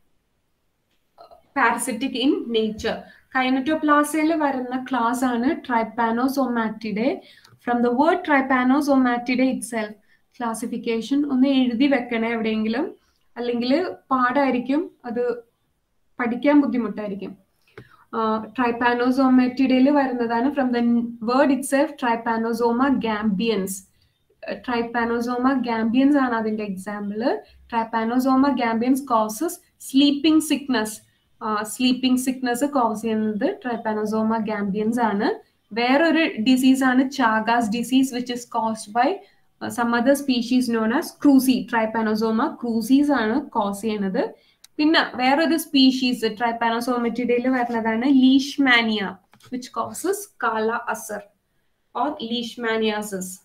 [SPEAKER 1] parasitic in nature. കൈനറ്റോപ്ലാസയിൽ വരുന്ന ക്ലാസ് ആണ് trypanosomatidae from the word trypanosomatidae itself classification ഒന്ന് എഴുതി വെക്കണേ എവിടെയെങ്കിലും അല്ലെങ്കിൽ പാടായിരിക്കും അത് പഠിക്കാൻ ബുദ്ധിമുട്ടായിരിക്കും ട്രൈപ്പാനോസോമാറ്റിഡയിൽ വരുന്നതാണ് from the word itself trypanosoma gambiense trypanosoma gambiense ആണ് അതിന്റെ example trypanosoma gambiense causes sleeping sickness sleeping sickness cause ചെയ്യുന്നത് ട്രൈപ്പാനോസോമ ഗാംബിയൻസ് ആണ് വേറൊരു ഡിസീസ് ആണ് Chagas disease which is caused by some other species known as cruzi trypanosoma cruzi ആണ് കോസ് ചെയ്യുന്നത് പിന്നെ വേറൊരു സ്പീഷീസ് ട്രൈപ്പാനോസോമറ്റിഡയിൽ വരുന്നതാണ് leishmania which causes kala azar or leishmaniasis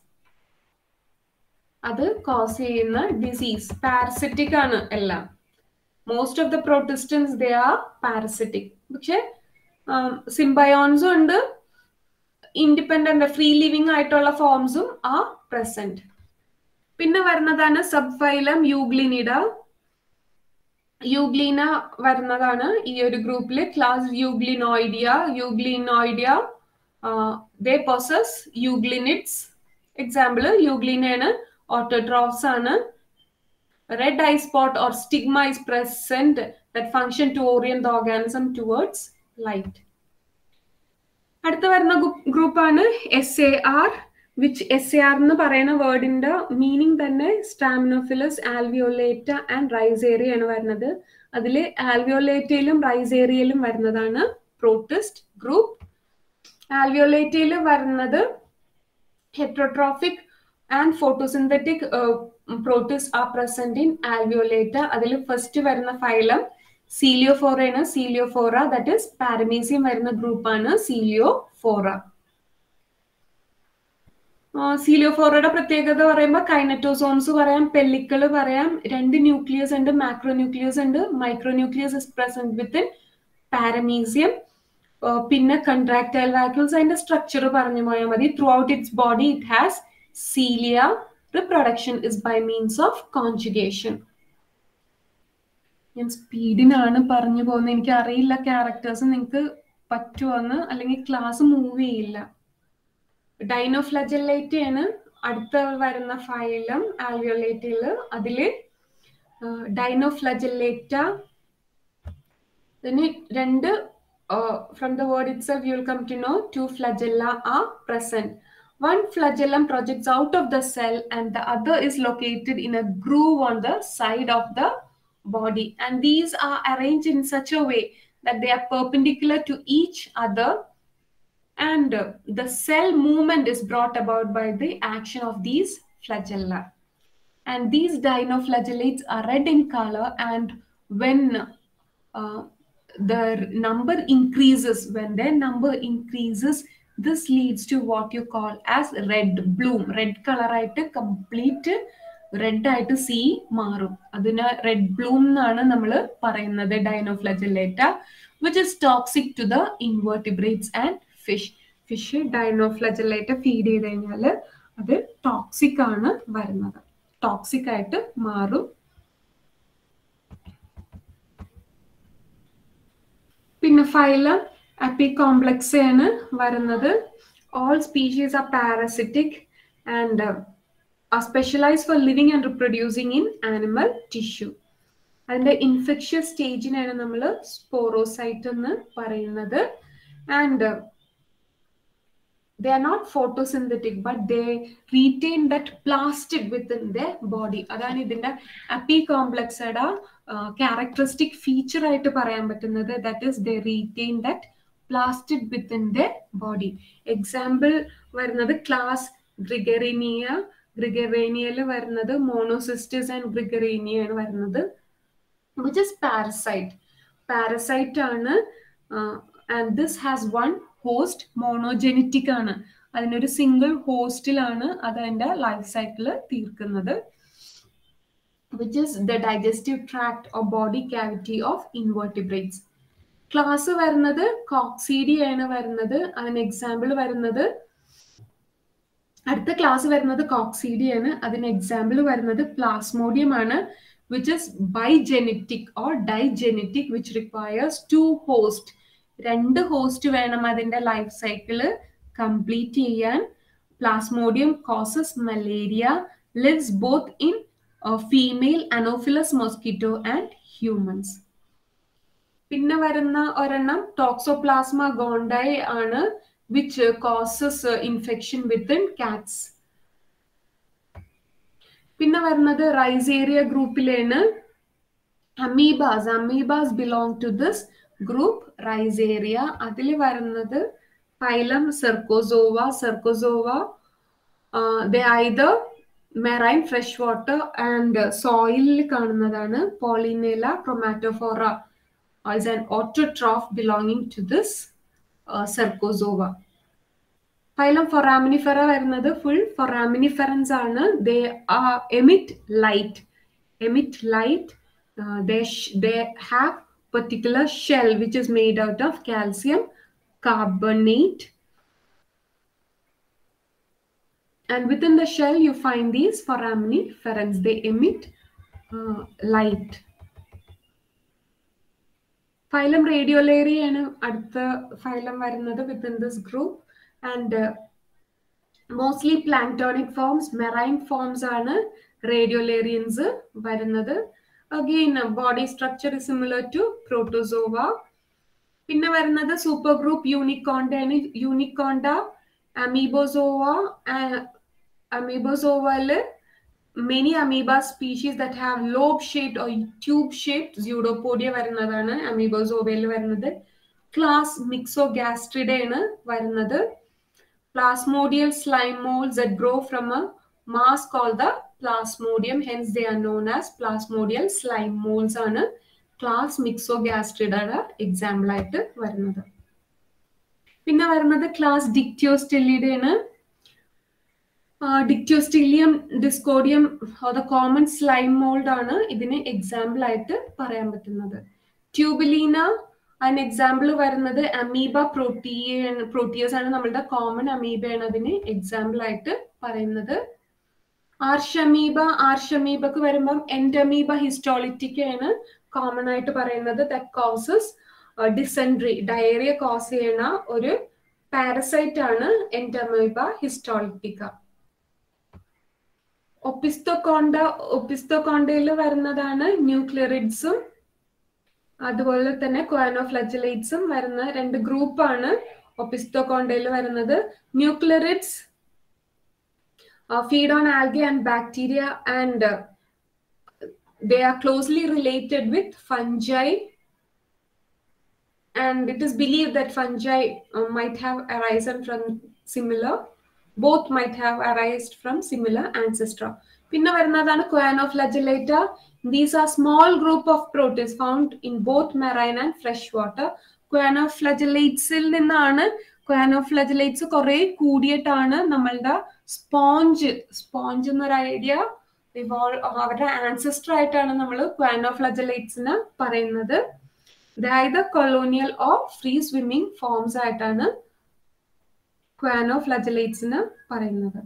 [SPEAKER 1] അത് കോസ് ചെയ്യുന്ന ഡിസീസ് പാരസിറ്റിക് ആണ് എല്ലാം most of the protistans they are parasitic പക്ഷെ സിംബയോൺസും ഉണ്ട് ഇൻഡിപെൻഡന്റ് ഫ്രീ ലിവിങ് ആയിട്ടുള്ള ഫോംസും ആ പ്രസന്റ് പിന്നെ വരുന്നതാണ് സബ്ഫൈലം യൂഗ്ലിനിഡ യൂഗ്ലീന വരുന്നതാണ് ഈ ഒരു ഗ്രൂപ്പിൽ class euglenoidea euglenoidea they possess euglenids example യൂഗ്ലിനയാണ് ഓട്ടോട്രോഫ്സ് ആണ് red eye spot or stigma is present that function to orient the organism towards light. അടുത്ത വരുന്ന ഗ്രൂപ്പാണ് S A R which S A R എന്ന് പറയുന്ന വേർഡിന്റെ മീനിങ് തന്നെ സ്റ്റാമിനോഫിലസ് ആൽവിയോലേറ്റ ആൻഡ് റൈസേറിയ ആണ് വരുന്നത് അതിൽ ആൽവിയോലേറ്റയിലും റൈസേറിയയിലും വരുന്നതാണ് പ്രോട്ടിസ്റ്റ് ഗ്രൂപ്പ് ആൽവിയോലേറ്റയിൽ വരുന്നത് heterotrophic and photosynthetic protists are present in alveolata അതിൽ ഫസ്റ്റ് വരുന്ന ഫൈലം സീലിയോഫോറ ആണ് സീലിയോഫോറ ദാറ്റ് ഇസ് പാരമീസിയം വരുന്ന ഗ്രൂപ്പാണ് സീലിയോഫോറ സീലിയോഫോറയുടെ പ്രത്യേകത പറയുമ്പോൾ കൈനറ്റോസോൺസ് പറയാം പെല്ലിക്കള് പറയാം രണ്ട് ന്യൂക്ലിയസ് ഉണ്ട് മാക്രോ ന്യൂക്ലിയസ് ഉണ്ട് micro nucleus is present within paramecium പിന്നെ കൺട്രാക്ടൈൽ വാക്യൂൾസ് അതിന്റെ സ്ട്രക്ചർ പറഞ്ഞു പോയാൽ മതി throughout it's body it has cilia reproduction is by means of conjugation. ഞാൻ സ്പീഡിനാണ് പറഞ്ഞു പോകുന്നത് എനിക്ക് അറിയില്ല ക്യാരക്ടേഴ്സ് നിങ്ങൾക്ക് പറ്റുമെന്ന് അല്ലെങ്കിൽ ക്ലാസ് മൂവ് ചെയ്യില്ല ഡൈനോഫ്ലജല്ലേറ്റ് ആണ് അടുത്ത വരുന്ന ഫൈലം ആൽവിയോലേറ്റിൽ അതില് ഡൈനോഫ്ലജല്ലേറ്റ ഇതിന് രണ്ട് from the word it's you will come to know two flagella are present One flagellum projects out of the cell and the other is located in a groove on the side of the body. And these are arranged in such a way that they are perpendicular to each other. And uh, the cell movement is brought about by the action of these flagella. And these dinoflagellates are red in color. And when uh, the number increases, when their number increases, this leads to what you call as red bloom red color ആയിട്ട് കംപ്ലീറ്റ് റെഡ് ആയിട്ട് സി മാറും അതിന് റെഡ് ബ്ലൂം എന്നാണ് നമ്മൾ പറയുന്നത് dinoflagellata which is toxic to the invertebrates and fish fish dinoflagellata feed ചെയ്ത് കഴിഞ്ഞാൽ അത് ടോക്സിക് ആണ് വരുന്നത് ടോക്സിക് ആയിട്ട് മാറും പിന്നെ ഫൈലം അപ്പികോംപ്ലക്സ് ആണ് വരുന്നത് all species are parasitic and are specialise for living and reproducing in animal tissue അതിന്റെ ഇൻഫെക്ഷ്യസ് സ്റ്റേജിനാണ് നമ്മൾ സ്പോറോസൈറ്റ് എന്ന് പറയുന്നത് and they are not photosynthetic but they retain that plastic within their body അതാണ് ഇതിന്റെ അപ്പി കോംപ്ലക്സയുടെ ക്യാരക്ടറിസ്റ്റിക് ഫീച്ചർ ആയിട്ട് പറയാൻ പറ്റുന്നത് that is they retain that plastic within the body example വരുന്നത് ക്ലാസ് ഗ്രിഗറീനിയ ഗ്രിഗറേനിയയിൽ വരുന്നത് മോണോസിസ്റ്റസ് ആൻഡ് ഗ്രിഗറേനിയ ആണ് വരുന്നത് വിച്ച് ഇസ് പാരസൈറ്റ് പാരസൈറ്റ് ആണ് and this has one host monogenetic ആണ് അതിനൊരു സിംഗിൾ ഹോസ്റ്റിലാണ് അത് അതിന്റെ ലൈഫ് സൈക്കിള് തീർക്കുന്നത് which is the digestive tract of body cavity of invertebrates class വരുന്നത് കോക്സീഡി ആണ് വരുന്നത് അതിന് എക്സാമ്പിൾ വരുന്നത് അടുത്ത ക്ലാസ് വരുന്നത് കോക്സീഡി ആണ് അതിന് എക്സാമ്പിൾ വരുന്നത് പ്ലാസ്മോഡിയം ആണ് which is bigenetic or digenetic which requires two host രണ്ട് ഹോസ്റ്റ് വേണം അതിന്റെ ലൈഫ് സൈക്കിള് കംപ്ലീറ്റ് ചെയ്യാൻ plasmodium causes malaria lives both in female anopheles mosquito and humans പിന്നെ വരുന്ന ഒരെണ്ണം ടോക്സോപ്ലാസ്മ ഗോണ്ടായി ആണ് which causes infection within cats പിന്നെ വരുന്നത് റൈസേറിയ ഗ്രൂപ്പിലാണ് amoebas amoebas belong to this group rhizaria അതിൽ വരുന്നത് phylum cercozoa cercozoa the either marine fresh water and സോയിലിൽ കാണുന്നതാണ് paulinella chromatophora is an autotroph belonging to this cercozoa phylum foraminifera വരുന്നത് ഫുൾ ഫൊറാമിനിഫെറൻസ് ആണ് they emit light emit light they have particular shell which is made out of calcium carbonate and within the shell you find these foraminiferans they emit uh, light phylum radiolari ആണ് അടുത്ത phylum വരുന്നത് within this group and uh, mostly planktonic forms marine forms ആണ് radiolarians വരുന്നത് again body structure similar to protozoa പിന്നെ വരുന്നത് സൂപ്പർ ഗ്രൂപ്പ് യൂണിക്കോണ്ട ആണ് യൂണിക്കോണ്ട അമീബോസോവ അമീബോസോവയില് many amoeba species that have lobe shaped or tube shaped pseudopodia വരുന്നതാണ് അമീബോസോവയിൽ വരുന്നത് ക്ലാസ് മിക്സോഗാസ്ട്രിഡ ആണ് വരുന്നത് plasmodial slime moulds that grow from a mass called the plasmodium hence they are known as plasmodial slime molds ആണ് ക്ലാസ് മിക്സോഗാസ്ട്രിഡയുടെ എക്സാമ്പിൾ ആയിട്ട് വരുന്നത് പിന്നെ വരുന്നത് ക്ലാസ് ഡിക്റ്റിയോസ്റ്റെല്ലിയുടെ ആണ് dictyostelium discoideum the common slime mould ആണ് ഇതിന് എക്സാമ്പിൾ ആയിട്ട് പറയാൻ പറ്റുന്നത് ട്യൂബിലീന അതിന് എക്സാമ്പിൾ വരുന്നത് അമീബ പ്രോട്ടീയ പ്രോട്ടീയസ് ആണ് നമ്മളുടെ കോമൺ അമീബയാണ് അതിന് എക്സാമ്പിൾ ആയിട്ട് പറയുന്നത് ആർഷമീബ ആർഷമീബക്ക് വരുമ്പം എൻഡമീബ ഹിസ്റ്റോളിറ്റിക് ആണ് കോമൺ ആയിട്ട് പറയുന്നത് that causes dysentery diarrhoea cause ചെയ്യണ ഒരു പാരസൈറ്റ് ആണ് എൻഡമീബ ഹിസ്റ്റോളിറ്റിക്ക ഒപ്പിസ്തോകോണ്ട ഒപ്പിസ്തോകോണ്ടയിൽ വരുന്നതാണ് ന്യൂക്ലിയറിഡ്സും അതുപോലെ തന്നെ ക്വാനോഫ്ലജലേറ്റ്സും വരുന്ന രണ്ട് ഗ്രൂപ്പാണ് ഒപ്പിസ്തോകോണ്ടയിൽ വരുന്നത് ന്യൂക്ലിയറിഡ്സ് uh, feed on algae and bacteria and uh, they are closely related with fungi and it is believed that fungi uh, might have arisen from similar both might have arisen from similar ancestor പിന്നെ വരുന്നതാണ് choanoflagellate these are small group of proteins found in both marine and fresh water ക്വാനോഫ്ലജലേറ്റ്സിൽ നിന്നാണ് ക്വാനോഫ്ലജലേറ്റ്സ് കുറെ കൂടിയിട്ടാണ് നമ്മളുടെ സ്പോഞ്ച് സ്പോഞ്ച് എന്നൊരു ഐഡിയ അവരുടെ ആൻസിസ്റ്റർ ആയിട്ടാണ് നമ്മൾ ക്വാനോഫ്ലജലേറ്റ്സിന് പറയുന്നത് അതായത് colonial of free swimming forms ആയിട്ടാണ് ക്വാനോഫ്ലജലേറ്റ്സിന് പറയുന്നത്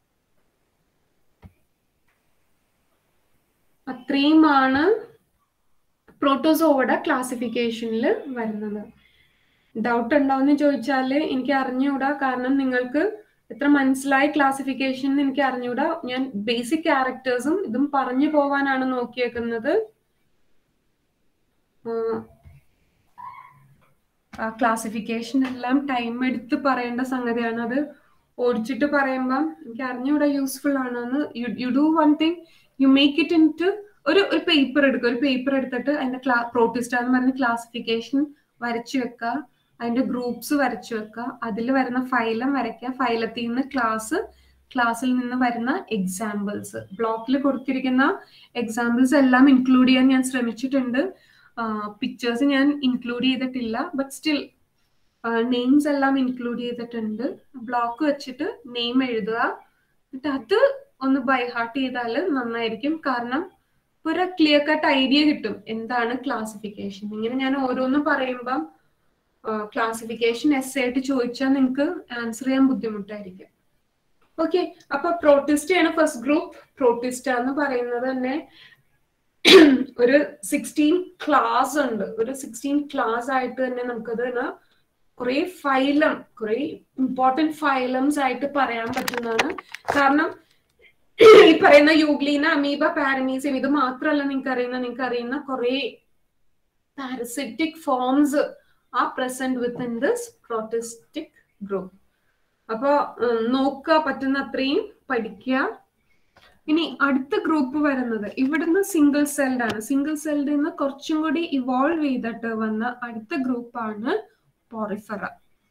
[SPEAKER 1] അത്രയുമാണ് പ്രോട്ടോസോവയുടെ ക്ലാസിഫിക്കേഷനിൽ വരുന്നത് ഡൗട്ട് ഉണ്ടോയെന്ന് ചോദിച്ചാൽ എനിക്ക് അറിഞ്ഞുകൂടാ കാരണം നിങ്ങൾക്ക് എത്ര മനസ്സിലായി ക്ലാസിഫിക്കേഷൻ എനിക്ക് അറിഞ്ഞുകൂടാ ഞാൻ ബേസിക് ക്യാരക്ടേഴ്സും ഇതും പറഞ്ഞു പോവാനാണ് നോക്കിയേക്കുന്നത് ക്ലാസിഫിക്കേഷൻ എല്ലാം ടൈം എടുത്ത് പറയേണ്ട സംഗതിയാണ് അത് ഓടിച്ചിട്ട് പറയുമ്പം എനിക്ക് അറിഞ്ഞൂടെ യൂസ്ഫുൾ ആണെന്ന് you do one thing you make it into ഒരു ഒരു പേപ്പർ എടുക്കുക ഒരു പേപ്പർ എടുത്തിട്ട് അതിന്റെ ക്ലാ പ്രോട്ടിസ്റ്റ എന്ന് പറഞ്ഞ ക്ലാസിഫിക്കേഷൻ വരച്ചു വെക്കുക അതിന്റെ ഗ്രൂപ്പ്സ് വരച്ചു വെക്കുക അതിൽ വരുന്ന ഫൈലം വരയ്ക്കുക ഫൈലത്തിൽ നിന്ന് ക്ലാസ് ക്ലാസ്സിൽ നിന്ന് വരുന്ന എക്സാമ്പിൾസ് ബ്ലോക്കിൽ കൊടുത്തിരിക്കുന്ന എക്സാമ്പിൾസ് എല്ലാം ഇൻക്ലൂഡ് ചെയ്യാൻ ഞാൻ ശ്രമിച്ചിട്ടുണ്ട് പിക്ചേഴ്സ് ഞാൻ ഇൻക്ലൂഡ് ചെയ്തിട്ടില്ല ബട്ട് സ്റ്റിൽ നെയിംസ് എല്ലാം ഇൻക്ലൂഡ് ചെയ്തിട്ടുണ്ട് ബ്ലോക്ക് വെച്ചിട്ട് നെയിം എഴുതുക എന്നിട്ട് അത് ഒന്ന് ബൈ ഹാർട്ട് ചെയ്താൽ നന്നായിരിക്കും കാരണം ഒരു ക്ലിയർ കട്ട് ഐഡിയ കിട്ടും എന്താണ് ക്ലാസിഫിക്കേഷൻ ഇങ്ങനെ ഞാൻ ഓരോന്നും പറയുമ്പം ക്ലാസിഫിക്കേഷൻ എസ് ആയിട്ട് ചോദിച്ചാൽ നിങ്ങൾക്ക് ആൻസർ ചെയ്യാൻ ബുദ്ധിമുട്ടായിരിക്കും ഓക്കെ അപ്പൊ പ്രോട്ടിസ്റ്റ് ആണ് ഫസ്റ്റ് ഗ്രൂപ്പ് പ്രോട്ടിസ്റ്റ എന്ന് പറയുന്നത് തന്നെ ഒരു സിക്സ്റ്റീൻ ക്ലാസ് ഉണ്ട് ഒരു സിക്സ്റ്റീൻ ക്ലാസ് ആയിട്ട് തന്നെ നമുക്കത് കുറെ ഫൈലം കുറെ ഇമ്പോർട്ടൻറ്റ് ഫൈലംസ് ആയിട്ട് പറയാൻ പറ്റുന്നതാണ് കാരണം ഈ പറയുന്ന യൂഗ്ലീന അമീബ പാരമീസിയം ഇത് മാത്രമല്ല നിങ്ങൾക്ക് അറിയുന്ന നിങ്ങൾക്ക് അറിയുന്ന കുറെ parasitic forms are present within this protistic group അപ്പൊ നോക്കുക പറ്റുന്ന അത്രയും പഠിക്കുക ഇനി അടുത്ത ഗ്രൂപ്പ് വരുന്നത് ഇവിടുന്ന് സിംഗിൾ സെൽഡ് ആണ് സിംഗിൾ സെൽഡിൽ നിന്ന് കുറച്ചും കൂടി ഇവോൾവ് ചെയ്തിട്ട് വന്ന അടുത്ത ഗ്രൂപ്പാണ് പോറിഫറ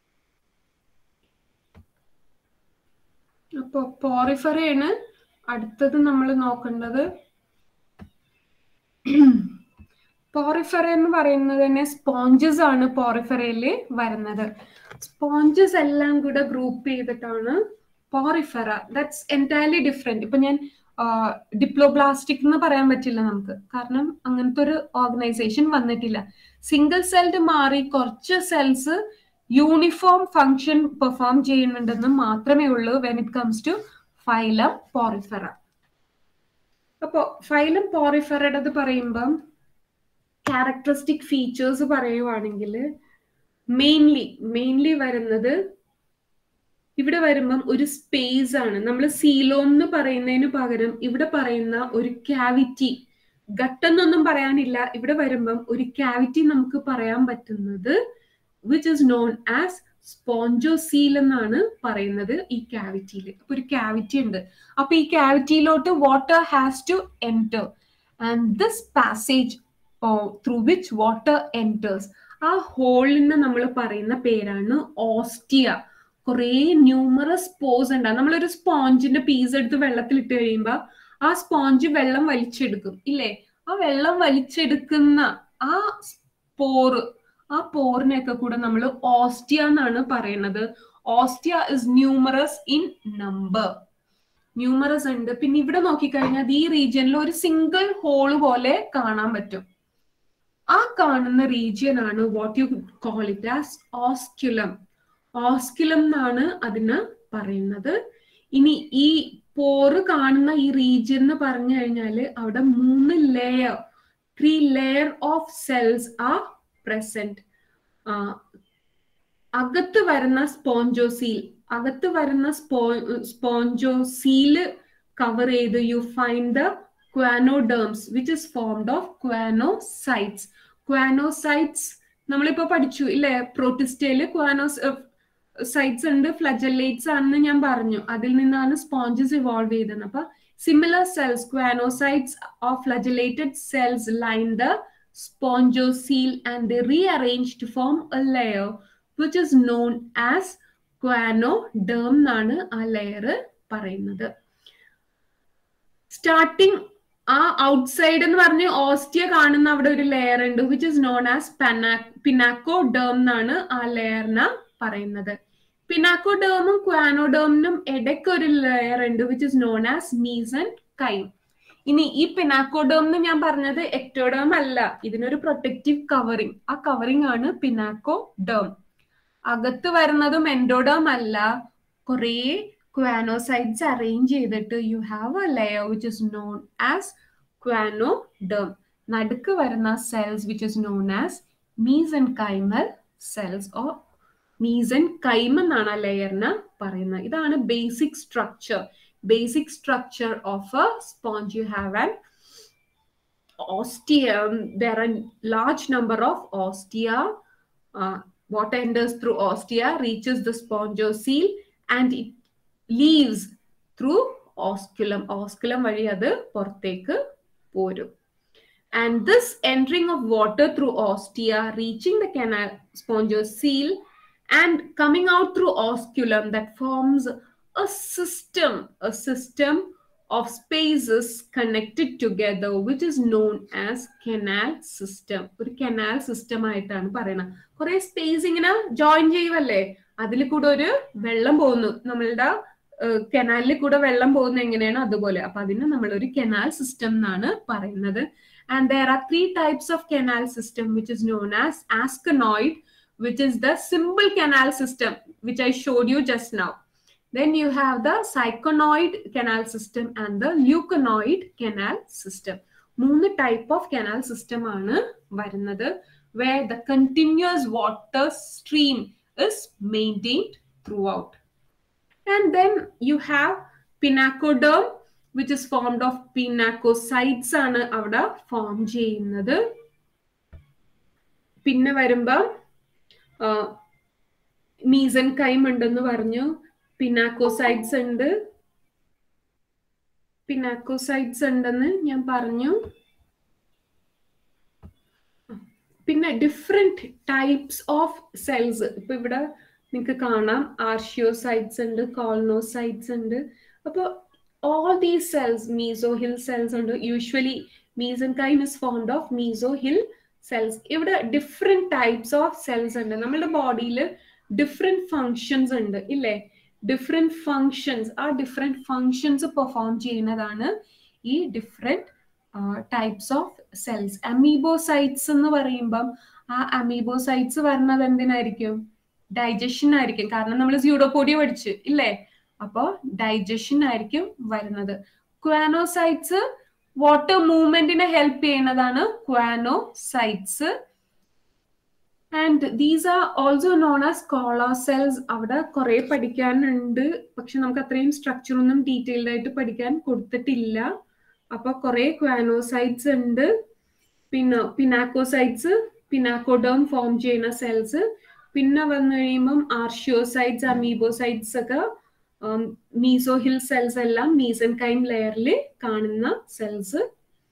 [SPEAKER 1] അപ്പൊ പോറിഫറയാണ് അടുത്തത് നമ്മൾ നോക്കേണ്ടത് പോറിഫറ എന്ന് പറയുന്നത് തന്നെ സ്പോഞ്ചസ് ആണ് പോറിഫറയില് വരുന്നത് സ്പോഞ്ചസ് എല്ലാം കൂടെ ഗ്രൂപ്പ് ചെയ്തിട്ടാണ് പോറിഫറ ദാറ്റ്സ് എൻറ്റയർലി ഡിഫറെന്റ് ഇപ്പൊ ഞാൻ ഡിപ്ലോബ്ലാസ്റ്റിക് എന്ന് പറയാൻ പറ്റില്ല നമുക്ക് കാരണം അങ്ങനത്തെ ഒരു ഓർഗനൈസേഷൻ വന്നിട്ടില്ല സിംഗിൾ സെൽഡ് മാറി കുറച്ച് സെൽസ് യൂണിഫോം ഫങ്ഷൻ പെർഫോം ചെയ്യുന്നുണ്ടെന്ന് മാത്രമേ ഉള്ളൂ when it comes to phylum Porifera അപ്പോ ഫൈലം പോറിഫറയുടേത് പറയുമ്പം ക്യാരക്ടറിസ്റ്റിക് ഫീച്ചേഴ്സ് പറയുവാണെങ്കിൽ മെയിൻലി മെയിൻലി വരുന്നത് ഇവിടെ വരുമ്പം ഒരു സ്പേസ് ആണ് നമ്മൾ സീലോം എന്ന് പറയുന്നതിന് പകരം ഇവിടെ പറയുന്ന ഒരു ക്യാവിറ്റി ഘട്ടെന്നൊന്നും പറയാനില്ല ഇവിടെ വരുമ്പം ഒരു ക്യാവിറ്റി നമുക്ക് പറയാൻ പറ്റുന്നത് which is known as spongocoel എന്നാണ് പറയുന്നത് ഈ ക്യാവിറ്റിയിൽ അപ്പൊ ഒരു ക്യാവിറ്റി ഉണ്ട് അപ്പൊ ഈ ക്യാവിറ്റിയിലോട്ട് water has to enter and this passage through which water enters ആ ഹോളിന് നമ്മൾ പറയുന്ന പേരാണ് ഓസ്റ്റിയ കുറേ ന്യൂമറസ് പോസ് ഉണ്ടാകും നമ്മളൊരു സ്പോഞ്ചിന്റെ പീസ് എടുത്ത് വെള്ളത്തിൽ ഇട്ട് കഴിയുമ്പോൾ ആ സ്പോഞ്ച് വെള്ളം വലിച്ചെടുക്കും ഇല്ലേ ആ വെള്ളം വലിച്ചെടുക്കുന്ന ആ പോറ് ആ പോറിനെയൊക്കെ കൂടെ നമ്മൾ ഓസ്റ്റിയ എന്നാണ് പറയുന്നത് ostia is numerous in number numerous ഉണ്ട് പിന്നെ ഇവിടെ നോക്കിക്കഴിഞ്ഞാൽ ഈ റീജിയനിൽ ഒരു സിംഗിൾ ഹോള് പോലെ കാണാൻ പറ്റും ആ കാണുന്ന റീജിയൻ ആണ് what you call it as osculum osculum എന്നാണ് അതിന് പറയുന്നത് ഇനി ഈ പോറ് കാണുന്ന ഈ റീജിയൻ എന്ന് പറഞ്ഞു കഴിഞ്ഞാല് അവിടെ മൂന്ന് layer three layer of cells are present അകത്ത് വരുന്ന സ്പോഞ്ചോസീൽ അകത്ത് വരുന്ന സ്പോ സ്പോഞ്ചോസീല് കവർ ചെയ്ത് you find the choanoderms which is formed of choanocytes choanocytes നമ്മളിപ്പോ പഠിച്ചു ഇല്ലേ പ്രോട്ടിസ്റ്റയില് ക്വാനോസ് സൈറ്റ്സ് ഉണ്ട് ഫ്ലജല്ലേറ്റ്സ് ആണെന്ന് ഞാൻ പറഞ്ഞു അതിൽ നിന്നാണ് സ്പോഞ്ചസ് ഇവോൾവ് ചെയ്തത് അപ്പൊ similar cells choanocytes of flagellated cells line the spongocoel and they rearrange to form a layer which is known as choanoderm എന്നാണ് ആ ലെയർ പറയുന്നത് സ്റ്റാർട്ടിങ് ആ ഔട്ട്സൈഡ് എന്ന് പറഞ്ഞ് ഓസ്റ്റിയ കാണുന്ന അവിടെ ഒരു ലെയർ ഉണ്ട് which is known as pinacoderm എന്നാണ് ആ ലെയറിനെ പറയുന്നത് പിനാക്കോഡേമും ക്വാനോഡേമിനും ഇടയ്ക്ക് ഒരു ലെയർ ഉണ്ട് which is known as mesenchyme ഇനി ഈ പിനാക്കോഡേം എന്ന് ഞാൻ പറഞ്ഞത് എക്ടോഡേം അല്ല ഇതിനൊരു പ്രൊട്ടക്റ്റീവ് കവറിങ് ആ കവറിങ് ആണ് പിനാക്കോ ഡേം അകത്ത് വരുന്നതും എൻഡോഡേം അല്ല കുറേ ക്വാനോസൈറ്റ്സ് അറേഞ്ച് ചെയ്തിട്ട് you have a layer which is known as choanoderm നടുക്ക് വരുന്ന cells which is known as mesenchymal cells or mesenchyme എന്നാണ് ആ ലെയറിന് പറയുന്നത് ഇതാണ് basic structure basic structure of a sponge you have an ostia there are large number of ostia uh, water enters through ostia, reaches the spongocele, and it leaves through osculum. Osculum വഴി അത് പുറത്തേക്ക് പോരും. And this entering of water through ostia, reaching the canal spongocele, and coming out through osculum that forms a system, a system of spaces connected together, which is known as canal system. ഒരു canal system ആയിട്ടാണ് പറയുന്നത് കുറെ സ്പേസ് ഇങ്ങനെ ജോയിൻ ചെയ്യുമല്ലേ അതിൽ കൂടെ ഒരു വെള്ളം പോകുന്നു നമ്മളുടെ കനാലിൽ കൂടെ വെള്ളം പോകുന്ന എങ്ങനെയാണോ അതുപോലെ അപ്പൊ അതിന് നമ്മൾ ഒരു കനാൽ സിസ്റ്റം എന്നാണ് പറയുന്നത് and there are three types of canal system which is known as asconoid which is the simple canal system, which I showed you just now. Then you have the cyclonoid canal system and the leuconoid canal system. മൂന്ന് ടൈപ്പ് ഓഫ് കനാൽ സിസ്റ്റം ആണ് വരുന്നത് where the continuous water stream is maintained throughout. And then you have pinacoderm, which is formed of pinacocytes ആണ് അവിടെ ഫോം ചെയ്യുന്നത് പിന്നെ വരുമ്പം മീസൻ കൈം ഉണ്ടെന്ന് പറഞ്ഞു പിനാക്കോസൈഡ്സ് ഉണ്ട് പിനാക്കോസൈഡ്സ് ഉണ്ടെന്ന് ഞാൻ പറഞ്ഞു പിന്നെ ഡിഫറെന്റ് ടൈപ്സ് ഓഫ് സെൽസ് ഇപ്പൊ ഇവിടെ നിങ്ങൾക്ക് കാണാം ആർഷിയോസൈഡ്സ് ഉണ്ട് കോൾനോസൈഡ്സ് ഉണ്ട് അപ്പോൾ all these cells mesohyl cells ഉണ്ട് usually mesenchyme is formed of mesohyl cells ഇവിടെ ഡിഫറെന്റ് ടൈപ്സ് ഓഫ് സെൽസ് ഉണ്ട് നമ്മുടെ ബോഡിയിൽ ഡിഫറെന്റ് ഫങ്ഷൻസ് ഉണ്ട് ഇല്ലേ ഡിഫറെന്റ് ഫങ്ഷൻസ് ആ ഡിഫറെന്റ് ഫങ്ഷൻസ് പെർഫോം ചെയ്യുന്നതാണ് ഈ different types of cells amoebocytes എന്ന് പറയുമ്പം ആ അമീബോസൈറ്റ്സ് വരുന്നത് എന്തിനായിരിക്കും ഡൈജഷൻ ആയിരിക്കും കാരണം നമ്മൾ സ്യൂഡോപോഡിയ പഠിച്ചു ഇല്ലേ അപ്പോ ഡൈജഷൻ ആയിരിക്കും വരുന്നത് ക്വാനോസൈറ്റ്സ് വാട്ടർ മൂവ്മെന്റിനെ ഹെൽപ്പ് ചെയ്യുന്നതാണ് choanocytes and these are also known as collar cells അവിടെ കുറെ പഠിക്കാനുണ്ട് പക്ഷെ നമുക്ക് അത്രയും സ്ട്രക്ചർ ഒന്നും ഡീറ്റെയിൽഡ് ആയിട്ട് പഠിക്കാൻ കൊടുത്തിട്ടില്ല അപ്പൊ കുറെ ക്വാനോസൈറ്റ്സ് ഉണ്ട് പിന്നെ പിനാക്കോസൈറ്റ്സ് പിനാക്കോഡോം ഫോം ചെയ്യുന്ന സെൽസ് പിന്നെ വന്നു കഴിയുമ്പം ആർഷിയോസൈറ്റ്സ് അമീബോസൈറ്റ്സ് ഒക്കെ മീസോഹിൽ സെൽസ് എല്ലാം മീസൻ കൈം ലെയറിൽ കാണുന്ന സെൽസ്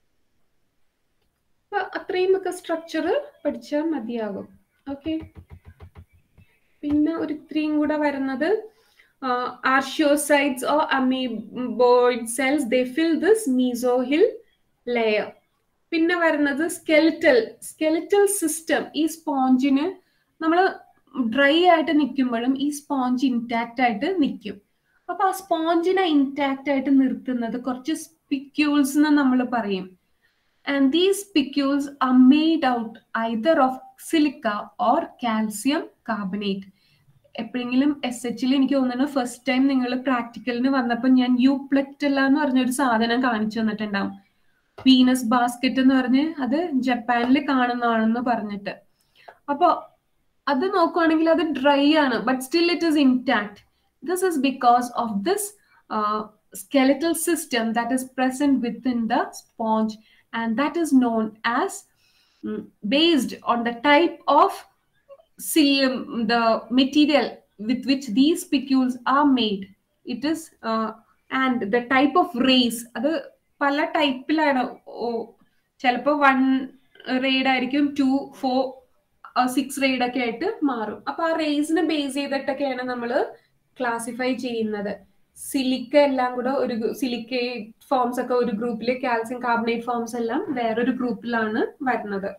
[SPEAKER 1] അത്രയും ഒക്കെ സ്ട്രക്ചർ പഠിച്ചാൽ മതിയാകും ഓക്കെ പിന്നെ ഒരു ഇത്രയും കൂടെ വരുന്നത് archaeocytes or amoeboid cells they fill this mesohyl layer പിന്നെ വരുന്നത് സ്കെലിറ്റൽ സ്കെലിറ്റൽ സിസ്റ്റം ഈ സ്പോഞ്ചിന് നമ്മൾ ഡ്രൈ ആയിട്ട് നിൽക്കുമ്പോഴും ഈ സ്പോഞ്ച് ഇൻടാക്റ്റ് ആയിട്ട് നിൽക്കും അപ്പൊ ആ സ്പോഞ്ചിനെ ഇൻടാക്റ്റ് ആയിട്ട് നിർത്തുന്നത് കുറച്ച് സ്പിക്യൂൾസ് എന്ന് നമ്മൾ പറയും and these spicules are made out either of silica or calcium carbonate എപ്പോഴെങ്കിലും എസ് എച്ചിൽ എനിക്ക് തോന്നുന്നു ഫസ്റ്റ് ടൈം നിങ്ങൾ പ്രാക്ടിക്കലിന് വന്നപ്പോൾ ഞാൻ യു പ്ലെക്റ്റല്ല എന്ന് പറഞ്ഞൊരു സാധനം കാണിച്ചു തന്നിട്ടുണ്ടാവും വീനസ് ബാസ്ക്കറ്റ് എന്ന് പറഞ്ഞ് അത് ജപ്പാനിൽ കാണുന്നതാണെന്ന് പറഞ്ഞിട്ട് അപ്പൊ അത് നോക്കുവാണെങ്കിൽ അത് ഡ്രൈ ആണ് but still it is intact this is because of this uh, skeletal system that is present within the sponge and that is known as um, based on the type of cilium the material with which these spicules are made it is uh, and the type of rays അത് പല ടൈപ്പിലാണ് ചിലപ്പോൾ വൺ റെയ്ഡ് ആയിരിക്കും ടു ഫോർ സിക്സ് റെയ്ഡ് ഒക്കെ ആയിട്ട് മാറും അപ്പൊ ആ റേസിനെ ബേസ് ചെയ്തിട്ടൊക്കെയാണ് നമ്മൾ ക്ലാസിഫൈ ചെയ്യുന്നത് സിലിക്ക എല്ലാം കൂടെ ഒരു സിലിക്കേറ്റ് ഫോംസ് ഒക്കെ ഒരു ഗ്രൂപ്പിൽ കാൽസ്യം കാർബണേറ്റ് ഫോംസ് എല്ലാം വേറൊരു ഗ്രൂപ്പിലാണ് വരുന്നത്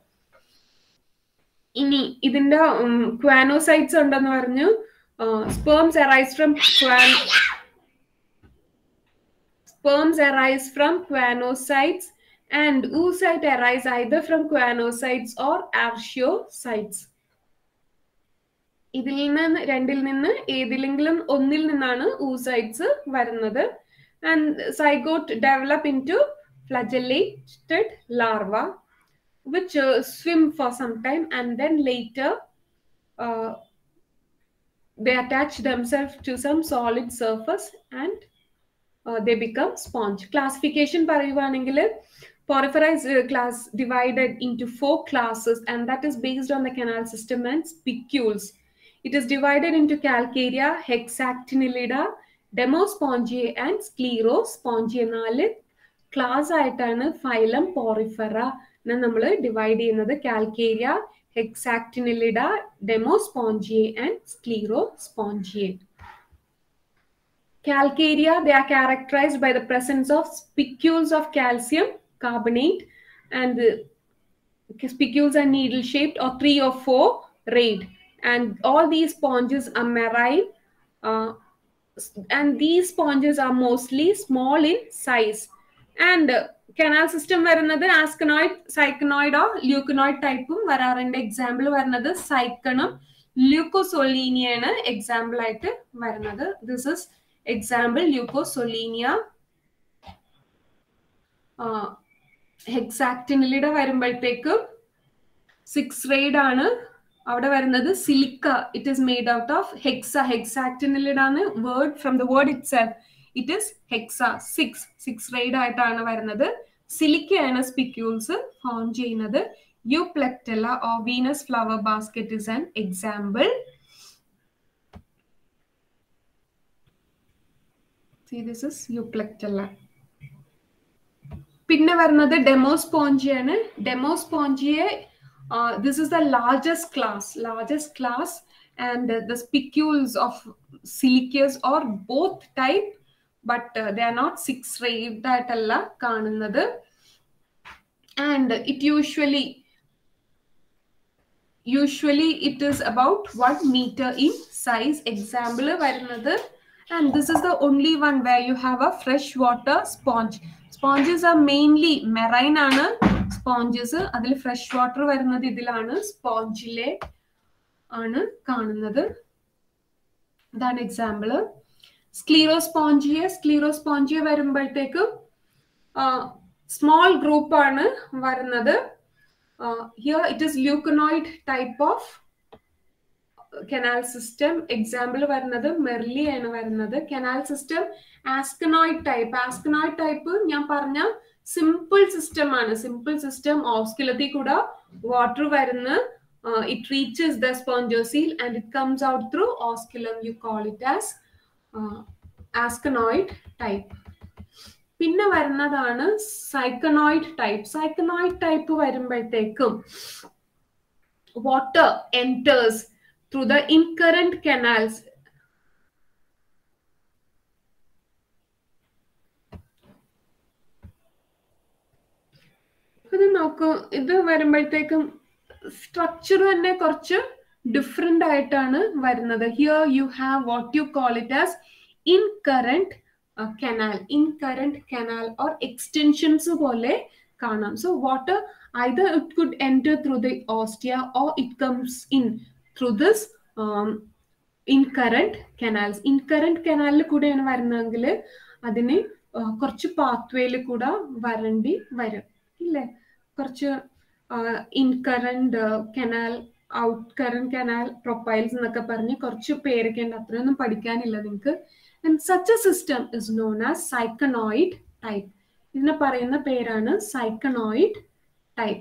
[SPEAKER 1] ഇനി ഇതിന്റെ ക്വാനോസൈറ്റ്സ് ഉണ്ടെന്ന് പറഞ്ഞു sperms arise from sperms arise from quanocytes and oocyte arise either from quanocytes or archaeocytes ഇതിൽ നിന്ന് രണ്ടിൽ നിന്ന് ഏതിലെങ്കിലും ഒന്നിൽ നിന്നാണ് ഊസൈറ്റ്സ് വരുന്നത് and zygote develop into flagellated larva which swim for some time and then later they attach themselves to some solid surface and they become sponge classification പറയുവാണെങ്കിൽ porifera is uh, class divided into four classes and that is based on the canal system and spicules it is divided into calcarea hexactinellida demospongia and sclerospongia നാല് ക്ലാസ് ആയിട്ടാണ് ഫൈലം പോറിഫെറ നമ്മൾ ഡിവൈഡ് ചെയ്യുന്നത് Calcarea Hexactinellida Demospongiae and Sclerospongiae Calcarea, they are characterized by the presence of spicules of calcium carbonate and the spicules are needle shaped or three or four rayed. And all these sponges are marine uh, and these sponges are mostly small in size. And uh, canal system വരുന്നത് ആസ്കനോയിഡ് സൈക്കനോയിഡോ ല്യൂക്കനോയിഡ് ടൈപ്പും വരാറുണ്ട് എക്സാമ്പിൾ വരുന്നത് സൈക്കണും ല്യൂക്കോസൊലീനിയാണ് എക്സാമ്പിൾ ആയിട്ട് വരുന്നത് ദിസ് ഇസ് എക്സാമ്പിൾ ല്യൂക്കോസൊലീനിയ ഹെക്സാക്ടിനിലിടെ വരുമ്പോഴത്തേക്ക് സിക്സ് റെയ്ഡ് ആണ് അവിടെ വരുന്നത് silica it is made out of hexa hexactinellid ആണ് word from the word itself it is hexa six six rayed ആയിട്ടാണ് വരുന്നത് സിലിക്കയാണ് സ്പിക്യൂൾസ് ഫോം ചെയ്യുന്നത് Euplectella or Venus flower basket is an example See, this is Euplectella. പിന്നെ വരുന്നത് ഡെമോസ്പോഞ്ചിയാണ് Demospongiae this is the largest class largest class and the spicules of സിലിക്കേഴ്സ് or both type but they are not six rayed ആയിട്ടല്ല കാണുന്നത് and it usually usually it is about one metre in size example വരുന്നത് and this is the only one where you have a fresh water sponge sponges are mainly marine ആണ് സ്പോഞ്ചസ് അതിൽ ഫ്രഷ് വാട്ടർ വരുന്നത് ഇതിലാണ് സ്പോഞ്ചിലെ ആണ് കാണുന്നത് ഇതാണ് എക്സാമ്പിൾ സ്ക്ലീറോസ്പോഞ്ചിയ സ്ക്ലീറോസ്പോഞ്ചിയ വരുമ്പോഴത്തേക്കും സ്മോൾ ഗ്രൂപ്പ് ആണ് വരുന്നത് here it is leuconoid type of canal system example വരുന്നത് മെർലി ആണ് വരുന്നത് canal system asconoid type asconoid type ഞാൻ പറഞ്ഞ സിമ്പിൾ സിസ്റ്റം ആണ് സിമ്പിൾ സിസ്റ്റം ഓസ്കിലത്തിൽ കൂടെ വാട്ടർ വരുന്ന it reaches the spongocoel and it comes out through osculum you call it as asconoid type പിന്നെ വരുന്നതാണ് സൈക്കനോയിഡ് ടൈപ്പ് സൈക്കനോയിഡ് ടൈപ്പ് വരുമ്പോഴത്തേക്കും water enters through the incurrent canals. ഇത് നോക്കൂ ഇത് വരുമ്പോഴത്തേക്കും സ്ട്രക്ചർ തന്നെ കുറച്ച് ഡിഫറെന്റ് ആയിട്ടാണ് വരുന്നത് here you have what you call it as incurrent canal incurrent canal or extensions പോലെ കാണാം so water either it could enter through the ostia or it comes in through this um, incurrent canals incurrent കനാലിൽ കൂടെയാണ് വരുന്നതെങ്കിൽ അതിന് കുറച്ച് പാത്വേയിൽ കൂടെ വരണ്ടി വരും ഇല്ലേ കുറച്ച് incurrent canal out current canal profiles എന്നൊക്കെ പറഞ്ഞ് കുറച്ച് പേരൊക്കെ ഉണ്ട് അത്രയൊന്നും പഠിക്കാനില്ല നിങ്ങൾക്ക് and such a system is known as syconoid type ഇതിനെ പറയുന്ന പേരാണ് സൈക്കണോയിഡ് ടൈപ്പ്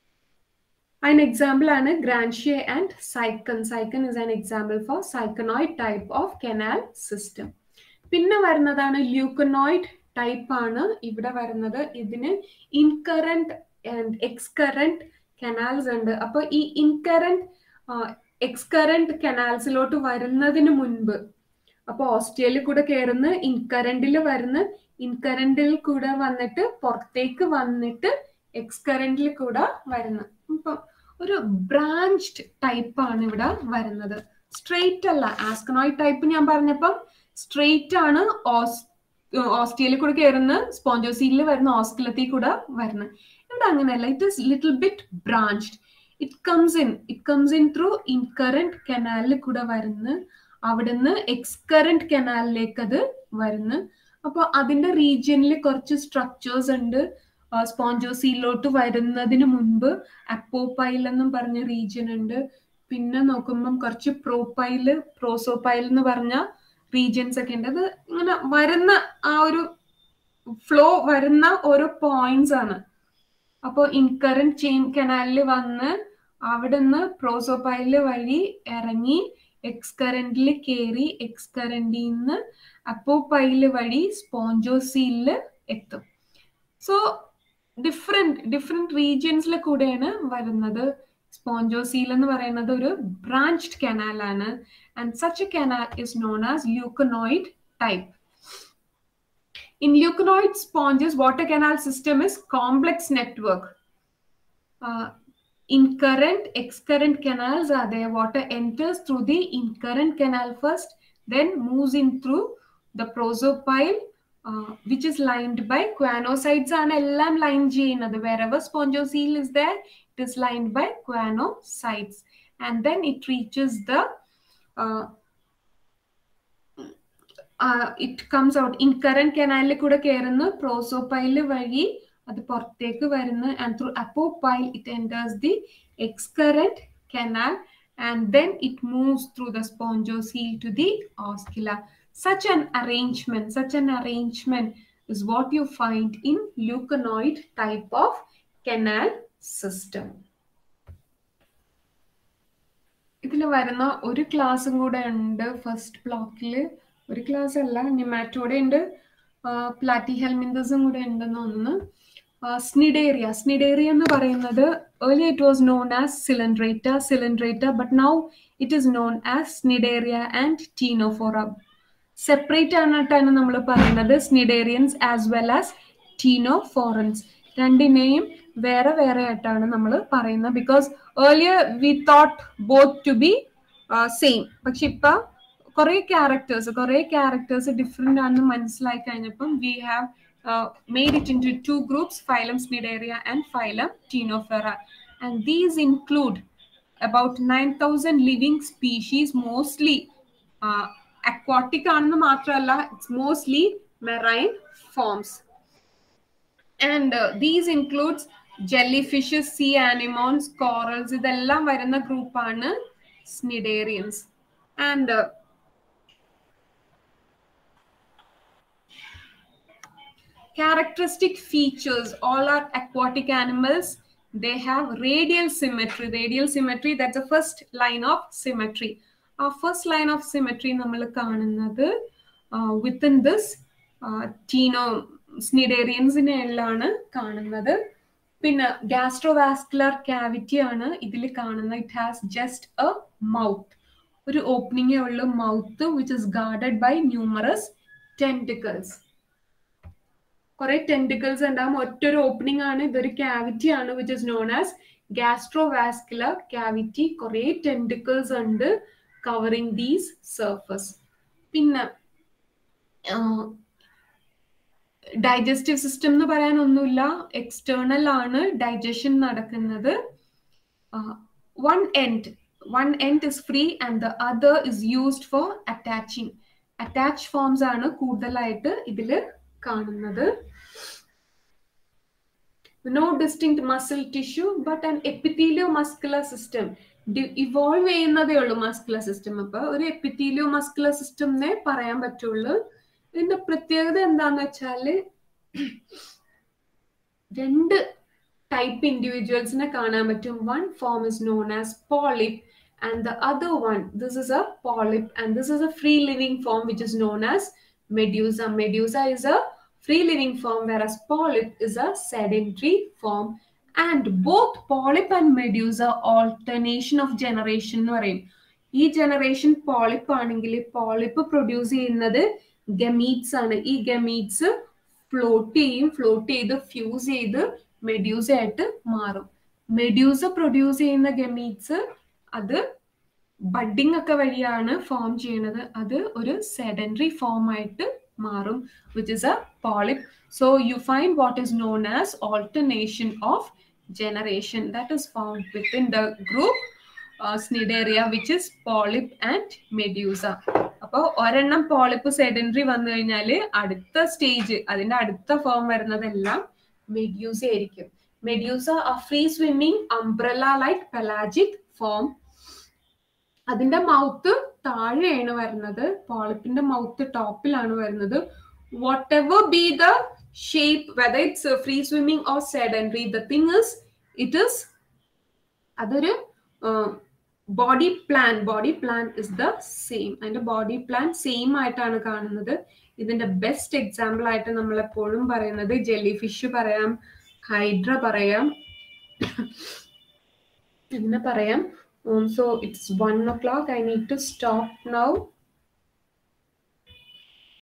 [SPEAKER 1] അതിന് എക്സാമ്പിൾ ആണ് Grantia and Sycon Sycon is an example for syconoid type of canal system പിന്നെ വരുന്നതാണ് ല്യൂക്കനോയിഡ് ടൈപ്പ് ആണ് ഇവിടെ വരുന്നത് ഇതിന് ഇൻകറന്റ് ആൻഡ് എക്സ്കറന്റ് കനാൽസ് ഉണ്ട് അപ്പൊ ഈ ഇൻകറന്റ് എക്സ്കറന്റ് കനാൽസിലോട്ട് വരുന്നതിന് മുൻപ് അപ്പൊ ഓസ്ട്രേലിയ കൂടെ കയറുന്ന ഇൻകറന്റിൽ വരുന്ന ഇൻകറന്റിൽ കൂടെ വന്നിട്ട് പുറത്തേക്ക് വന്നിട്ട് എക്സ്കറന്റിൽ കൂടെ വരുന്നു ഇപ്പം ഒരു ബ്രാഞ്ച്ഡ് ടൈപ്പ് ആണ് ഇവിടെ വരുന്നത് സ്ട്രെയിറ്റ് അല്ല ആസ്കനോയിഡ് ടൈപ്പ് ഞാൻ പറഞ്ഞപ്പം സ്ട്രെയിറ്റ് ആണ് ഓസ് ഓസ്ട്രേലിയ കൂടെ കയറുന്ന സ്പോഞ്ചോസീലിൽ വരുന്ന ഓസ്കിലത്തിൽ കൂടെ വരുന്നത് ഇവിടെ അങ്ങനെയല്ല it is little bit branched it comes in it comes in through incurrent കനാലിൽ കൂടെ വരുന്ന അവിടുന്ന് എക്സ്കറന്റ് കനാലിലേക്ക് അത് വരുന്നു അപ്പൊ അതിന്റെ റീജിയനിൽ കുറച്ച് സ്ട്രക്ചേഴ്സ് ഉണ്ട് സ്പോഞ്ചോസീലോട്ട് വരുന്നതിന് മുൻപ് അപ്പോപൈൽ എന്നും പറഞ്ഞ റീജിയൻ ഉണ്ട് പിന്നെ നോക്കുമ്പം കുറച്ച് പ്രോപൈല് പ്രോസോപൈൽ എന്ന് പറഞ്ഞ റീജിയൻസ് ഒക്കെ ഉണ്ട് അത് ഇങ്ങനെ വരുന്ന ആ ഒരു ഫ്ലോ വരുന്ന ഓരോ പോയിന്റ്സ് ആണ് അപ്പോൾ ഇൻകറന്റ് ചെയിൻ കനാലിൽ വന്ന് അവിടുന്ന് പ്രോസോപൈല് വഴി ഇറങ്ങി എക്സ്കറന്റിൽ കയറി എക്സ്കറന്റിൽ നിന്ന് അപ്പോപൈല് വഴി സ്പോഞ്ചോസീലില് എത്തും സോ ഡിഫറെന്റ് ഡിഫറെന്റ് റീജിയൻസിൽ കൂടെയാണ് വരുന്നത് സ്പോഞ്ചോസീൽ എന്ന് പറയുന്നത് ഒരു ബ്രാഞ്ച്ഡ് കനാലാണ് and such a canal is known as leuconoid type In leuconoid sponges, water canal system is complex network. Uh, incurrent, excurrent canals are there. Water enters through the incurrent canal first, then moves in through the prosopile, uh, which is lined by quanocytes and എല്ലാം line ചെയ്യുന്നത് wherever spongocoel is there, it is lined by quanocytes. And then it reaches the uh, it comes out incurrent കനാലിൽ കൂടെ കയറുന്നു പ്രോസോപൈല് വഴി അത് പുറത്തേക്ക് വരുന്നു and through apopyle it enters the excurrent canal and then it moves through the spongocoel to the oscula such an arrangement such an arrangement is what you find in leuconoid type of canal system ഇതിൽ വരുന്ന ഒരു ക്ലാസ്സും കൂടെ ഉണ്ട് ഫസ്റ്റ് ബ്ലോക്കിൽ ഒരു ക്ലാസ് അല്ല നിമാറ്റോടെ ഉണ്ട് പ്ലാറ്റി ഹെൽമിന്തസും കൂടെ ഉണ്ടെന്ന് തോന്നുന്നു സ്നിഡേറിയ സ്നിഡേറിയ എന്ന് പറയുന്നത് early it was known as Coelenterata Coelenterata but now it is known as Cnidaria and Ctenophora separate ആയിട്ടാണ് നമ്മൾ പറയുന്നത് Cnidarians as well as Ctenophorans രണ്ടിനെയും വേറെ വേറെ ആയിട്ടാണ് നമ്മൾ പറയുന്നത് because earlier we thought both to be same പക്ഷെ ഇപ്പൊ കുറെ ക്യാരക്ടേഴ്സ് കുറെ ക്യാരക്ടേഴ്സ് ഡിഫറെന്റ് ആണെന്ന് മനസ്സിലായി കഴിഞ്ഞപ്പം we have made it into two groups phylum Cnidaria and phylum Ctenophora and these include about 9000 living species mostly uh, aquatic ആണെന്ന് മാത്രമല്ല it's mostly marine forms and these includes jelly fishes sea anemones corals ഇതെല്ലാം വരുന്ന ഗ്രൂപ്പാണ് Cnidarians and characteristic features all are aquatic animals they have radial symmetry radial symmetry that's the first line of symmetry our first line of symmetry നമ്മൾ കാണുന്നത് വിത്തിൻ ദിസ് ടീനോ സ്നിഡേറിയൻസിനെ എല്ലാമാണ് കാണുന്നത് പിന്നെ ഗാസ്ട്രോവാസ്കുലർ ക്യാവിറ്റി ആണ് ഇതിൽ കാണുന്നത് it has just a mouth ഒരു ഓപ്പണിംഗേ ഉള്ളൂ mouth which is guarded by numerous tentacles കുറെ ടെൻറ്റിക്കിൾസ് ഉണ്ടാവും ഒറ്റൊരു ഓപ്പണിംഗ് ആണ് ഇതൊരു ക്യാവിറ്റി ആണ് which is known as gastrovascular cavity കുറെ ടെൻറ്റിക്കിൾസ് ഉണ്ട് കവറിങ് ദീസ് സർഫസ് പിന്നെ ഡൈജസ്റ്റീവ് സിസ്റ്റം എന്ന് പറയാൻ ഒന്നുമില്ല എക്സ്റ്റേണൽ ആണ് ഡൈജഷൻ നടക്കുന്നത് one end one end is free and the other is used for attaching attach forms ആണ് കൂടുതലായിട്ട് ഇതിൽ കാണുന്നത് no distinct muscle tissue but an epithelio muscular system evolve ചെയ്യുന്നതേ ഉള്ളൂ മസ്കുലർ സിസ്റ്റം അപ്പൊ ഒരു എപ്പിത്തീലിയോ മസ്കുലർ സിസ്റ്റം എന്നേ പറയാൻ പറ്റുള്ളൂ ഇതിന്റെ പ്രത്യേകത എന്താന്ന് വെച്ചാല് രണ്ട് ടൈപ്പ് ഇൻഡിവിജ്വൽസിനെ കാണാൻ പറ്റും one form is known as polyp and the other one this is a polyp and this is a free living form which is known as medusa medusa is a free living form whereas polyp is a sedentary form and both polyp and medusa alternation of generation എന്ന് പറയും ഈ ജനറേഷൻ പോളിപ്പ് ആണെങ്കിൽ പോളിപ്പ് പ്രൊഡ്യൂസ് ചെയ്യുന്നത് ഗമീറ്റ്സ് ആണ് ഈ ഗമീറ്റ്സ് ഫ്ലോട്ട് ചെയ്യും ഫ്ലോട്ട് ചെയ്ത് ഫ്യൂസ് ചെയ്ത് മെഡ്യൂസ ആയിട്ട് മാറും മെഡ്യൂസ പ്രൊഡ്യൂസ് ചെയ്യുന്ന ഗമീറ്റ്സ് അത് ബഡിങ് ഒക്കെ വഴിയാണ് ഫോം ചെയ്യുന്നത് അത് ഒരു സെഡൻഡറി ഫോം ആയിട്ട് മാറും which is a polyp so you find what is known as alternation of generation that is found within the group uh, Snidaria which is polyp and medusa അപ്പോൾ ഒരെണ്ണം പോളിപ്പ് സെഡൻഡറി വന്നു കഴിഞ്ഞാൽ അടുത്ത സ്റ്റേജ് അതിന്റെ അടുത്ത ഫോം വരുന്നതെല്ലാം മെഡ്യൂസ ആയിരിക്കും മെഡ്യൂസ ആ free swimming umbrella like pelagic form അതിന്റെ മൗത്ത് താഴെയാണ് വരുന്നത് പോളിപ്പിന്റെ മൗത്ത് ടോപ്പിലാണ് വരുന്നത് വാട്ട് എവർ ബി be shape, whether it's uh, free swimming or sedentary, the thing is, it is അതൊരു body plan body plan is the same അതിന്റെ ബോഡി പ്ലാൻ സെയിം ആയിട്ടാണ് കാണുന്നത് ഇതിന്റെ ബെസ്റ്റ് എക്സാമ്പിൾ ആയിട്ട് നമ്മൾ എപ്പോഴും പറയുന്നത് ജെല്ലി ഫിഷ് പറയാം ഹൈഡ്ര പറയാം അങ്ങനെ പറയാം so it's one o'clock I need to stop now